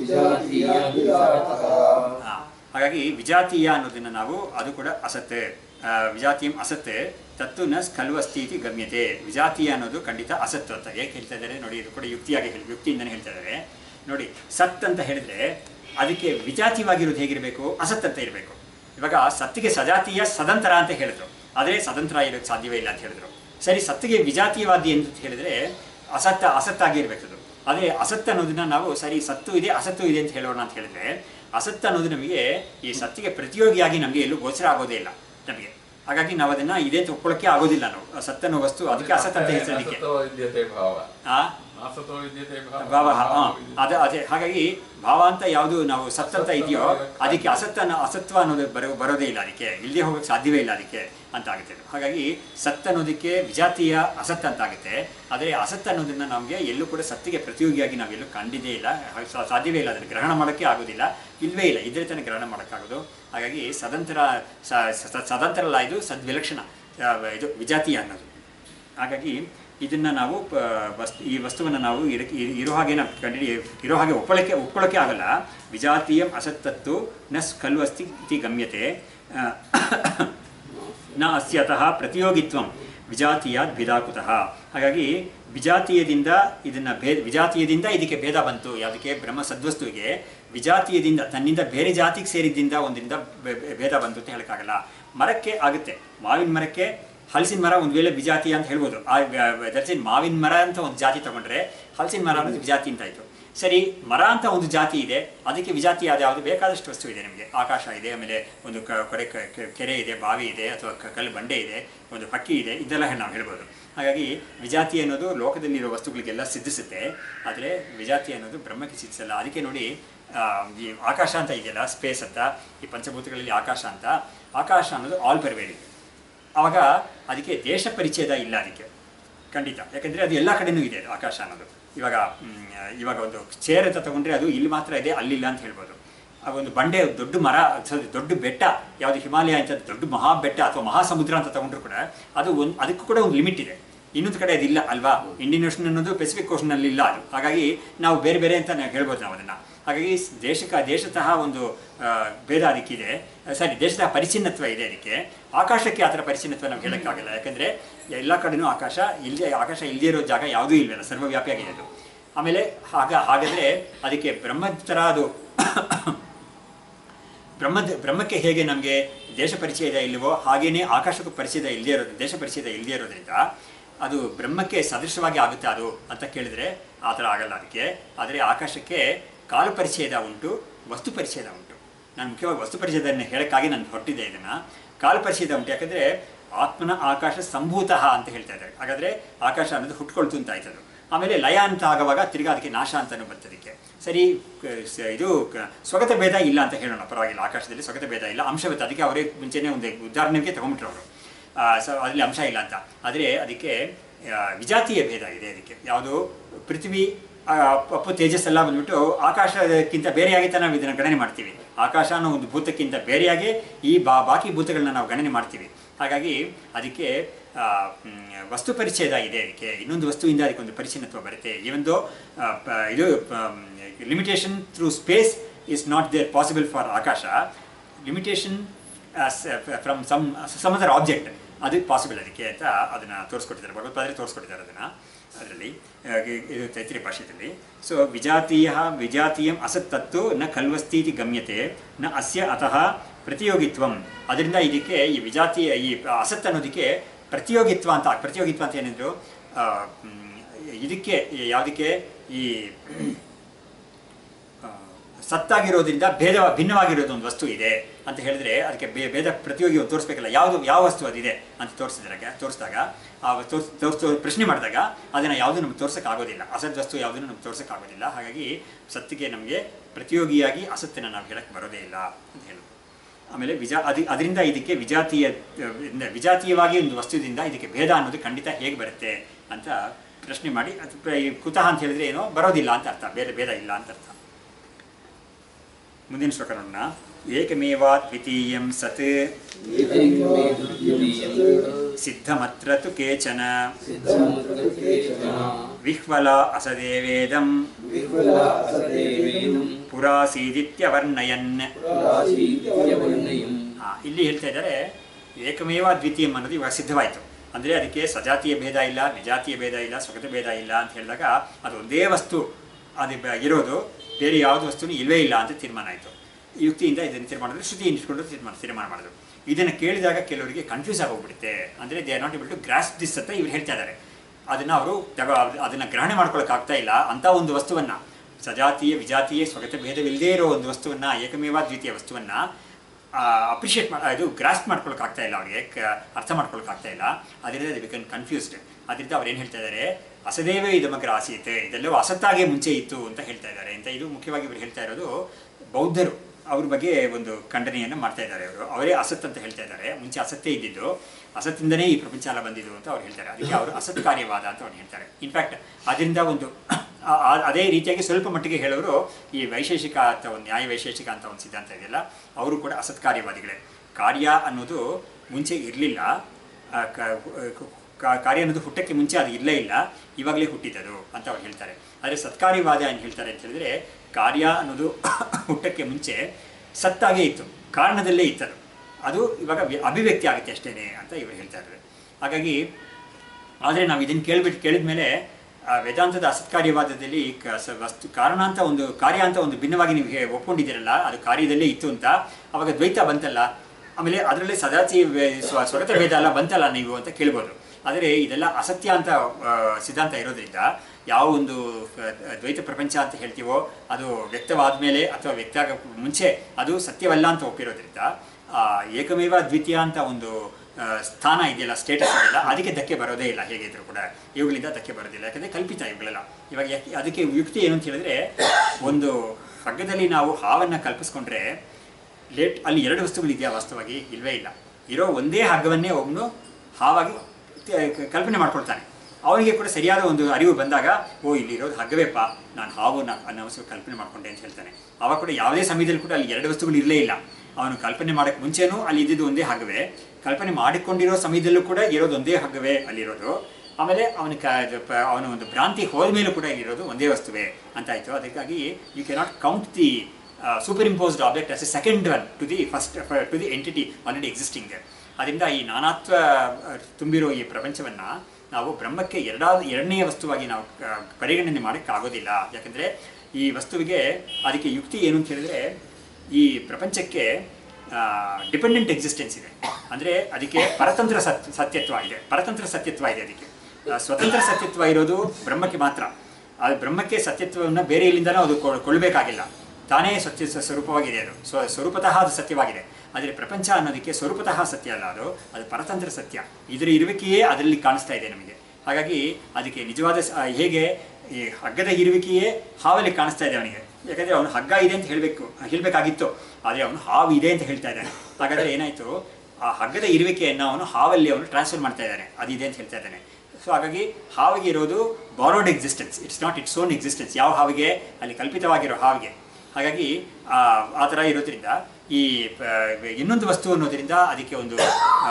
ಆ, ಹಾಗಾಗಿ ವಿಜಾತೀಯ ಅನ್ನೋದನ್ನ ನಾವು ಅದು ಕೂಡ ಅಸತ್ ಆ, ವಿಜಾತೀಯಂ ಅಸತ್ ತತ್ತು ನ ಸ್ಕಲ್ವಸ್ತಿ ಇತಿ ಗಮ್ಯತೆ ವಿಜಾತೀಯ ಅನ್ನೋದು ಖಂಡಿತ ಅಸತ್ ಅಂತ ಹೇಗೆ ಹೇಳ್ತಾ ಇದ್ದಾರೆ ನೋಡಿ ಇದು ಕೂಡ ಯುಕ್ತಿಯಾಗಿ ಹೇಳಿ ಯುಕ್ತಿಯಿಂದನೇ ಹೇಳ್ತಾ ಇದ್ದಾರೆ ನೋಡಿ ಸತ್ ಅಂತ ಹೇಳಿದ್ರೆ ಅದಕ್ಕೆ ವಿಜಾತೀಯವಾಗಿರೋದು ಹೇಗಿರಬೇಕು ಅಸತ್ ಅಂತ ಇರಬೇಕು ಇವಾಗ ಸತ್ತಿಗೆ ಸಜಾತೀಯ ಸದಂತರ ಅಂತ ಹೇಳಿದ್ರು ಆದರೆ ಸದಂತರ ಇರೋಕ್ಕೆ ಸಾಧ್ಯವೇ ಇಲ್ಲ ಅಂತ ಹೇಳಿದ್ರು ಸರಿ ಸತ್ತಿಗೆ ವಿಜಾತೀಯವಾದಿ ಅಂತ ಹೇಳಿದ್ರೆ ಅಸತ್ತ ಅಸತ್ತಾಗಿರ್ಬೇಕು ಅದು ಅದೇ ಅಸತ್ ಅನ್ನೋದನ್ನ ನಾವು ಸರಿ ಸತ್ತು ಇದೆ ಅಸತ್ತು ಇದೆ ಅಂತ ಹೇಳೋಣ ಅಂತ ಹೇಳಿದ್ರೆ ಅಸತ್ ಅನ್ನೋದು ನಮಗೆ ಈ ಸತ್ತಿಗೆ ಪ್ರತಿಯೋಗಿಯಾಗಿ ನಮಗೆ ಎಲ್ಲೂ ಗೋಚರ ಆಗೋದೇ ಇಲ್ಲ ನಮಗೆ ಹಾಗಾಗಿ ನಾವು ಅದನ್ನ ಇದೆ ಅಂತ ಒಪ್ಕೊಳ್ಳೋಕೆ ಆಗೋದಿಲ್ಲ ನಾವು ಸತ್ ಅನ್ನೋ ವಸ್ತು ಅದಕ್ಕೆ ಅಸತ್ ಅಂತ ಹೆಸರಿಕೆ ಅಸತೋ ವಿದ್ಯತೆ ಭಾವ ಆ ಅಸತೋ ವಿದ್ಯತೆ ಭಾವ ಹಾ, ಅದೇ ಅದೇ ಹಾಗಾಗಿ ಭಾವ ಅಂತ ಯಾವುದು ನಾವು ಸತ್ ಅಂತ ಇದೆಯೋ ಅದಕ್ಕೆ ಅಸತ್ ಅನ್ನೋ ಅಸತ್ವ ಅನ್ನೋದು ಬರೋ ಬರೋದೇ ಇಲ್ಲ ಅದಕ್ಕೆ ಇಲ್ಲದೆ ಹೋಗಕ್ಕೆ ಸಾಧ್ಯವೇ ಇಲ್ಲ ಅದಕ್ಕೆ ಅಂತ ಆಗುತ್ತೆ ಅದು. ಹಾಗಾಗಿ ಸತ್ ಅನ್ನೋದಕ್ಕೆ ವಿಜಾತೀಯ ಅಸತ್ ಅಂತ ಆಗುತ್ತೆ ಆದರೆ ಅಸತ್ ಅನ್ನೋದನ್ನ ನಮಗೆ ಎಲ್ಲೂ ಕೂಡ ಸತ್ತಿಗೆ ಪ್ರತಿಯೋಗಿಯಾಗಿ ನಾವೆಲ್ಲೂ ಕಂಡಿದ್ದೇ ಇಲ್ಲ ಹಾಗೆ ಸಾ- ಸಾಧ್ಯವೇ ಇಲ್ಲ ಅದನ್ನು ಗ್ರಹಣ ಮಾಡೋಕ್ಕೆ ಆಗೋದಿಲ್ಲ ಇಲ್ವೇ ಇಲ್ಲ ಇದ್ರೆ ತಾನೇ ಗ್ರಹಣ ಮಾಡೋಕ್ಕಾಗೋದು ಹಾಗಾಗಿ ಸದಂತರ ಸ- ಸ- ಸದಂತರ ಅಲ್ಲ ಇದು ಸದ್ವಿಲಕ್ಷಣ ಆ, ಇದು ವಿಜಾತೀಯ ಅನ್ನೋದು ಹಾಗಾಗಿ ಇದನ್ನ ನಾವು ಪ- ವಸ್ತು ಈ ವಸ್ತುವನ್ನು ನಾವು ಇರ- ಇ- ಇರೋ ಹಾಗೆ ನಾವು ಕಂಡು ಇರೋ ಹಾಗೆ ಒಪ್ಪಳಕ್ಕೆ ಒಪ್ಕೊಳ್ಳೋಕೆ ಆಗಲ್ಲ ವಿಜಾತೀಯಂ ಅಸತ್ತತ್ತು ನ ಖಲ್ವು ಅಸ್ತಿ ಇತಿ ಗಮ್ಯತೆ ಆ, ನ ಅಸ್ಯತಃ ಪ್ರತಿಯೋಗಿತ್ವಂ ವಿಜಾತೀಯಾದ್ ಭಿದಾಕುತಃ ಹಾಗಾಗಿ ವಿಜಾತೀಯದಿಂದ ಇದನ್ನ ಭೇದ ವಿಜಾತೀಯದಿಂದ ಇದಕ್ಕೆ ಭೇದ ಬಂತು ಯಾವುದಕ್ಕೆ ಬ್ರಹ್ಮ ಸದ್ವಸ್ತುವಿಗೆ ವಿಜಾತೀಯದಿಂದ ತನ್ನಿಂದ ಬೇರೆ ಜಾತಿಗೆ ಸೇರಿದ್ದಿಂದ ಒಂದರಿಂದ ಬೆ- ಬೆ- ಭೇದ ಬಂತು ಅಂತ ಹೇಳಕ್ಕಾಗಲ್ಲ ಮರಕ್ಕೆ ಆಗುತ್ತೆ ಮಾವಿನ ಮರಕ್ಕೆ ಹಲಸಿನ ಮರ ಒಂದು ವೇಳೆ ವಿಜಾತಿ ಅಂತ ಹೇಳ್ಬೋದು ಆ ದರ್ಶನ್ ಮಾವಿನ ಮರ ಅಂತ ಒಂದು ಜಾತಿ ತಗೊಂಡ್ರೆ ಹಲಸಿನ ಮರ ಅನ್ನೋದು ವಿಜಾತಿ ಅಂತ ಆಯ್ತು ಸರಿ ಮರ ಅಂತ ಒಂದು ಜಾತಿ ಇದೆ ಅದಕ್ಕೆ ವಿಜಾತಿ ಯಾವ್ದು ಯಾವುದು ಬೇಕಾದಷ್ಟು ವಸ್ತು ಇದೆ ನಿಮಗೆ ಆಕಾಶ ಇದೆ ಆಮೇಲೆ ಒಂದು ಕ- ಕೊರೆ ಕ- ಕ- ಕೆರೆ ಇದೆ ಬಾವಿ ಇದೆ ಅಥವಾ ಕ- ಕಲ್ಲು ಬಂಡೆ ಇದೆ ಒಂದು ಹಕ್ಕಿ ಇದೆ ಇದೆಲ್ಲ ನಾವು ಹೇಳ್ಬೋದು ಹಾಗಾಗಿ ವಿಜಾತಿ ಅನ್ನೋದು ಲೋಕದಲ್ಲಿರೋ ವಸ್ತುಗಳಿಗೆಲ್ಲ ಸಿದ್ಧಿಸುತ್ತೆ ಆದರೆ ವಿಜಾತಿ ಅನ್ನೋದು ಬ್ರಹ್ಮಕ್ಕೆ ಸಿದ್ಧಿಸಲ್ಲ ಅದಕ್ಕೆ ನೋಡಿ ಆ, ಈ ಆಕಾಶ ಅಂತ ಇದೆಯಲ್ಲ ಸ್ಪೇಸ್ ಅಂತ ಈ ಪಂಚಭೂತಗಳಲ್ಲಿ ಆಕಾಶ ಅಂತ ಆಕಾಶ ಅನ್ನೋದು ಆಲ್ ಪರ್ವೇರಿ ಆವಾಗ ಅದಕ್ಕೆ ದೇಶ ಪರಿಚಯದ ಇಲ್ಲ ಅದಕ್ಕೆ ಖಂಡಿತ ಯಾಕಂದರೆ ಅದು ಎಲ್ಲ ಕಡೆನೂ ಇದೆ ಅದು ಆಕಾಶ ಅನ್ನೋದು ಇವಾಗ ಮ್, ಇವಾಗ ಒಂದು ಚೇರ್ ಅಂತ ತಗೊಂಡ್ರೆ ಅದು ಇಲ್ಲಿ ಮಾತ್ರ ಇದೆ ಅಲ್ಲಿಲ್ಲ ಅಂತ ಹೇಳ್ಬೋದು ಆ ಒಂದು ಬಂಡೆ ದೊಡ್ಡ ಮರ sorry, ದೊಡ್ಡ ಬೆಟ್ಟ ಯಾವುದು ಹಿಮಾಲಯ ಅಂತ ದೊಡ್ಡ ಮಹಾ ಬೆಟ್ಟ ಅಥವಾ ಮಹಾಸಮುದ್ರ ಅಂತ ತಗೊಂಡ್ರು ಕೂಡ ಅದು ಒಂದು ಅದಕ್ಕೂ ಕೂಡ ಒಂದು ಲಿಮಿಟ್ ಇದೆ ಇನ್ನೊಂದು ಕಡೆ ಅದಿಲ್ಲ ಅಲ್ವಾ ಇಂಡಿಯನ್ ಓಷನ್ ಅನ್ನೋದು ಪೆಸಿಫಿಕ್ ಓಷನಲ್ಲಿ ಇಲ್ಲ ಅದು ಹಾಗಾಗಿ ನಾವು ಬೇರೆ ಬೇರೆ ಅಂತ ನಾವು ಹೇಳ್ಬೋದು ನಾವು ಅದನ್ನು ಹಾಗಾಗಿ ಸ್- ದೇಶಕ ದೇಶತಃ ಒಂದು ಆ, ಭೇದ ಅದಕ್ಕಿದೆ ಸಾರಿ ದೇಶದ ಪರಿಚಿನ್ನತ್ವ ಇದೆ ಅದಕ್ಕೆ ಆಕಾಶಕ್ಕೆ ಆ ಥರ ಪರಿಚಿನ್ನತ್ವ ನಾವು ಹೇಳೋಕ್ಕಾಗಲ್ಲ ಯಾಕಂದರೆ ಎಲ್ಲ ಕಡೆನೂ ಆಕಾಶ ಇಲ್ಲದೆ ಆಕಾಶ ಇಲ್ಲದೇ ಇರೋ ಜಾಗ ಯಾವುದೂ ಇಲ್ವಲ್ಲ ಸರ್ವವ್ಯಾಪಿಯಾಗಿದೆ ಅದು ಆಮೇಲೆ ಆಗ ಹಾಗಾದರೆ ಅದಕ್ಕೆ ಬ್ರಹ್ಮದ ಥರ ಅದು ಬ್ರಹ್ಮದ ಬ್ರಹ್ಮಕ್ಕೆ ಹೇಗೆ ನಮಗೆ ದೇಶ ಪರಿಚಯದ ಇಲ್ಲವೋ ಹಾಗೇನೇ ಆಕಾಶಕ್ಕೂ ಪರಿಚಯದ ಇಲ್ಲದೇ ಇರೋದು ದೇಶ ಪರಿಚಯದ ಇಲ್ಲದೇ ಇರೋದ್ರಿಂದ ಅದು ಬ್ರಹ್ಮಕ್ಕೆ ಸದೃಶವಾಗಿ ಆಗುತ್ತೆ ಅದು ಅಂತ ಕೇಳಿದ್ರೆ ಆ ಥರ ಆಗಲ್ಲ ಅದಕ್ಕೆ ಆದರೆ ಆಕಾಶಕ್ಕೆ ಕಾಲ ಪರಿಚಯದ ಉಂಟು ವಸ್ತು ಪರಿಚಯದ ಉಂಟು ನಾನು ಮುಖ್ಯವಾಗಿ ವಸ್ತು ಪರಿಚಯದನ್ನು ಹೇಳೋಕ್ಕಾಗಿ ನಾನು ಹೊರಟಿದ್ದೆ ಇದನ್ನು ಕಾಲ ಪರಿಚಯದ ಉಂಟು ಯಾಕಂದರೆ ಆತ್ಮನ ಆಕಾಶ ಸಂಭೂತಃ ಅಂತ ಹೇಳ್ತಾ ಇದ್ದಾರೆ ಹಾಗಾದರೆ ಆಕಾಶ ಅನ್ನೋದು ಹುಟ್ಕೊಳ್ತು ಅಂತ ಆಯ್ತದು ಆಮೇಲೆ ಲಯ ಅಂತ ಆಗುವಾಗ ತಿರ್ಗಾ ಅದಕ್ಕೆ ನಾಶ ಅಂತಲೂ ಬರ್ತದಕ್ಕೆ ಸರಿ ಕ- ಸ- ಇದು ಕ- ಸ್ವಗತ ಭೇದ ಇಲ್ಲ ಅಂತ ಹೇಳೋಣ ಪರವಾಗಿಲ್ಲ ಆಕಾಶದಲ್ಲಿ ಸ್ವಗತ ಭೇದ ಇಲ್ಲ ಅಂಶವತ್ತು ಅದಕ್ಕೆ ಅವರೇ ಮುಂಚೆನೇ ಒಂದು ಉದಾಹರಣೆಗೆ ತಗೊಂಬಿಟ್ರು ಅವರು ಸೊ ಅದರಲ್ಲಿ ಅಂಶ ಇಲ್ಲ ಅಂತ ಆದರೆ ಅದಕ್ಕೆ ಆ, ವಿಜಾತೀಯ ಭೇದ ಇದೆ ಅದಕ್ಕೆ ಯಾವುದು ಪೃಥ್ವಿ ಆ, ಅಪ್ಪು ತೇಜಸ್ ಎಲ್ಲ ಬಂದ್ಬಿಟ್ಟು ಆಕಾಶಕ್ಕಿಂತ ಬೇರೆಯಾಗಿ ತಾನೇ ನಾವು ಇದನ್ನು ಗಣನೆ ಮಾಡ್ತೀವಿ ಆಕಾಶ ಅನ್ನೋ ಒಂದು ಭೂತಕ್ಕಿಂತ ಬೇರೆಯಾಗಿ ಈ ಬಾ ಬಾಕಿ ಭೂತಗಳನ್ನ ನಾವು ಗಣನೆ ಮಾಡ್ತೀವಿ ಹಾಗಾಗಿ ಅದಕ್ಕೆ ಆ, ಮ್, ವಸ್ತು ಪರಿಚಯದ ಇದೆ ಅದಕ್ಕೆ ಇನ್ನೊಂದು ವಸ್ತುವಿಂದ ಅದಕ್ಕೆ ಒಂದು ಪರಿಚಿನ್ನತ್ವ ಬರುತ್ತೆ ಈವೊಂದು ಇದು limitation through space is not there possible for ಆಕಾಶ limitation from some some other object ಅದು ಪಾಸಿಬಲ್ ಅದಕ್ಕೆ ಅಂತ ಅದನ್ನು ತೋರಿಸ್ಕೊಟ್ಟಿದ್ದಾರೆ ಭಗವತ್ಪಾದರೆ ತೋರಿಸ್ಕೊಟ್ಟಿದ್ದಾರೆ ಅದನ್ನು ಅದರಲ್ಲಿ ಆ, ಇ- ಇದು ತೈತ್ರಿ ಭಾಷೆಯಲ್ಲಿ ಸೊ ವಿಜಾತೀಯ ವಿಜಾತೀಯಂ ಅಸತ್ತತ್ತು ನ ಕಲ್ವಸ್ತೀತಿ ಗಮ್ಯತೆ ನ ಅಸ್ಯ ಅತಃ ಪ್ರತಿಯೋಗಿತ್ವಂ ಅದರಿಂದ ಇದಕ್ಕೆ ಈ ವಿಜಾತೀಯ ಈ ಅಸತ್ ಅನ್ನೋದಕ್ಕೆ ಪ್ರತಿಯೋಗಿತ್ವ ಅಂತ ಪ್ರತಿಯೋಗಿತ್ವ ಅಂತ ಏನಿದ್ರು ಆ, ಮ್, ಇದಕ್ಕೆ ಯಾವುದಕ್ಕೆ ಈ ಆ, ಸತ್ತಾಗಿರೋದ್ರಿಂದ ಭೇದ ಭಿನ್ನವಾಗಿರೋದು ಒಂದು ವಸ್ತು ಇದೆ ಅಂತ ಹೇಳಿದ್ರೆ ಅದಕ್ಕೆ ಭೇ- ಭೇದ ಪ್ರತಿಯೋಗಿ ಒಂದು ತೋರಿಸ್ಬೇಕಲ್ಲ ಯಾವುದು ಯಾವ ವಸ್ತು ಅದಿದೆ ಅಂತ ತೋರಿಸಿದಾಗ ತೋರಿಸಿದಾಗ ಆ ತೋರ್ಸ್ ತೋರ್ಸ್ ಪ್ರಶ್ನೆ ಮಾಡಿದಾಗ ಅದನ್ನು ಯಾವುದು ನಮ್ಗೆ ತೋರ್ಸೋಕ್ಕಾಗೋದಿಲ್ಲ ಅಸತ್ ವಸ್ತು ಯಾವುದನ್ನು ನಮ್ಗೆ ತೋರ್ಸೋಕ್ಕಾಗೋದಿಲ್ಲ ಹಾಗಾಗಿ ಸತ್ತಿಗೆ ನಮಗೆ ಪ್ರತಿಯೋಗಿಯಾಗಿ ಅಸತ್ತನ್ನು ನಾವು ಹೇಳಕ್ಕೆ ಬರೋದೇ ಇಲ್ಲ ಅಂತ ಹೇಳೋದು ಆಮೇಲೆ ವಿಜಾ ಅದಿ ಅದರಿಂದ ಇದಕ್ಕೆ ವಿಜಾತೀಯ ಇಂದ ವಿಜಾತೀಯವಾಗಿ ಒಂದು ವಸ್ತುದಿಂದ ಇದಕ್ಕೆ ಭೇದ ಅನ್ನೋದು ಖಂಡಿತ ಹೇಗೆ ಬರುತ್ತೆ ಅಂತ ಪ್ರಶ್ನೆ ಮಾಡಿ ಅದು ಪ್ರ- ಈ ಕುತಃ ಅಂತ ಹೇಳಿದ್ರೆ ಏನೋ ಬರೋದಿಲ್ಲ ಅಂತ ಅರ್ಥ ಬೇರೆ ಭೇದ ಇಲ್ಲ ಅಂತ ಅರ್ಥ ಮುಂದಿನ ಶ್ಲೋಕ ನೋಡೋಣ ಏಕಮೇವ ದ್ವಿತೀಯಂ ಸತ್ ಸಿದ್ಧಮತ್ರ ತು ಕೇಚನ ವಿಹ್ವಲ ಅಸದೇವೇದಂ ಪುರಾಸೀದಿತ್ಯವರ್ಣಯನ್ ಆ, ಇಲ್ಲಿ ಹೇಳ್ತಾ ಇದ್ದಾರೆ ಏಕಮೇವ ದ್ವಿತೀಯಂ ಅನ್ನೋದು ಇವಾಗ ಸಿದ್ಧವಾಯಿತು ಅಂದರೆ ಅದಕ್ಕೆ ಸಜಾತಿಯ ಭೇದ ಇಲ್ಲ ವಿಜಾತಿಯ ಭೇದ ಇಲ್ಲ ಸ್ವಗತ ಭೇದ ಇಲ್ಲ ಅಂತ ಹೇಳಿದಾಗ ಅದು ಒಂದೇ ವಸ್ತು ಅದು ಬ- ಇರೋದು ಬೇರೆ ಯಾವುದು ವಸ್ತುನೂ ಇಲ್ಲವೇ ಇಲ್ಲ ಅಂತ ತೀರ್ಮಾನ ಆಯಿತು ಯುಕ್ತಿಯಿಂದ ಇದನ್ನು ತೀರ್ಮಾನ ಮಾಡಿದ್ರು ಶ್ರುತಿಯನ್ನು ಇಟ್ಕೊಂಡು ತೀರ್ಮಾನ ತೀರ್ಮಾನ ಮಾಡಿದ್ರು ಇದನ್ನು ಕೇಳಿದಾಗ ಕೆಲವರಿಗೆ ಕನ್ಫ್ಯೂಸ್ ಆಗೋಗ್ಬಿಡುತ್ತೆ ಅಂದರೆ they are not able to grasp this ಅಂತ ಇವ್ರು ಹೇಳ್ತಾ ಇದ್ದಾರೆ ಅದನ್ನು ಅವರು ತಗೋ ಅದನ್ನು ಗ್ರಹಣೆ ಮಾಡ್ಕೊಳಕ್ಕೆ ಆಗ್ತಾ ಇಲ್ಲ ಅಂಥ ಒಂದು ವಸ್ತುವನ್ನು ಸಜಾತೀಯ ವಿಜಾತೀಯ ಸ್ವಗತ ಭೇದವಿಲ್ಲದೇ ಇರೋ ಒಂದು ವಸ್ತುವನ್ನು ಏಕಮೇವ ದ್ವಿತೀಯ ವಸ್ತುವನ್ನು ಅಪ್ರಿಷಿಯೇಟ್ ಮಾಡಿ ಇದು ಗ್ರಾಸ್ಪ್ ಮಾಡ್ಕೊಳಕ್ಕೆ ಆಗ್ತಾ ಇಲ್ಲ ಅವರಿಗೆ ಅರ್ಥ ಮಾಡ್ಕೊಳಕ್ಕೆ ಆಗ್ತಾ ಇಲ್ಲ ಅದರಿಂದ ದೇ ಬಿಕನ್ ಕನ್ಫ್ಯೂಸ್ಡ್ ಅದರಿಂದ ಅವ್ರು ಏನು ಹೇಳ್ತಾ ಇದ್ದಾರೆ ಅಸದೇವೇ ಇದಮಗ್ರ ಆಸೀತೆ ಇದೆಲ್ಲವೂ ಅಸತ್ತಾಗೆ ಮುಂಚೆ ಇತ್ತು ಅಂತ ಹೇಳ್ತಾ ಇದ್ದಾರೆ ಅಂತ ಇದು ಮುಖ್ಯವಾಗಿ ಇವರು ಹೇಳ್ತಾ ಇರೋದು ಬೌದ್ಧರು ಅವ್ರ ಬಗ್ಗೆ ಒಂದು ಖಂಡನೆಯನ್ನು ಮಾಡ್ತಾ ಇದ್ದಾರೆ ಅವರು ಅವರೇ ಅಸತ್ ಅಂತ ಹೇಳ್ತಾ ಇದ್ದಾರೆ ಮುಂಚೆ ಅಸತ್ತೇ ಇದ್ದಿದ್ದು ಅಸತ್ತಿಂದನೇ ಈ ಪ್ರಪಂಚ ಎಲ್ಲ ಬಂದಿದ್ದು ಅಂತ ಅವ್ರು ಹೇಳ್ತಾರೆ ಅದಕ್ಕೆ ಅವರು ಅಸತ್ ಕಾರ್ಯವಾದ ಅಂತ ಅವ್ರು ಹೇಳ್ತಾರೆ ಇನ್ಫ್ಯಾಕ್ಟ್ ಅದರಿಂದ ಒಂದು ಆ- ಆ- ಅದೇ ರೀತಿಯಾಗಿ ಸ್ವಲ್ಪ ಮಟ್ಟಿಗೆ ಹೇಳೋರು ಈ ವೈಶೇಷಿಕ ಅಂತ ಒಂದು ನ್ಯಾಯ ವೈಶೇಷಿಕ ಅಂತ ಒಂದು ಸಿದ್ಧಾಂತ ಇದೆಯಲ್ಲ ಅವರು ಕೂಡ ಅಸತ್ಕಾರ್ಯವಾದಿಗಳೇ ಕಾರ್ಯ ಅನ್ನೋದು ಮುಂಚೆ ಇರಲಿಲ್ಲ ಕಾರ್ಯ ಅನ್ನೋದು ಹುಟ್ಟಕ್ಕೆ ಮುಂಚೆ ಅದು ಇಲ್ಲೇ ಇಲ್ಲ ಇವಾಗಲೇ ಹುಟ್ಟಿದ್ದದು ಅಂತ ಅವ್ರು ಹೇಳ್ತಾರೆ ಆದರೆ ಸತ್ಕಾರ್ಯವಾದ ಏನು ಹೇಳ್ತಾರೆ ಅಂತ ಹೇಳಿದ್ರೆ ಕಾರ್ಯ ಅನ್ನೋದು ಹುಟ್ಟಕ್ಕೆ ಮುಂಚೆ ಸತ್ತಾಗೇ ಇತ್ತು ಕಾರಣದಲ್ಲೇ ಇತ್ತದು ಅದು ಇವಾಗ ವಿ- ಅಭಿವ್ಯಕ್ತಿ ಆಗುತ್ತೆ ಅಷ್ಟೇ ಅಂತ ಇವರು ಹೇಳ್ತಾ ಇದ್ದಾರೆ ಹಾಗಾಗಿ ಆದರೆ ನಾವು ಇದನ್ನು ಕೇಳ್ಬಿಟ್ಟು ಕೇಳಿದ ಮೇಲೆ ವೇದಾಂತದ ಅಸತ್ಕಾರ್ಯವಾದದಲ್ಲಿ ಕ- ಸ- ವಸ್ತು ಕಾರಣ ಅಂತ ಒಂದು ಕಾರ್ಯ ಅಂತ ಒಂದು ಭಿನ್ನವಾಗಿ ನೀವು ಹೇ- ಒಪ್ಕೊಂಡಿದ್ದೀರಲ್ಲ ಅದು ಕಾರ್ಯದಲ್ಲೇ ಇತ್ತು ಅಂತ ಅವಾಗ ದ್ವೈತ ಬಂತಲ್ಲ ಆಮೇಲೆ ಅದರಲ್ಲಿ ಸದಾಚಿ ವೇ- ಸ್ವ- ಸ್ವಗತ ಭೇದ ಎಲ್ಲ ಬಂತಲ್ಲ ನೀವು ಅಂತ ಕೇಳ್ಬೋದು ಆದರೆ ಇದೆಲ್ಲ ಅಸತ್ಯ ಅಂತ ಆ, ಸಿದ್ಧಾಂತ ಇರೋದ್ರಿಂದ ಯಾವ ಒಂದು ಆ, ದ್ವೈತ ಪ್ರಪಂಚ ಅಂತ ಹೇಳ್ತೀವೋ ಅದು ವ್ಯಕ್ತವಾದ ಮೇಲೆ ಅಥವಾ ವ್ಯಕ್ತ ಆಗ ಮುಂಚೆ ಅದು ಸತ್ಯವಲ್ಲ ಅಂತ ಒಪ್ಪಿರೋದ್ರಿಂದ ಆ, ಏಕಮೇವ ದ್ವಿತೀಯ ಅಂತ ಒಂದು ಆ, ಸ್ಥಾನ ಇದೆಯಲ್ಲ ಸ್ಟೇಟಸ್ ಇದೆಯಲ್ಲ ಅದಕ್ಕೆ ಧಕ್ಕೆ ಬರೋದೇ ಇಲ್ಲ ಹೇಗಿದ್ರು ಕೂಡ ಇವುಗಳಿಂದ ಧಕ್ಕೆ ಬರೋದಿಲ್ಲ ಯಾಕಂದರೆ ಕಲ್ಪಿತ ಇವುಗಳೆಲ್ಲ ಇವಾಗ ಯಾಕೆ ಅದಕ್ಕೆ ಯುಕ್ತಿ ಏನು ಅಂತ ಹೇಳಿದ್ರೆ ಒಂದು ಹಗ್ಗದಲ್ಲಿ ನಾವು ಹಾವನ್ನು ಕಲ್ಪಿಸ್ಕೊಂಡ್ರೆ ಲೇಟ್ ಅಲ್ಲಿ ಎರಡು ವಸ್ತುಗಳಿದೆಯಾ ವಾಸ್ತವವಾಗಿ ಇಲ್ವೇ ಇಲ್ಲ ಇರೋ ಒಂದೇ ಹಗ್ಗವನ್ನೇ ಒಬ್ಬನು ಹಾವಾಗಿ ತ- ಕಲ್ಪನೆ ಮಾಡ್ಕೊಳ್ತಾನೆ ಅವನಿಗೆ ಕೂಡ ಸರಿಯಾದ ಒಂದು ಅರಿವು ಬಂದಾಗ ಓ ಇಲ್ಲಿರೋದು ಹಗ್ಗವೇಪ್ಪ ನಾನು ಹಾವು ನಾ- ಅನ್ನೋ ವಸ್ತು ಕಲ್ಪನೆ ಮಾಡ್ಕೊಂಡೆ ಅಂತ ಹೇಳ್ತಾನೆ ಅವಾಗ ಕೂಡ ಯಾವುದೇ ಸಮಯದಲ್ಲಿ ಕೂಡ ಅಲ್ಲಿ ಎರಡು ವಸ್ತುಗಳು ಇರಲೇ ಇಲ್ಲ ಅವನು ಕಲ್ಪನೆ ಮಾಡೋಕ್ಕೆ ಮುಂಚೆನೂ ಅಲ್ಲಿ ಇದ್ದಿದ್ದು ಒಂದೇ ಹಗ್ಗವೇ ಕಲ್ಪನೆ ಮಾಡಿಕೊಂಡಿರೋ ಸಮಯದಲ್ಲೂ ಕೂಡ ಇರೋದು ಒಂದೇ ಹಗ್ಗವೇ ಅಲ್ಲಿರೋದು ಆಮೇಲೆ ಅವನ ಕ ಇದು ಪ- ಅವನ ಒಂದು ಭ್ರಾಂತಿ ಹೋದ ಮೇಲೂ ಕೂಡ ಇರೋದು ಒಂದೇ ವಸ್ತುವೇ ಅಂತಾಯಿತು ಅದಕ್ಕಾಗಿ you cannot count the superimposed object as a second one to the first to the entity already existing there ಅದರಿಂದ ಈ ನಾನಾತ್ವ ಆ, ತುಂಬಿರೋ ಈ ಪ್ರಪಂಚವನ್ನು ನಾವು ಬ್ರಹ್ಮಕ್ಕೆ ಎರಡಾದ ಎರಡನೆಯ ವಸ್ತುವಾಗಿ ನಾವು ಆ, ಪರಿಗಣನೆ ಮಾಡೋಕ್ಕಾಗೋದಿಲ್ಲ ಯಾಕಂದರೆ ಈ ವಸ್ತುವಿಗೆ ಅದಕ್ಕೆ ಯುಕ್ತಿ ಏನು ಅಂತ ಹೇಳಿದ್ರೆ ಈ ಪ್ರಪಂಚಕ್ಕೆ ಡಿಪೆಂಡೆಂಟ್ ಎಕ್ಸಿಸ್ಟೆನ್ಸ್ ಇದೆ ಅಂದರೆ ಅದಕ್ಕೆ ಪರತಂತ್ರ ಸತ್ ಸತ್ಯತ್ವ ಇದೆ ಪರತಂತ್ರ ಸತ್ಯತ್ವ ಇದೆ ಅದಕ್ಕೆ ಆ, ಸ್ವತಂತ್ರ ಸತ್ಯತ್ವ ಇರೋದು ಬ್ರಹ್ಮಕ್ಕೆ ಮಾತ್ರ ಅದು ಬ್ರಹ್ಮಕ್ಕೆ ಸತ್ಯತ್ವವನ್ನು ಬೇರೆ ಎಲ್ಲಿಂದನೂ ಅದು ಕೊ- ಕೊಳ್ಳಬೇಕಾಗಿಲ್ಲ ತಾನೇ ಸತ್ಯ ಸ- ಸ್ವರೂಪವಾಗಿದೆ ಅದು ಸ್ವ ಸ್ವರೂಪತಃ ಅದು ಸತ್ಯವಾಗಿದೆ ಆದರೆ ಪ್ರಪಂಚ ಅನ್ನೋದಕ್ಕೆ ಸ್ವರೂಪತಃ ಸತ್ಯ ಅಲ್ಲ ಅದು ಅದು ಪರತಂತ್ರ ಸತ್ಯ ಇದರ ಇರುವಿಕೆಯೇ ಅದರಲ್ಲಿ ಕಾಣಿಸ್ತಾ ಇದೆ ನಮಗೆ ಹಾಗಾಗಿ ಅದಕ್ಕೆ ನಿಜವಾದ ಸ- ಆ, ಹೇಗೆ ಈ ಹಗ್ಗದ ಇರುವಿಕೆಯೇ ಹಾವಲ್ಲಿ ಕಾಣಿಸ್ತಾ ಇದೆ ಅವನಿಗೆ ಯಾಕಂದರೆ ಅವನು ಹಗ್ಗ ಇದೆ ಅಂತ ಹೇಳಬೇಕು ಹೇಳಬೇಕಾಗಿತ್ತು ಆದರೆ ಅವನು ಹಾವು ಇದೆ ಅಂತ ಹೇಳ್ತಾ ಇದ್ದಾನೆ ಹಾಗಾದರೆ ಏನಾಯಿತು ಆ ಹಗ್ಗದ ಇರುವಿಕೆಯನ್ನು ಅವನು ಹಾವಲ್ಲಿ ಅವನು ಟ್ರಾನ್ಸ್ಫರ್ ಮಾಡ್ತಾ ಇದ್ದಾನೆ ಅದಿದೆ ಅಂತ ಹೇಳ್ತಾ ಇದ್ದಾನೆ ಸೊ ಹಾಗಾಗಿ ಹಾವಿಗೆ ಇರೋದು borrowed existence it's not its own existence ಯಾವ ಹಾವಿಗೆ ಅಲ್ಲಿ ಕಲ್ಪಿತವಾಗಿರೋ ಹಾವಿಗೆ ಹಾಗಾಗಿ ಆ ಆ ಥರ ಇರೋದ್ರಿಂದ ಈ ಪ- ಇನ್ನೊಂದು ವಸ್ತು ಅನ್ನೋದ್ರಿಂದ ಅದಕ್ಕೆ ಒಂದು ಆ,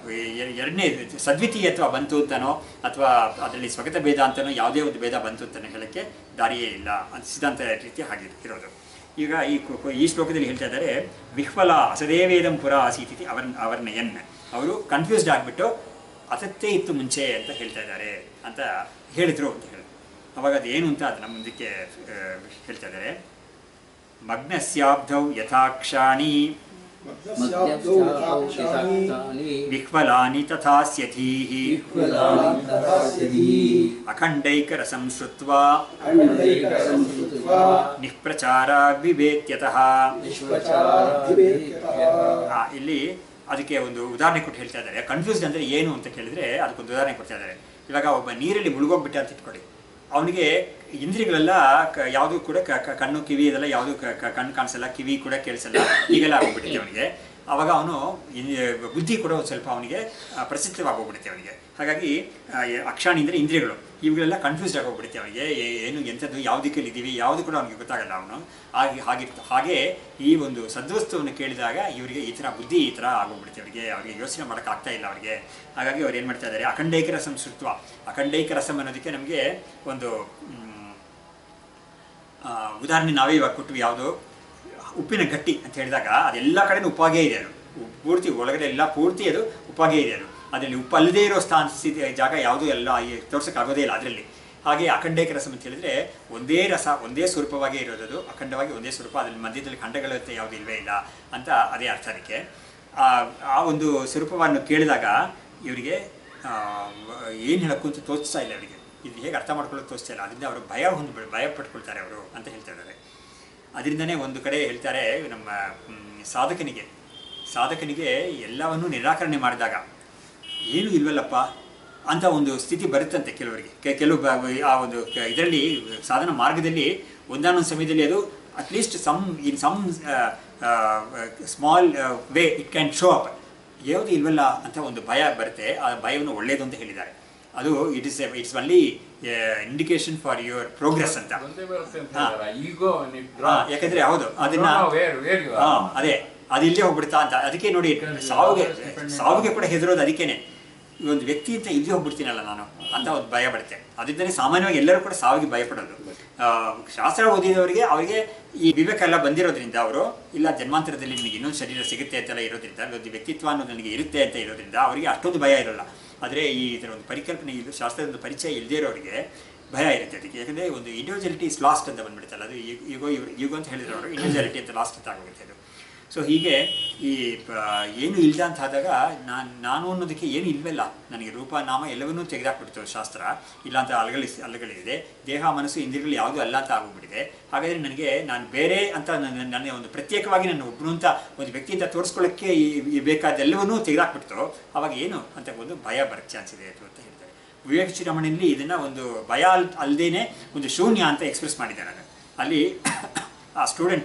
ಎ- ಎರಡನೇ ಸದ್ವಿತೀಯತ್ವ ಬಂತು ಅಂತನೋ ಅಥವಾ ಅದರಲ್ಲಿ ಸ್ವಗತ ಭೇದ ಅಂತನೋ ಯಾವುದೇ ಒಂದು ಭೇದ ಬಂತು ಅಂತನೋ ಹೇಳಕ್ಕೆ ದಾರಿಯೇ ಇಲ್ಲ ಅಂತ ಸಿದ್ಧಾಂತ ರೀತಿ ಹಾಗೆ ಇರೋದು ಈಗ ಈ ಕು- ಕು- ಈ ಶ್ಲೋಕದಲ್ಲಿ ಹೇಳ್ತಾ ಇದ್ದಾರೆ ವಿಹ್ವಲ ಅಸದೇವೇದಂ ಪುರ ಆಸೀತಿ ಅವರ್ ಅವರ್ನಯನ್ ಅವರು ಕನ್ಫ್ಯೂಸ್ಡ್ ಆಗಿಬಿಟ್ಟು ಅಸತ್ತೇ ಇತ್ತು ಮುಂಚೆ ಅಂತ ಹೇಳ್ತಾ ಇದ್ದಾರೆ ಅಂತ ಹೇಳಿದ್ರು ಅಂತ ಹೇಳಿ ಅವಾಗ ಅದೇನು ಅಂತ ಅದನ್ನ ಮುಂದಕ್ಕೆ ಆ, ಹೇಳ್ತಾ ಇದ್ದಾರೆ ಮಗ್ನಸ್ಯಾಬ್ಧೌ ಯಥಾಕ್ಷಾಣಿ ಮಗ್ನಸ್ಯಾಬ್ದೌ ಯಥಾಕ್ಷಾಮಿ ಮಧ್ಯಸ್ಥಾನಿ ವಿಹ್ವಲಾನಿ ತಥಾ ಸ್ಯಧೀಃ ವಿಹ್ವಲಾನಿ ತಥಾ ಸ್ಯಧೀ ಅಖಂಡೈಕರಸಂ ಶ್ರುತ್ವಾ ಖಂಡೈಕರಂ ಶ್ರುತ್ವಾ ನಿಷ್ಪ್ರಚಾರ ವಿವೇತ್ಯತಃ ನಿಷ್ಪ್ರಚಾರಾಧಿವೇತ್ಯತಃ. ಆ, ಇಲ್ಲಿ ಅದಕ್ಕೆ ಒಂದು ಉದಾಹರಣೆ ಕೊಟ್ಟು ಹೇಳ್ತಾ ಇದ್ದಾರೆ ಕನ್ಫ್ಯೂಸ್ಡ್ ಅಂದರೆ ಏನು ಅಂತ ಕೇಳಿದ್ರೆ ಅದಕ್ಕೊಂದು ಉದಾಹರಣೆ ಕೊಡ್ತಾ ಇದ್ದಾರೆ ಇವಾಗ ಒಬ್ಬ ನೀರಲ್ಲಿ ಮುಳುಗೋಗ್ಬಿಟ್ಟ ಅಂತ ಇಟ್ಕೊಳ್ಳಿ ಅವನಿಗೆ ಇಂದ್ರಿಯಗಳೆಲ್ಲ ಕ- ಯಾವುದು ಕೂಡ ಕ- ಕ- ಕಣ್ಣು ಕಿವಿ ಇದೆಲ್ಲ ಯಾವುದು ಕಣ್ಣು ಕಾಣಿಸಲ್ಲ ಕಿವಿ ಕೂಡ ಕೇಳಿಸಲ್ಲ ಈಗೆಲ್ಲ ಆಗೋಗ್ಬಿಟ್ಟಿದೆ ಅವನಿಗೆ ಅವಾಗ ಅವನು ಬುದ್ಧಿ ಕೂಡ ಒಂದು ಸ್ವಲ್ಪ ಅವನಿಗೆ ಪ್ರಸಿದ್ಧವಾಗೋಗ್ಬಿಡುತ್ತೆ ಅವನಿಗೆ ಹಾಗಾಗಿ ಆ, ಎ- ಅಕ್ಷಾಣಿ ಅಂದರೆ ಇಂದ್ರಿಯಗಳು ಇವುಗಳೆಲ್ಲ ಕನ್ಫ್ಯೂಸ್ಡ್ ಆಗೋಗ್ಬಿಡುತ್ತೆ ಅವನಿಗೆ ಏ- ಏನು ಎಂಥದ್ದು ಯಾವ ದಿಕ್ಕಲ್ಲಿ ಇದ್ದೀವಿ ಯಾವುದು ಕೂಡ ಅವನಿಗೆ ಗೊತ್ತಾಗಲ್ಲ ಅವನು ಹಾಗೆ ಹಾಗಿರ್ತ ಹಾಗೆ ಈ ಒಂದು ಸದ್ವಸ್ತುವನ್ನು ಕೇಳಿದಾಗ ಇವರಿಗೆ ಈ ಥರ ಬುದ್ಧಿ ಈ ಥರ ಆಗೋಗ್ಬಿಡುತ್ತೆ ಅವರಿಗೆ ಅವರಿಗೆ ಯೋಚನೆ ಮಾಡೋಕ್ಕಾಗ್ತಾ ಇಲ್ಲ ಅವರಿಗೆ ಹಾಗಾಗಿ ಅವ್ರು ಏನು ಮಾಡ್ತಾ ಇದ್ದಾರೆ ಅಖಂಡೈಕ ರಸಂ ಸೃತ್ವ ಅಖಂಡೈಕ ರಸಂ ಅನ್ನೋದಕ್ಕೆ ನಮಗೆ ಒಂದು ಮ್, ಆ, ಉದಾಹರಣೆ ನಾವೇ ಇವಾಗ ಕೊಟ್ಟು ಯಾವುದು ಉಪ್ಪಿನ ಗಟ್ಟಿ ಅಂತ ಹೇಳಿದಾಗ ಅದೆಲ್ಲ ಕಡೆನೂ ಉಪ್ಪಾಗೇ ಇದೆ ಅದು ಉಪ್ಪು ಪೂರ್ತಿ ಒಳಗಡೆ ಎಲ್ಲ ಪೂರ್ತಿ ಅದು ಉಪ್ಪಾಗೇ ಇದೆ ಅದು ಅದರಲ್ಲಿ ಉಪ್ಪು ಅಲ್ಲದೇ ಇರೋ ಸ್ಥಾನ ಸ್ಥಿತಿ ಜಾಗ ಯಾವುದೂ ಎಲ್ಲ ತೋರ್ಸೋಕ್ಕಾಗೋದೇ ಇಲ್ಲ ಅದರಲ್ಲಿ ಹಾಗೆ ಅಖಂಡೈಕ ರಸಂ ಅಂತ ಹೇಳಿದ್ರೆ ಒಂದೇ ರಸ ಒಂದೇ ಸ್ವರೂಪವಾಗೇ ಇರೋದು ಅದು ಅಖಂಡವಾಗಿ ಒಂದೇ ಸ್ವರೂಪ ಅದರಲ್ಲಿ ಮಧ್ಯದಲ್ಲಿ ಖಂಡಗಳಂತೆ ಯಾವುದು ಇಲ್ವೇ ಇಲ್ಲ ಅಂತ ಅದೇ ಅರ್ಥ ಅದಕ್ಕೆ ಆ ಆ ಒಂದು ಸ್ವರೂಪವನ್ನು ಕೇಳಿದಾಗ ಇವರಿಗೆ ಏನು ಹೇಳಕ್ಕೂ ಅಂತ ತೋಚ್ತಾ ಇಲ್ಲ ಅವರಿಗೆ ಇದು ಹೇಗೆ ಅರ್ಥ ಮಾಡ್ಕೊಳ್ಳೋಕೆ ತೋಚ್ತಾ ಇಲ್ಲ ಅದರಿಂದ ಅವರು ಭಯ ಹೊಂದು ಭಯ ಪಟ್ಕೊಳ್ತಾರೆ ಅವರು ಅಂತ ಹೇಳ್ತಾ ಇದ್ದಾರೆ ಅದರಿಂದನೇ ಒಂದು ಕಡೆ ಹೇಳ್ತಾರೆ ನಮ್ಮ ಮ್, ಸಾಧಕನಿಗೆ ಸಾಧಕನಿಗೆ ಎಲ್ಲವನ್ನೂ ನಿರಾಕರಣೆ ಮಾಡಿದಾಗ ಏನು ಇಲ್ವಲ್ಲಪ್ಪ ಅಂತ ಒಂದು ಸ್ಥಿತಿ ಬರುತ್ತಂತೆ ಕೆಲವರಿಗೆ ಕೆ- ಕೆಲವು ಬ- ಆ ಒಂದು ಇದರಲ್ಲಿ ಸಾಧನ ಮಾರ್ಗದಲ್ಲಿ ಒಂದಾನೊಂದು ಸಮಯದಲ್ಲಿ ಅದು at least some in some small way it can show up ಯಾವುದು ಇಲ್ವಲ್ಲ ಅಂತ ಒಂದು ಭಯ ಬರುತ್ತೆ ಆ ಭಯವನ್ನು ಒಳ್ಳೆಯದು ಅಂತ ಹೇಳಿದ್ದಾರೆ ಅದು it is it's only indication for your progress ಅಂತ ಒಂದೇ ಬರುತ್ತೆ ಅಂತ ಹಾ. ಹೇಳ್ತಾರೆ ಈಗೋ ಹಾ, ಯಾಕಂದ್ರೆ ಹೌದು ಅದನ್ನ ವೇರ್ ವೇರ್ ಯು ಹಾ ಅದೇ ಅದು ಇಲ್ಲೇ ಹೋಗ್ಬಿಡ್ತಾ ಅಂತ ಅದಕ್ಕೆ ನೋಡಿ ಸಾವಿಗೆ ಸಾವಿಗೆ ಕೂಡ ಹೆದರೋದು ಅದಕ್ಕೇನೆ ಈ ಒಂದು ವ್ಯಕ್ತಿ ಅಂತ ಇಲ್ಲೇ ಹೋಗ್ಬಿಡ್ತೀನಲ್ಲ ನಾನು ಅಂತ ಒಂದು ಭಯ ಬರುತ್ತೆ ಅದರಿಂದಲೇ ಸಾಮಾನ್ಯವಾಗಿ ಎಲ್ಲರೂ ಕೂಡ ಸಾವಿಗೆ ಭಯ ಪಡೋದು ಆ, ಶಾಸ್ತ್ರ ಓದಿದವರಿಗೆ ಅವರಿಗೆ ಈ ವಿವೇಕ ಎಲ್ಲ ಬಂದಿರೋದ್ರಿಂದ ಅವರು ಇಲ್ಲ ಜನ್ಮಾಂತರದಲ್ಲಿ ನಿಮಗೆ ಇನ್ನೊಂದು ಶರೀರ ಸಿಗುತ್ತೆ ಅಂತೆಲ್ಲ ಇರೋದ್ರಿಂದ ಒಂದು ವ್ಯಕ್ತಿತ್ವ ಅನ್ನೋದು ನನಗೆ ಇರುತ್ತೆ ಅಂತ ಇರೋದ್ರಿಂದ ಅವರಿಗೆ ಅಷ್ಟೊಂದು ಭಯ ಇರೋಲ್ಲ ಆದರೆ ಈ ಇದರ ಒಂದು ಪರಿಕಲ್ಪನೆ ಇದು ಶಾಸ್ತ್ರದ ಒಂದು ಪರಿಚಯ ಇಲ್ಲದೇ ಇರೋರಿಗೆ ಭಯ ಇರುತ್ತೆ ಅದಕ್ಕೆ ಯಾಕಂದರೆ ಒಂದು ಇಂಡಿವಿಜುವಲಿಟಿ ಇಸ್ ಲಾಸ್ಟ್ ಅಂತ ಬಂದ್ಬಿಡುತ್ತಲ್ಲ ಅದು ಈಗ ಈಗೋ ಈಗ ಅಂತ ಹೇಳಿದ್ರು ಅವರು ಇಂಡಿವಿಜುವಲಿಟಿ ಅಂತ ಲಾಸ್ಟ್ ಅಂತ ಆಗೋಗುತ್ತೆ ಅದು ಸೊ ಹೀಗೆ ಈ ಪ- ಏನು ಇಲ್ದ ಅಂತ ಆದಾಗ ನಾನು ನಾನು ಅನ್ನೋದಕ್ಕೆ ಏನು ಇಲ್ವಲ್ಲ ನನಗೆ ರೂಪ ನಾಮ ಎಲ್ಲವನ್ನೂ ತೆಗೆದಾಕ್ಬಿಡ್ತು ಶಾಸ್ತ್ರ ಇಲ್ಲ ಅಂತ ಅಲಗಳಿ ಅಲಗಳಿದೆ ದೇಹ ಮನಸ್ಸು ಇಂದ್ರಿಯಗಳು ಯಾವುದೂ ಅಲ್ಲ ಅಂತ ಆಗೋಗ್ಬಿಟ್ಟಿದೆ ಹಾಗಾದರೆ ನನಗೆ ನಾನು ಬೇರೆ ಅಂತ ನನ್ನ ನನ್ನ ಒಂದು ಪ್ರತ್ಯೇಕವಾಗಿ ನನ್ನ ಒಬ್ಬನು ಅಂತ ಒಂದು ವ್ಯಕ್ತಿಯಿಂದ ತೋರಿಸ್ಕೊಳ್ಳೋಕ್ಕೆ ಈ ಈ ಬೇಕಾದೆಲ್ಲವನ್ನೂ ತೆಗೆದಾಕ್ಬಿಡ್ತು ಅವಾಗ ಏನು ಅಂತ ಒಂದು ಭಯ ಬರೋಕ್ಕೆ ಚಾನ್ಸ್ ಇದೆ ಅದು ಅಂತ ಹೇಳ್ತಾರೆ ವಿವೇಕ ಚಿರಮಣಿಯಲ್ಲಿ ಇದನ್ನು ಒಂದು ಭಯ ಅಲ್ ಅಲ್ಲದೇನೆ ಒಂದು ಶೂನ್ಯ ಅಂತ ಎಕ್ಸ್ಪ್ರೆಸ್ ಮಾಡಿದ್ದೆ ನಾನು ಅಲ್ಲಿ ಆ ಸ್ಟೂಡೆಂಟ್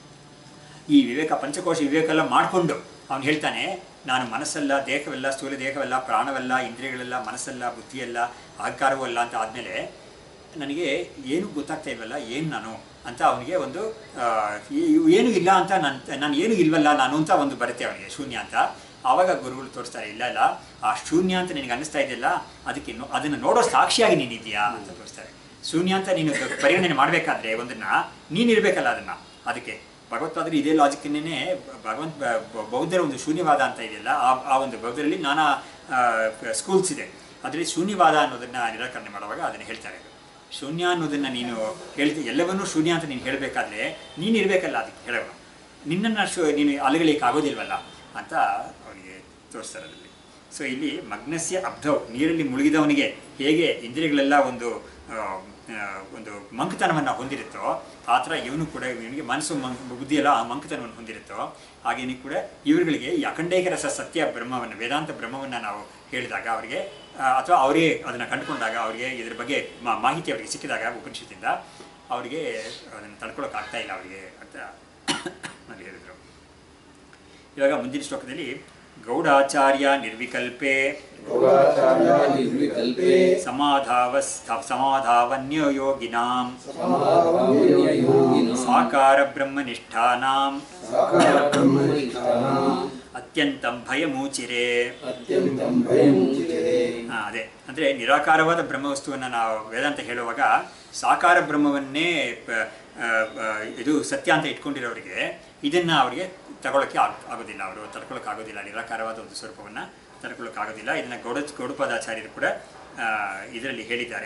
ಈ ವಿವೇಕ ಪಂಚಕೋಶ ವಿವೇಕ ಎಲ್ಲ ಮಾಡಿಕೊಂಡು ಅವನು ಹೇಳ್ತಾನೆ ನಾನು ಮನಸ್ಸಲ್ಲ ದೇಹವೆಲ್ಲ ಸ್ಥೂಲ ದೇಹವೆಲ್ಲ ಪ್ರಾಣವೆಲ್ಲ ಇಂದ್ರಿಯಗಳೆಲ್ಲ ಮನಸ್ಸಲ್ಲ ಬುದ್ಧಿಯಲ್ಲ ಅಹಂಕಾರವೂ ಅಲ್ಲ ಅಂತ ಆದಮೇಲೆ ನನಗೆ ಏನು ಗೊತ್ತಾಗ್ತಾ ಇಲ್ವಲ್ಲ ಏನು ನಾನು ಅಂತ ಅವನಿಗೆ ಒಂದು ಆ, ಈ- ಏನು ಇಲ್ಲ ಅಂತ ನಾನು ನಾನು ಏನು ಇಲ್ವಲ್ಲ ನಾನು ಅಂತ ಒಂದು ಬರುತ್ತೆ ಅವನಿಗೆ ಶೂನ್ಯ ಅಂತ ಆವಾಗ ಗುರುಗಳು ತೋರಿಸ್ತಾರೆ ಇಲ್ಲ ಇಲ್ಲ ಆ ಶೂನ್ಯ ಅಂತ ನಿನಗೆ ಅನ್ನಿಸ್ತಾ ಇದೆಯಲ್ಲ ಅದಕ್ಕೆ ನೋ- ಅದನ್ನು ನೋಡೋ ಸಾಕ್ಷಿಯಾಗಿ ನೀನಿದೆಯಾ ಅಂತ ತೋರಿಸ್ತಾರೆ ಶೂನ್ಯ ಅಂತ ನೀನು ಪರಿಗಣನೆ ಮಾಡಬೇಕಾದ್ರೆ ಒಂದನ್ನ ನೀನಿರ್ಬೇಕಲ್ಲ ಅದನ್ನ ಅದಕ್ಕೆ ಭಗವತ್ಪಾದರು ಇದೇ ಲಾಜಿಕ್ನೇ ಭಗವಂತ ಬ- ಬ- ಬೌದ್ಧರ ಒಂದು ಶೂನ್ಯವಾದ ಅಂತ ಇದೆಯಲ್ಲ ಆ ಆ ಒಂದು ಬೌದ್ಧರಲ್ಲಿ ನಾನಾ ಸ್ಕೂಲ್ಸ್ ಇದೆ ಅದರಲ್ಲಿ ಶೂನ್ಯವಾದ ಅನ್ನೋದನ್ನ ನಿರಾಕರಣೆ ಮಾಡುವಾಗ ಅದನ್ನು ಹೇಳ್ತಾರೆ ಶೂನ್ಯ ಅನ್ನೋದನ್ನ ನೀನು ಹೇಳ್ತಿ ಎಲ್ಲವನ್ನೂ ಶೂನ್ಯ ಅಂತ ನೀನು ಹೇಳಬೇಕಾದ್ರೆ ನೀನು ಇರಬೇಕಲ್ಲ ಅದಕ್ಕೆ ಹೇಳೋನು ನಿನ್ನನ್ನು ಶು ನೀನು ಅಲಗಳಿಗೆ ಆಗೋದಿಲ್ವಲ್ಲ ಅಂತ ಅವನಿಗೆ ತೋರಿಸ್ತಾರೆ ಅದರಲ್ಲಿ ಸೊ ಇಲ್ಲಿ ಮಗ್ನಸ್ಯ ಅಬ್ಧವ್ ನೀರಲ್ಲಿ ಮುಳುಗಿದವನಿಗೆ ಹೇಗೆ ಇಂದ್ರಿಯಗಳೆಲ್ಲ ಒಂದು ಆ, ಆ, ಒಂದು ಮಂಕತನವನ್ನು ಹೊಂದಿರುತ್ತೋ ಆ ಥರ ಇವನು ಕೂಡ ಇವನಿಗೆ ಮನಸ್ಸು ಮಂಕ್ ಬುದ್ಧಿ ಎಲ್ಲ ಆ ಮಂಕತನವನ್ನು ಹೊಂದಿರುತ್ತೋ ಹಾಗೇನೆ ಕೂಡ ಇವರುಗಳಿಗೆ ಈ ಅಖಂಡೈಕ ರಸ ಸತ್ಯ ಬ್ರಹ್ಮವನ್ನು ವೇದಾಂತ ಬ್ರಹ್ಮವನ್ನು ನಾವು ಹೇಳಿದಾಗ ಅವರಿಗೆ ಆ, ಅಥವಾ ಅವರೇ ಅದನ್ನು ಕಂಡುಕೊಂಡಾಗ ಅವರಿಗೆ ಇದ್ರ ಬಗ್ಗೆ ಮಾ- ಮಾಹಿತಿ ಅವರಿಗೆ ಸಿಕ್ಕಿದಾಗ ಉಪನಿಷತ್ತಿಂದ ಅವರಿಗೆ ಅದನ್ನು ತಡ್ಕೊಳಕ್ಕಾಗ್ತಾ ಇಲ್ಲ ಅವರಿಗೆ ಅಂತ ಅಲ್ಲಿ ಹೇಳಿದರು ಇವಾಗ ಮುಂದಿನ ಶ್ಲೋಕದಲ್ಲಿ ಗೌಡಾಚಾರ್ಯ ನಿರ್ವಿಕಲ್ಪೆ ಗೌಡಾಚಾರ್ಯ ನಿರ್ವಿಕಲ್ಪೆ ಸಮಾಧಾವಸ್ಥ ಸಮಾಧಾವನ್ಯ ಯೋಗಿನಾಂ ಸಮಾಧಾವನ್ಯಯೋಗಿನಾಂ ಸಾಕಾರ ಬ್ರಹ್ಮನಿಷ್ಠಾನಾಂ ಸಾಕಾರ ಬ್ರಹ್ಮನಿಷ್ಠಾನಾಂ ಅತ್ಯಂತಂ ಭಯಮೂಚಿರೆ ಅತ್ಯಂತಂ ಭಯಮುಚ್ಯತೆ ಹಾ, ಅದೇ ಅಂದರೆ ನಿರಾಕಾರವಾದ ಬ್ರಹ್ಮವಸ್ತುವನ್ನು ನಾವು ವೇದಾಂತ ಹೇಳುವಾಗ ಸಾಕಾರ ಬ್ರಹ್ಮವನ್ನೇ ಪ- ಆ, ಆ, ಇದು ಸತ್ಯ ಅಂತ ಇಟ್ಕೊಂಡಿರೋರಿಗೆ ಇದನ್ನು ಅವರಿಗೆ ತಗೊಳ್ಳೋಕ್ಕೆ ಆಗ್ ಆಗೋದಿಲ್ಲ ಅವರು ತಡ್ಕೊಳ್ಳೋಕೆ ಆಗೋದಿಲ್ಲ ನಿರಾಕಾರವಾದ ಒಂದು ಸ್ವರೂಪವನ್ನು ತಡ್ಕೊಳ್ಳೋಕೆ ಆಗೋದಿಲ್ಲ ಇದನ್ನು ಗೌಡ ಗೌಡಪಾದಾಚಾರ್ಯರು ಕೂಡ ಇದರಲ್ಲಿ ಹೇಳಿದ್ದಾರೆ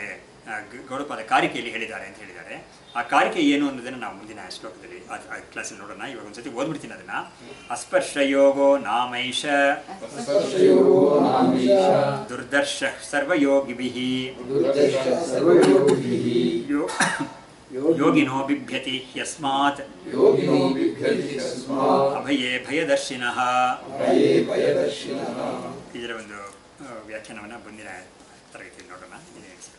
ಆ, ಗ- ಗೌಡಪಾದ ಕಾರಿಕೆಯಲ್ಲಿ ಹೇಳಿದ್ದಾರೆ ಅಂತ ಹೇಳಿದ್ದಾರೆ ಆ ಕಾರಿಕೆ ಏನು ಅನ್ನೋದನ್ನು ನಾವು ಮುಂದಿನ ಶ್ಲೋಕದಲ್ಲಿ ಆ ಕ್ಲಾಸಲ್ಲಿ ನೋಡೋಣ ಇವಾಗ ಒಂದ್ಸತಿ ಓದ್ಬಿಡ್ತೀನಿ ಅದನ್ನ ಅಸ್ಪರ್ಶಯೋಗೋ ನಾಮೈಷ ಸ್ಪರ್ಶಯೋಗೋ ನಾಮೀಶ ದುರ್ದರ್ಶ ಸರ್ವಯೋಗಿಭಿಃ ದುರ್ದಶ ಸರ್ವಯೋಗಿಭಿಃ ಯೋ ಯೋಗಿನೋ ಬಿಭ್ಯತಿ ಯಸ್ಮಾತ್ ಯೋಗಿನೋ ಬಿಭ್ಯತಿ ತಸ್ಮಾತ್ ಅಭಯೇ ಭಯದರ್ಶಿನಃ ಭಯೇ ಭಯದರ್ಶಿನಃ ಇದರ ಒಂದು ಆ, ವ್ಯಾಖ್ಯಾನವನ್ನು ಮುಂದಿನ ತರಗತಿಯಲ್ಲಿ ನೋಡೋಣ ಇದೇ ಹೆಸರು.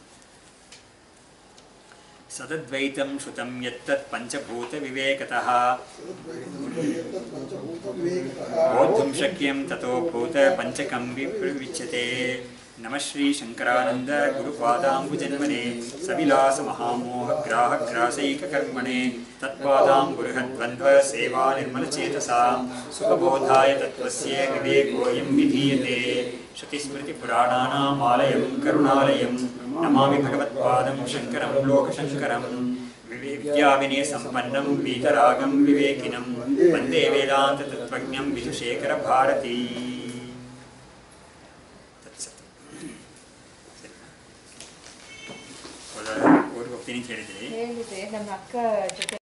ಸದದ್ವೈತಂ ಶ್ರುತಂ ಯತ್ತತ್ ಪಂಚಭೂತ ವಿವೇಕತಃ बोद्धुं शक्यं ततो भूत पञ्चकं विच्यते नमः श्रीशङ्करानन्द गुरुपादाम्बुजन्मने सविलासमहामोहग्राहग्रासैककर्मणे तत्पादाम्बुर्हद्वन्द्वसेवा निर्मलचेतसा सुखबोधाय तत्त्वस्य विवेकोऽयं विधीयते श्रुतिस्मृतिपुराणानामालयं करुणालयं नमामि भगवत्पादं शङ्करं लोकशङ्करम् विद्याविनय सम्पन्नं वीतरागं विवेकिनं वन्दे वेदान्ततत्त्वज्ञं विधुशेखरभारती तत्सत् ಸರಿ ಊರಿಗೆ ಹೋಗ್ತೀನಿ ಅಂತ ಹೇಳಿದ್ರಿ ಹೇಳಿದೆ ನಮ್ಮ ಅಕ್ಕ ಜೊತೆ